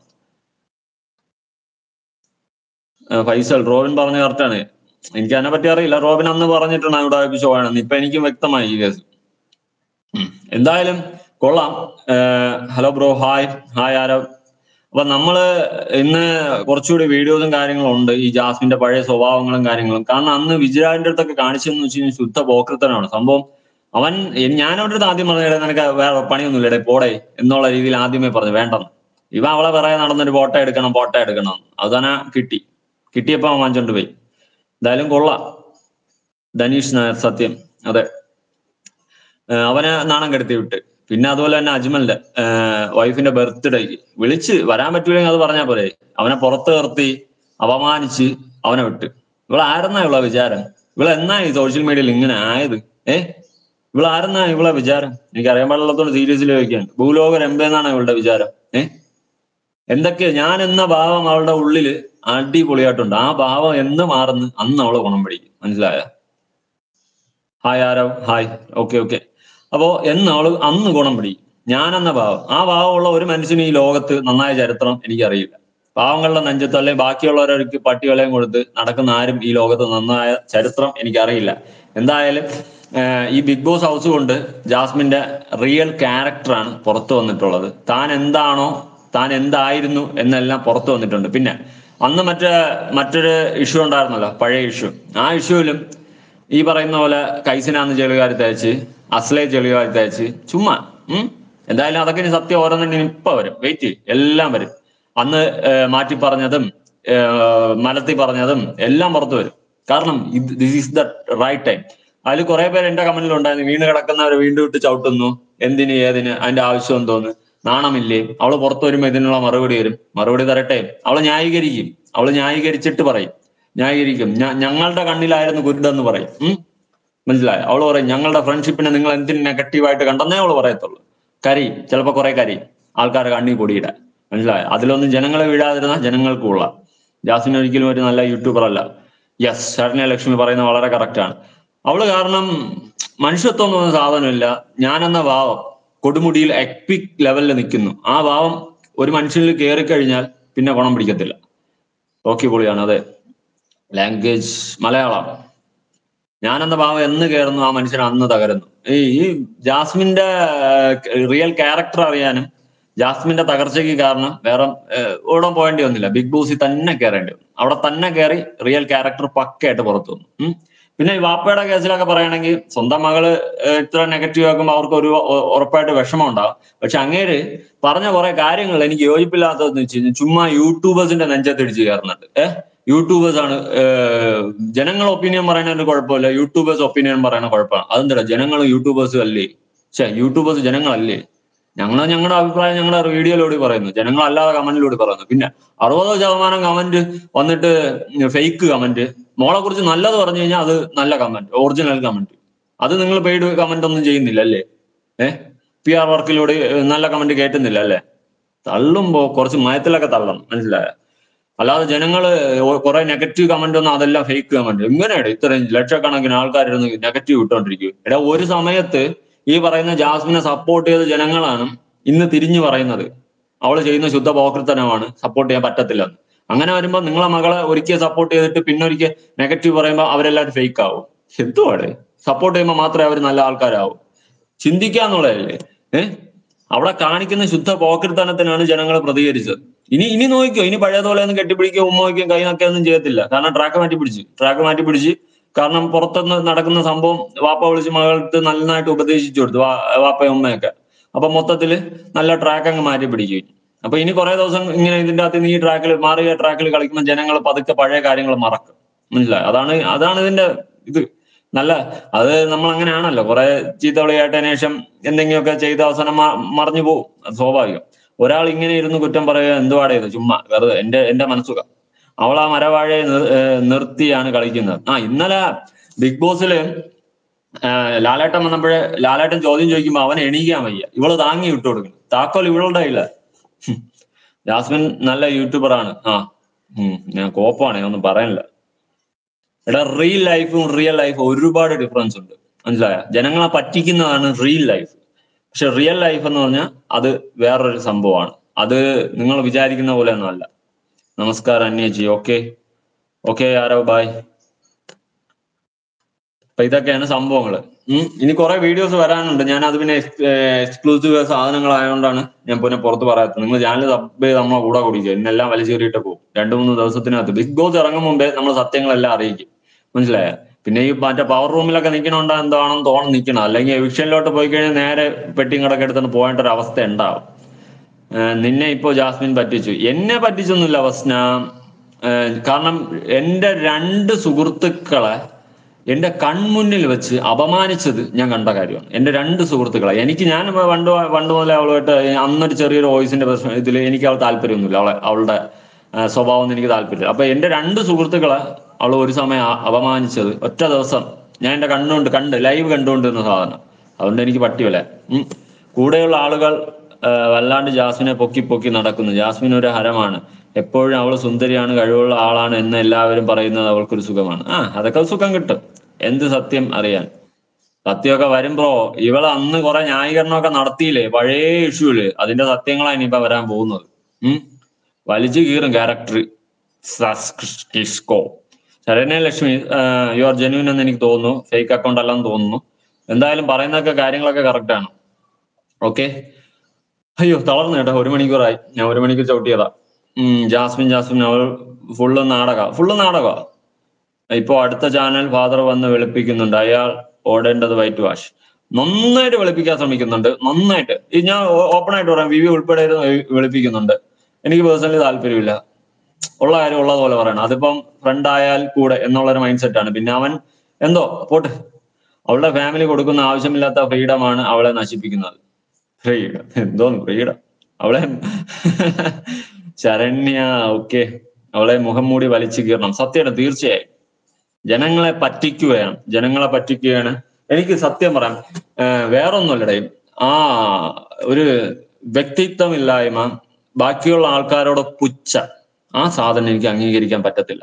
ഏർ ഫൈസൽ റോബിൻ പറഞ്ഞ കറക്റ്റാണ് എനിക്ക് അതിനെ പറ്റി അറിയില്ല റോബിൻ അന്ന് പറഞ്ഞിട്ടുണ്ട് ഇവിടെ ഷോ ആണെന്ന് ഇപ്പൊ എനിക്കും വ്യക്തമായി ഈ കേസ് ഉം. എന്തായാലും കൊള്ളാം hello bro hi hi Aarav അപ്പൊ നമ്മള് ഇന്ന് കുറച്ചുകൂടി വീഡിയോസും കാര്യങ്ങളും ഉണ്ട് ഈ ജാസ്മിന്റെ പഴയ സ്വഭാവങ്ങളും കാര്യങ്ങളും കാരണം അന്ന് വിജയാന്റെ അടുത്തൊക്കെ കാണിച്ചെന്ന് വെച്ച് കഴിഞ്ഞാൽ ശുദ്ധ പോക്കൃത്തനാണ് സംഭവം അവൻ എ- ഞാൻ അവന്റെ അടുത്ത് ആദ്യം പറഞ്ഞു "എടാ, നിനക്ക് വേറെ പണിയൊന്നുമില്ല ഇടേ പോടേ എന്നുള്ള രീതിയിൽ ആദ്യമേ പറഞ്ഞു വേണ്ടെന്ന് ഇവ അവളെ പറയാൻ നടന്നൊരു ഫോട്ടോ എടുക്കണം ഫോട്ടോ എടുക്കണം അത് തന്നെ കിട്ടി കിട്ടിയപ്പോ അവൻ വാങ്ങിച്ചോണ്ട് പോയി എന്തായാലും കൊള്ളാം ധനീഷ് നായർ സത്യം അതെ ഏഹ് അവനെ നാണം കെടുത്തി വിട്ട് പിന്നെ അതുപോലെ തന്നെ അജ്മലിന്റെ വൈഫിന്റെ ബർത്ത്ഡേക്ക് വിളിച്ച് വരാൻ പറ്റൂലെങ്കിൽ അത് പറഞ്ഞാൽ പോരെ അവനെ പുറത്ത് നിർത്തി അപമാനിച്ച് അവനെ വിട്ട് ഇവളെ ആരെന്നാ ഇവളെ വിചാരം ഇവളെ എന്നാ ഈ സോഷ്യൽ മീഡിയയിൽ ഇങ്ങനെ ആയത് ഏ ഇവളെ ആരെന്നാ ഇവളെ വിചാരം എനിക്ക് അറിയാൻ പാടില്ലാത്തോണ്ട് സീരിയസ്ലി ചോദിക്കുകയാണ് ഭൂലോക രംഭ എന്നാണ് ഇവളുടെ വിചാരം ഏ എന്തൊക്കെ ഞാൻ എന്ന ഭാവം അവളുടെ ഉള്ളില് അടിപൊളിയായിട്ടുണ്ട് ആ ഭാവം എന്ന് മാറുന്നു അന്ന് അവള് ഗുണം പിടിക്കും മനസ്സിലായ hi Aarav hi okay okay അപ്പോ എന്ന് അവള് അന്ന് ഗുണം പിടിക്കും ഞാൻ എന്ന ഭാവം ആ ഭാവമുള്ള ഒരു മനുഷ്യന് ഈ ലോകത്ത് നന്നായ ചരിത്രം എനിക്കറിയില്ല പാവങ്ങളുടെ നെഞ്ചത്ത് അല്ലെങ്കിൽ ബാക്കിയുള്ളവർക്ക് പട്ടികളെയും കൊടുത്ത് നടക്കുന്ന ആരും ഈ ലോകത്ത് നന്നായ ചരിത്രം എനിക്കറിയില്ല എന്തായാലും ആഹ് ഈ ബിഗ് ബോസ് ഹൗസ് കൊണ്ട് ജാസ്മിന്റെ റിയൽ ക്യാരക്ടറാണ് പുറത്തു വന്നിട്ടുള്ളത് താൻ എന്താണോ താൻ എന്തായിരുന്നു എന്നെല്ലാം പുറത്തു വന്നിട്ടുണ്ട് പിന്നെ അന്ന് മറ്റേ മറ്റൊരു ഇഷ്യൂ ഉണ്ടായിരുന്നല്ലോ പഴയ ഇഷ്യൂ ആ ഇഷ്യൂവിലും ഈ പറയുന്ന പോലെ കൈസിനാന്ന് ചെളികാരി തേച്ച് അസ്ലേ ചെളികാരി തേച്ച് ചുമ്മാ ഉം എന്തായാലും അതൊക്കെ ഇനി സത്യം ഓരോന്നിനും ഇപ്പൊ വരും വെയിറ്റ് എല്ലാം വരും അന്ന് ഏർ മാറ്റി പറഞ്ഞതും ഏർ മലത്തി പറഞ്ഞതും എല്ലാം പുറത്തു വരും കാരണം this is the right time അതിൽ കുറെ പേര് എന്റെ കമന്റിൽ ഉണ്ടായിരുന്നു വീണ് കിടക്കുന്നവരെ വീണ്ടും ഇട്ട് ചവിട്ടുന്നു എന്തിന് ഏതിന് അതിന്റെ ആവശ്യം എന്തോന്ന് നാണമില്ലേ അവള് പുറത്തു വരുമ്പോ ഇതിനുള്ള മറുപടി വരും മറുപടി തരട്ടെ അവള് ന്യായീകരിക്കും അവള് ന്യായീകരിച്ചിട്ട് പറയും ന്യായീകരിക്കും ഞ- ഞങ്ങളുടെ കണ്ണിലായിരുന്നു കുരുടെന്ന് പറയും ഉം മനസ്സിലായോ അവള് പറയും ഞങ്ങളുടെ ഫ്രണ്ട്ഷിപ്പിനെ നിങ്ങൾ എന്തിന് നെഗറ്റീവായിട്ട് കണ്ടെന്നേ അവള് പറയത്തുള്ളൂ കരി ചിലപ്പോ കുറെ കരി ആൾക്കാരെ കണ്ണി പൊടിയിടാൻ മനസ്സിലായോ അതിലൊന്നും ജനങ്ങളെ വീഴാതിരുന്ന ജനങ്ങൾക്ക് കൊള്ളാം ജാസിൻ ഒരിക്കലും ഒരു നല്ല യൂട്യൂബർ അല്ല യെസ് ശരണ്യ ലക്ഷ്മി പറയുന്നത് വളരെ കറക്റ്റ് ആണ് അവള് കാരണം മനുഷ്യത്വം എന്ന് പറയുന്ന സാധനമില്ല ഞാനെന്ന ഭാവം കൊടുമുടിയിൽ എക്പിക് ലെവലിൽ നിൽക്കുന്നു ആ ഭാവം ഒരു മനുഷ്യനിൽ കയറി കഴിഞ്ഞാൽ പിന്നെ ഗുണം പിടിക്കത്തില്ല ഓക്കെ പൊളിയാണ് അതെ ലാംഗ്വേജ് മലയാളം ഞാനെന്ന ഭാവം എന്ന് കയറുന്നു ആ മനുഷ്യൻ അന്ന് തകരുന്നു ഈ ഈ ജാസ്മിന്റെ റിയൽ ക്യാരക്ടർ അറിയാനും ജാസ്മിന്റെ തകർച്ചയ്ക്ക് കാരണം വേറെ ഏഹ്, എവിടെയും പോകേണ്ടി വന്നില്ല ബിഗ് ബോസിൽ തന്നെ കയറേണ്ടി വന്നു അവിടെ തന്നെ കയറി റിയൽ ക്യാരക്ടർ പക്കയായിട്ട് പുറത്തു വന്നു ഉം. പിന്നെ ഈ വാപ്പയുടെ കേസിലൊക്കെ പറയുകയാണെങ്കിൽ സ്വന്തം മകള് ഏഹ്, ഇത്ര നെഗറ്റീവ് ആക്കുമ്പോൾ അവർക്ക് ഒരു ഉ- ഉറപ്പായിട്ട് വിഷമം ഉണ്ടാവും പക്ഷെ അങ്ങേര് പറഞ്ഞ കുറെ കാര്യങ്ങൾ എനിക്ക് യോജിപ്പില്ലാത്തതെന്ന് വെച്ച് കഴിഞ്ഞാൽ ചുമ്മാ യൂട്യൂബേഴ്സിന്റെ നെഞ്ചത്തിടിച്ച് കയറുന്നുണ്ട് ഏഹ് യൂട്യൂബേഴ്സ് ആണ് ഏഹ്, ജനങ്ങൾ ഒപ്പീനിയൻ പറയുന്നതിന് കുഴപ്പമില്ല യൂട്യൂബേഴ്സ് ഒപ്പീനിയൻ പറയുന്ന കുഴപ്പമാണ് അതെന്താ ജനങ്ങൾ യൂട്യൂബേഴ്സ് അല്ലേ ഛേ യൂട്യൂബേഴ്സ് ജനങ്ങളല്ലേ ഞങ്ങൾ ഞങ്ങളുടെ അഭിപ്രായം ഞങ്ങളുടെ വീഡിയോയിലൂടെ പറയുന്നു ജനങ്ങളല്ലാതെ കമന്റിലൂടെ പറയുന്നു പിന്നെ അറുപത് ശതമാനം കമന്റ് വന്നിട്ട് ഫേക്ക് കമന്റ് മോളെ കുറിച്ച് നല്ലത് പറഞ്ഞു കഴിഞ്ഞാൽ അത് നല്ല കമന്റ് ഒറിജിനൽ കമന്റ് അത് നിങ്ങൾ പെയ്ഡ് കമന്റ് ഒന്നും ചെയ്യുന്നില്ല അല്ലേ ഏഹ് പി ആർ വർക്കിലൂടെ ഏഹ്, നല്ല കമന്റ് കേട്ടുന്നില്ല അല്ലേ തള്ളുമ്പോ കുറച്ച് മയത്തിലൊക്കെ തള്ളണം മനസ്സിലായോ അല്ലാതെ ജനങ്ങള് കുറെ നെഗറ്റീവ് കമന്റ് ഒന്നും അതെല്ലാം ഫേക്ക് കമന്റ് എങ്ങനെയാണ് ഇത്രയും ലക്ഷക്കണക്കിന് ആൾക്കാരിരുന്ന് നെഗറ്റീവ് ഇട്ടോണ്ടിരിക്കും എടാ ഒരു സമയത്ത് ഈ പറയുന്ന ജാസ്മിനെ സപ്പോർട്ട് ചെയ്ത ജനങ്ങളാണ് ഇന്ന് തിരിഞ്ഞു പറയുന്നത് അവള് ചെയ്യുന്ന ശുദ്ധ പോക്കൃത്തനമാണ് സപ്പോർട്ട് ചെയ്യാൻ പറ്റത്തില്ലെന്ന് അങ്ങനെ വരുമ്പോൾ നിങ്ങളെ മകളെ ഒരിക്കൽ സപ്പോർട്ട് ചെയ്തിട്ട് പിന്നെ ഒരിക്കൽ നെഗറ്റീവ് പറയുമ്പോൾ അവരെല്ലാവരും ഫേക്ക് ആവും എന്തുവാടെ സപ്പോർട്ട് ചെയ്യുമ്പോൾ മാത്രമേ അവർ നല്ല ആൾക്കാരാവും ചിന്തിക്കാന്നുള്ളതല്ലേ ഏഹ് അവിടെ കാണിക്കുന്ന ശുദ്ധ പോക്കൃത്തനത്തിനാണ് ജനങ്ങൾ പ്രതികരിച്ചത് ഇനി ഇനി നോക്കിക്കോ ഇനി പഴയതുപോലെ ഒന്നും കെട്ടിപ്പിടിക്കുക ഉമ്മ വയ്ക്കുക കൈ നക്കുക ഒന്നും ചെയ്യത്തില്ല കാരണം ട്രാക്ക് മാറ്റി പിടിച്ച് ട്രാക്ക് മാറ്റി പിടിച്ച് കാരണം പുറത്തുനിന്ന് നടക്കുന്ന സംഭവം വാപ്പ വിളിച്ച് മകൾക്ക് നന്നായിട്ട് ഉപദേശിച്ചു കൊടുത്തു വാ- വാപ്പയും ഉമ്മയൊക്കെ അപ്പൊ മൊത്തത്തില് നല്ല ട്രാക്ക് അങ്ങ് മാറ്റി പിടിക്കും അപ്പൊ ഇനി കുറെ ദിവസം ഇങ്ങനെ ഇതിന്റെ അകത്ത് ഈ ട്രാക്കിൽ മാറിയ ട്രാക്കിൽ കളിക്കുമ്പോൾ ജനങ്ങൾ പതുക്കെ പഴയ കാര്യങ്ങൾ മറക്കും മനസ്സിലായി അതാണ് അതാണ് ഇതിന്റെ ഇത് നല്ല അത് നമ്മൾ അങ്ങനെയാണല്ലോ കുറെ ചീത്തവിളി കേട്ടതിന് ശേഷം എന്തെങ്കിലുമൊക്കെ ചെയ്ത അവസാനം മ- മറഞ്ഞു പോകും അത് സ്വാഭാവികം ഒരാൾ ഇങ്ങനെ ഇരുന്ന് കുറ്റം പറയുക എന്തുവാടെ ഇത് ചുമ്മാ വെറുതെ എന്റെ എന്റെ മനസ്സുഖം അവൾ ആ മരവാഴയെ നിർ- ഏർ നിർത്തിയാണ് കളിക്കുന്നത് ആ ഇന്നലെ ബിഗ് ബോസില് ആഹ് ലാലേട്ടൻ വന്നപ്പോഴേ ലാലേട്ടൻ ചോദ്യം ചോദിക്കുമ്പോ അവൻ എണീക്കാൻ വയ്യ ഇവള് താങ്ങി വിട്ടു കൊടുക്കുന്നു താക്കോൽ ഇവളുടെ കയ്യില ജാസ്മിൻ നല്ല യൂട്യൂബറാണ് ആ ഉം ഞാൻ കോപ്പാണ് ഞാൻ ഒന്നും പറയാനില്ല എടാ റിയൽ ലൈഫും റിയൽ ലൈഫും ഒരുപാട് ഡിഫറൻസ് ഉണ്ട് മനസ്സിലായ ജനങ്ങളെ പറ്റിക്കുന്നതാണ് റിയൽ ലൈഫ് പക്ഷെ റിയൽ ലൈഫ് എന്ന് പറഞ്ഞാൽ അത് വേറൊരു സംഭവമാണ് അത് നിങ്ങൾ വിചാരിക്കുന്ന പോലെ ഒന്നും അല്ല നമസ്കാരം അന്യജി ഓക്കെ ഓക്കെ ആരോ ബായ് അപ്പൊ ഇതൊക്കെയാണ് സംഭവങ്ങൾ ഇനി കുറെ വീഡിയോസ് വരാനുണ്ട് ഞാൻ അത് പിന്നെ എക്സ്ക്ലൂസീവ് സാധനങ്ങളായതുകൊണ്ടാണ് ഞാൻ പിന്നെ പുറത്ത് പറയാത്തത് നിങ്ങൾ ചാനൽ സബ് ചെയ്ത് നമ്മളെ കൂടെ കുടിക്കുക ഇന്നെല്ലാം വലിച്ചേറിയിട്ട് പോകും രണ്ടു മൂന്ന് ദിവസത്തിനകത്ത് ബിഗ് ബോസ് ഇറങ്ങും മുമ്പേ നമ്മൾ സത്യങ്ങളെല്ലാം അറിയിക്കും മനസ്സിലായ പിന്നെ ഈ മറ്റേ പവർ റൂമിലൊക്കെ നിൽക്കണോണ്ട് എന്താണെന്ന് തോന്നുന്നു നിൽക്കണം അല്ലെങ്കിൽ എവിക്ഷനിലോട്ട് പോയി കഴിഞ്ഞാൽ നേരെ പെട്ടിയും കടക്കെ എടുത്തിട്ട് പോകേണ്ട ഒരു അവസ്ഥ ഉണ്ടാവും ഏഹ് നിന്നെ ഇപ്പോ ജാസ്മിൻ പറ്റിച്ചു എന്നെ പറ്റിച്ചൊന്നുമില്ല വസ്ന ഏഹ് കാരണം എന്റെ രണ്ട് സുഹൃത്തുക്കളെ എന്റെ കൺമുന്നിൽ വെച്ച് അപമാനിച്ചത് ഞാൻ കണ്ട കാര്യമാണ് എന്റെ രണ്ട് സുഹൃത്തുക്കളെ എനിക്ക് ഞാൻ പണ്ട് പണ്ട് മുതലേ അവളുമായിട്ട് അന്നൊരു ചെറിയൊരു വോയിസിന്റെ പ്രശ്നം ഇതിൽ എനിക്ക് അവൾ താല്പര്യമൊന്നുമില്ല അവളെ അവളുടെ ആ, സ്വഭാവം ഒന്നും എനിക്ക് താല്പര്യമില്ല അപ്പൊ എന്റെ രണ്ട് സുഹൃത്തുക്കളെ അവൾ ഒരു സമയം അ- അപമാനിച്ചത് ഒറ്റ ദിവസം ഞാൻ എന്റെ കണ്ണുകൊണ്ട് കണ്ട് ലൈവ് കണ്ടുകൊണ്ടിരുന്ന സാധനം അതുകൊണ്ട് എനിക്ക് പറ്റിയല്ല ഉം. കൂടെയുള്ള ആളുകൾ ആ, വല്ലാണ്ട് ജാസ്മിനെ പൊക്കി പൊക്കി നടക്കുന്നു ജാസ്മിൻ ഒരു ഹരമാണ് എപ്പോഴും അവൾ സുന്ദരിയാണ് കഴിവുള്ള ആളാണ് എന്ന് എല്ലാവരും പറയുന്നത് അവൾക്കൊരു സുഖമാണ് ആ അതൊക്കെ സുഖം കിട്ടും എന്ത് സത്യം അറിയാൻ സത്യമൊക്കെ വരുമ്പോ ഇവള് അന്ന് കുറെ ന്യായീകരണമൊക്കെ നടത്തിയില്ലേ പഴയ ഇഷ്യൂല് അതിന്റെ സത്യങ്ങളാണ് ഇനിയിപ്പോ വരാൻ പോകുന്നത് ഉം വലിച്ചു കീറും ക്യാരക്ടർ കിസ്കോ Saranya Lakshmi you are genuine എന്ന് എനിക്ക് തോന്നുന്നു ഫേക്ക് അക്കൗണ്ട് അല്ലെന്ന് തോന്നുന്നു എന്തായാലും പറയുന്നതൊക്കെ കാര്യങ്ങളൊക്കെ കറക്റ്റ് ആണ് ഓക്കെ അയ്യോ തളർന്നു കേട്ടോ ഒരു മണിക്കൂറായി ഞാൻ ഒരു മണിക്കൂർ ചവിട്ടിയതാ ഉം ജാസ്മിൻ ജാസ്മിൻ അവൾ ഫുള്ള് നാടക ഫുള്ള് നാടക ഇപ്പോ അടുത്ത ചാനൽ ഫാദർ വന്ന് വെളുപ്പിക്കുന്നുണ്ട് അയാൾ ഓടേണ്ടത് വൈറ്റ് വാഷ് നന്നായിട്ട് വെളുപ്പിക്കാൻ ശ്രമിക്കുന്നുണ്ട് നന്നായിട്ട് ഈ ഞാൻ ഓപ്പൺ ആയിട്ട് പറയാം വിവി ഉൾപ്പെടെ ഇരുന്ന് വെളുപ്പിക്കുന്നുണ്ട് എനിക്ക് പേഴ്സണലി താല്പര്യമില്ല ഉള്ള കാര്യം ഉള്ളതുപോലെ പറയണം അതിപ്പം ഫ്രണ്ട് ആയാൽ കൂടെ എന്നുള്ള ഒരു മൈൻഡ് സെറ്റ് ആണ് പിന്നെ അവൻ എന്തോ പോട്ടെ അവളുടെ ഫാമിലി കൊടുക്കുന്ന ആവശ്യമില്ലാത്ത ഫ്രീഡമാണ് അവളെ നശിപ്പിക്കുന്നത് ഫ്രീഡം എന്തോന്ന് ഫ്രീഡം അവളെ ശരണ്യ ഓക്കെ അവളെ മുഖം മൂടി വലിച്ചു കീറണം സത്യമാണ് തീർച്ചയായും ജനങ്ങളെ പറ്റിക്കുകയാണ് ജനങ്ങളെ പറ്റിക്കുകയാണ് എനിക്ക് സത്യം പറയാം ഏഹ് വേറൊന്നുമല്ലടേ ആ ഒരു വ്യക്തിത്വമില്ലായ്മ ബാക്കിയുള്ള ആൾക്കാരോട് പുച്ഛ ആ സാധനം എനിക്ക് അംഗീകരിക്കാൻ പറ്റത്തില്ല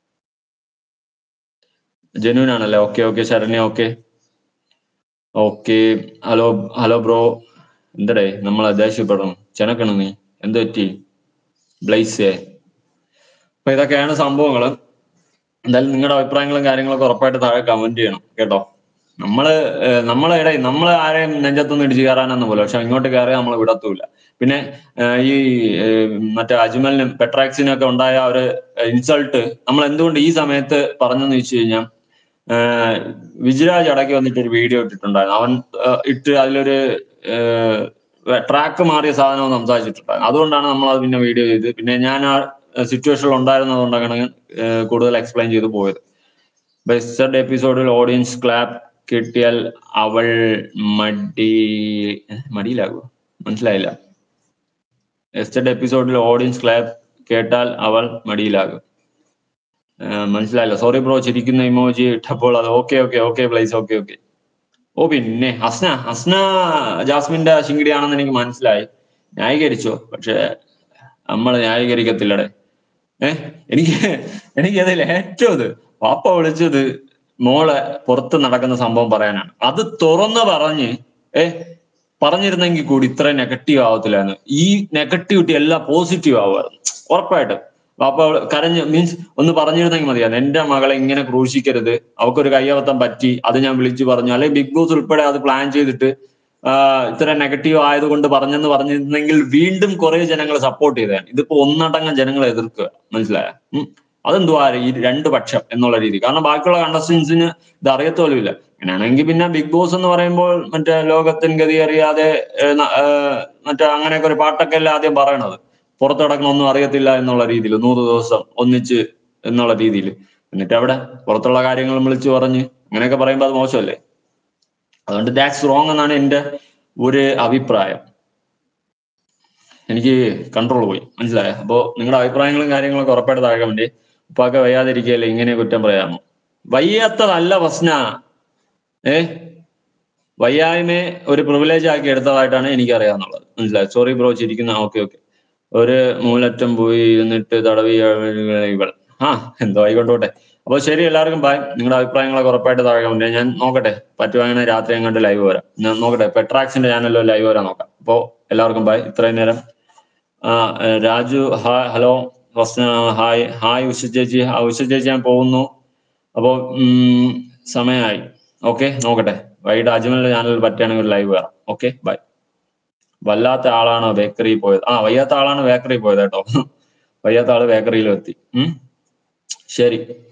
ജെന്യൂൻ ആണല്ലേ okay okay Saranya okay okay hello hello bro എന്തടേ നമ്മളെ ദേഷ്യപ്പെടണം ചെനക്കണം നീ എന്ത് പറ്റി ബ്ലൈസേ അപ്പൊ ഇതൊക്കെയാണ് സംഭവങ്ങൾ എന്തായാലും നിങ്ങളുടെ അഭിപ്രായങ്ങളും കാര്യങ്ങളൊക്കെ ഉറപ്പായിട്ട് താഴെ കമന്റ് ചെയ്യണം കേട്ടോ നമ്മള് ഏഹ് നമ്മളെ ഇടയിൽ നമ്മളെ ആരെയും നെഞ്ചത്തൊന്നും ഇടിച്ചു കയറാനൊന്നും പോലെ പക്ഷെ ഇങ്ങോട്ട് കയറി നമ്മൾ വിടത്തൂല പിന്നെ ഏഹ് ഈ ഏഹ് മറ്റേ അജ്മലിനും പെട്രാക്സിനും ഒക്കെ ഉണ്ടായ ആ ഒരു ഇൻസൾട്ട് നമ്മൾ എന്തുകൊണ്ട് ഈ സമയത്ത് പറഞ്ഞെന്ന് വെച്ച് കഴിഞ്ഞാൽ ഏഹ് വിജിരാജ് അടക്കി വന്നിട്ട് ഒരു വീഡിയോ ഇട്ടിട്ടുണ്ടായിരുന്നു അവൻ ഏഹ് ഇട്ട് അതിലൊരു ട്രാക്ക് മാറിയ സാധനം സംസാരിച്ചിട്ടുണ്ടായിരുന്നു അതുകൊണ്ടാണ് നമ്മൾ അത് പിന്നെ വീഡിയോ ചെയ്ത് പിന്നെ ഞാൻ ആ സിറ്റുവേഷനിൽ ഉണ്ടായിരുന്നതുകൊണ്ടാണ് ഏഹ് കൂടുതൽ എക്സ്പ്ലെയിൻ ചെയ്ത് പോയത് ബെസ്റ്റ് എപ്പിസോഡിൽ ഓഡിയൻസ് ക്ലാപ്പ് കിട്ടിയാൽ അവൾ മടി ഏഹ് മടിയിലാകുമോ മനസ്സിലായില്ല എസ്റ്റഡ് എപ്പിസോഡിൽ ഓഡിയൻസ് ക്ലാപ്പ് കേട്ടാൽ അവൾ മടിയിലാകും ഏഹ് മനസ്സിലായില്ല സോറി ബ്രോ ചിരിക്കുന്ന ഇമോജി ഇട്ടപ്പോൾ അത് okay okay okay place okay okay ഓ പിന്നെ ഹസ്ന ഹസ്ന ജാസ്മിന്റെ ശിങ്കിടിയാണെന്ന് എനിക്ക് മനസ്സിലായി ന്യായീകരിച്ചോ പക്ഷെ നമ്മൾ ന്യായീകരിക്കത്തില്ലടെ ഏഹ് എനിക്ക് എനിക്ക് അതിൽ ഏറ്റവും ഇത് പാപ്പ വിളിച്ചത് മോളെ പുറത്ത് നടക്കുന്ന സംഭവം പറയാനാണ് അത് തുറന്ന് പറഞ്ഞ് ഏഹ് പറഞ്ഞിരുന്നെങ്കിൽ കൂടി ഇത്ര നെഗറ്റീവ് ആവത്തില്ലായിരുന്നു ഈ നെഗറ്റിവിറ്റി എല്ലാം പോസിറ്റീവ് ആവുമായിരുന്നു ഉറപ്പായിട്ടും അപ്പൊ അവള് കരഞ്ഞ് മീൻസ് ഒന്ന് പറഞ്ഞിരുന്നെങ്കിൽ മതിയായിരുന്നു എന്റെ മകളെ ഇങ്ങനെ ക്രൂശിക്കരുത് അവക്കൊരു കയ്യബദ്ധം പറ്റി അത് ഞാൻ വിളിച്ചു പറഞ്ഞു അല്ലെങ്കിൽ ബിഗ് ബോസ് ഉൾപ്പെടെ അത് പ്ലാൻ ചെയ്തിട്ട് ആഹ് ഇത്ര നെഗറ്റീവ് ആയതുകൊണ്ട് പറഞ്ഞെന്ന് പറഞ്ഞിരുന്നെങ്കിൽ വീണ്ടും കുറെ ജനങ്ങൾ സപ്പോർട്ട് ചെയ്തതാണ് ഇതിപ്പോ ഒന്നടങ്കം ജനങ്ങൾ എതിർക്കുക മനസ്സിലായ അതെന്തുവാ ഈ രണ്ട് പക്ഷം എന്നുള്ള രീതി കാരണം ബാക്കിയുള്ള കണ്ടസ്റ്റൻസിന് ഇത് അറിയത്തോലുമില്ല അങ്ങനെയാണെങ്കിൽ പിന്നെ ബിഗ് ബോസ് എന്ന് പറയുമ്പോൾ മറ്റേ ലോകത്തിൻ ഗതി അറിയാതെ ഏഹ് ന- ഏഹ് മറ്റേ അങ്ങനെയൊക്കെ ഒരു പാട്ടൊക്കെ അല്ലേ ആദ്യം പറയണത് പുറത്ത് കിടക്കണ ഒന്നും അറിയത്തില്ല എന്നുള്ള രീതിയിൽ നൂറ് ദിവസം ഒന്നിച്ച് എന്നുള്ള രീതിയിൽ എന്നിട്ട് അവിടെ പുറത്തുള്ള കാര്യങ്ങൾ വിളിച്ചു പറഞ്ഞ് അങ്ങനെയൊക്കെ പറയുമ്പോൾ അത് മോശമല്ലേ അതുകൊണ്ട് ദാറ്റ്സ് റോങ് എന്നാണ് എന്റെ ഒരു അഭിപ്രായം എനിക്ക് കൺട്രോൾ പോയി മനസ്സിലായോ അപ്പോ നിങ്ങളുടെ അഭിപ്രായങ്ങളും കാര്യങ്ങളൊക്കെ ഉറപ്പായിട്ട് താഴെ വേണ്ടി ഉപ്പാക്കെ വയ്യാതിരിക്കുകയല്ലേ ഇങ്ങനെ കുറ്റം പറയാമോ വയ്യാത്തതല്ല പ്രശ്ന ഏ വയ്യായ്മയെ ഒരു പ്രിവിലേജ് ആക്കി എടുത്തതായിട്ടാണ് എനിക്ക് അറിയാവുന്നുള്ളത് മനസ്സിലായോ സോറി ബ്രോ ചിരിക്കുന്ന ഓക്കെ ഓക്കെ ഒരു മൂലറ്റം പോയി ഇരുന്നിട്ട് തടവി ഇവൾ ആ എന്തോ ആയിക്കൊണ്ടോട്ടെ അപ്പൊ ശരി എല്ലാവർക്കും ബൈ നിങ്ങളുടെ അഭിപ്രായങ്ങളൊക്കെ ഉറപ്പായിട്ട് താഴെ comment ചെയ്യാം. ഞാൻ നോക്കട്ടെ പറ്റുവാണെങ്കിൽ രാത്രി അങ്ങോട്ട് ലൈവ് വരാം ഞാൻ നോക്കട്ടെ പെട്രാക്സിന്റെ ചാനലിലോ ലൈവ് വരാൻ നോക്കാം അപ്പോ എല്ലാവർക്കും ബൈ ഇത്രയും നേരം ആ ഏഹ് Raju hi hello first hi hi Usha ചേച്ചി ആ ഉഷ ചേച്ചി ഞാൻ പോകുന്നു അപ്പോ ഉം, സമയമായി ഓക്കെ നോക്കട്ടെ വൈകിട്ട് അജ്മലിന്റെ ചാനലിൽ പറ്റുകയാണെങ്കിൽ ഒരു ലൈവ് വരാം ഓക്കെ ബൈ വല്ലാത്ത ആളാണ് ബേക്കറി പോയത് ആ വയ്യാത്ത ആളാണ് ബേക്കറി പോയത് കേട്ടോ വയ്യാത്ത ആള് ബേക്കറിയിലും എത്തി ഉം ശരി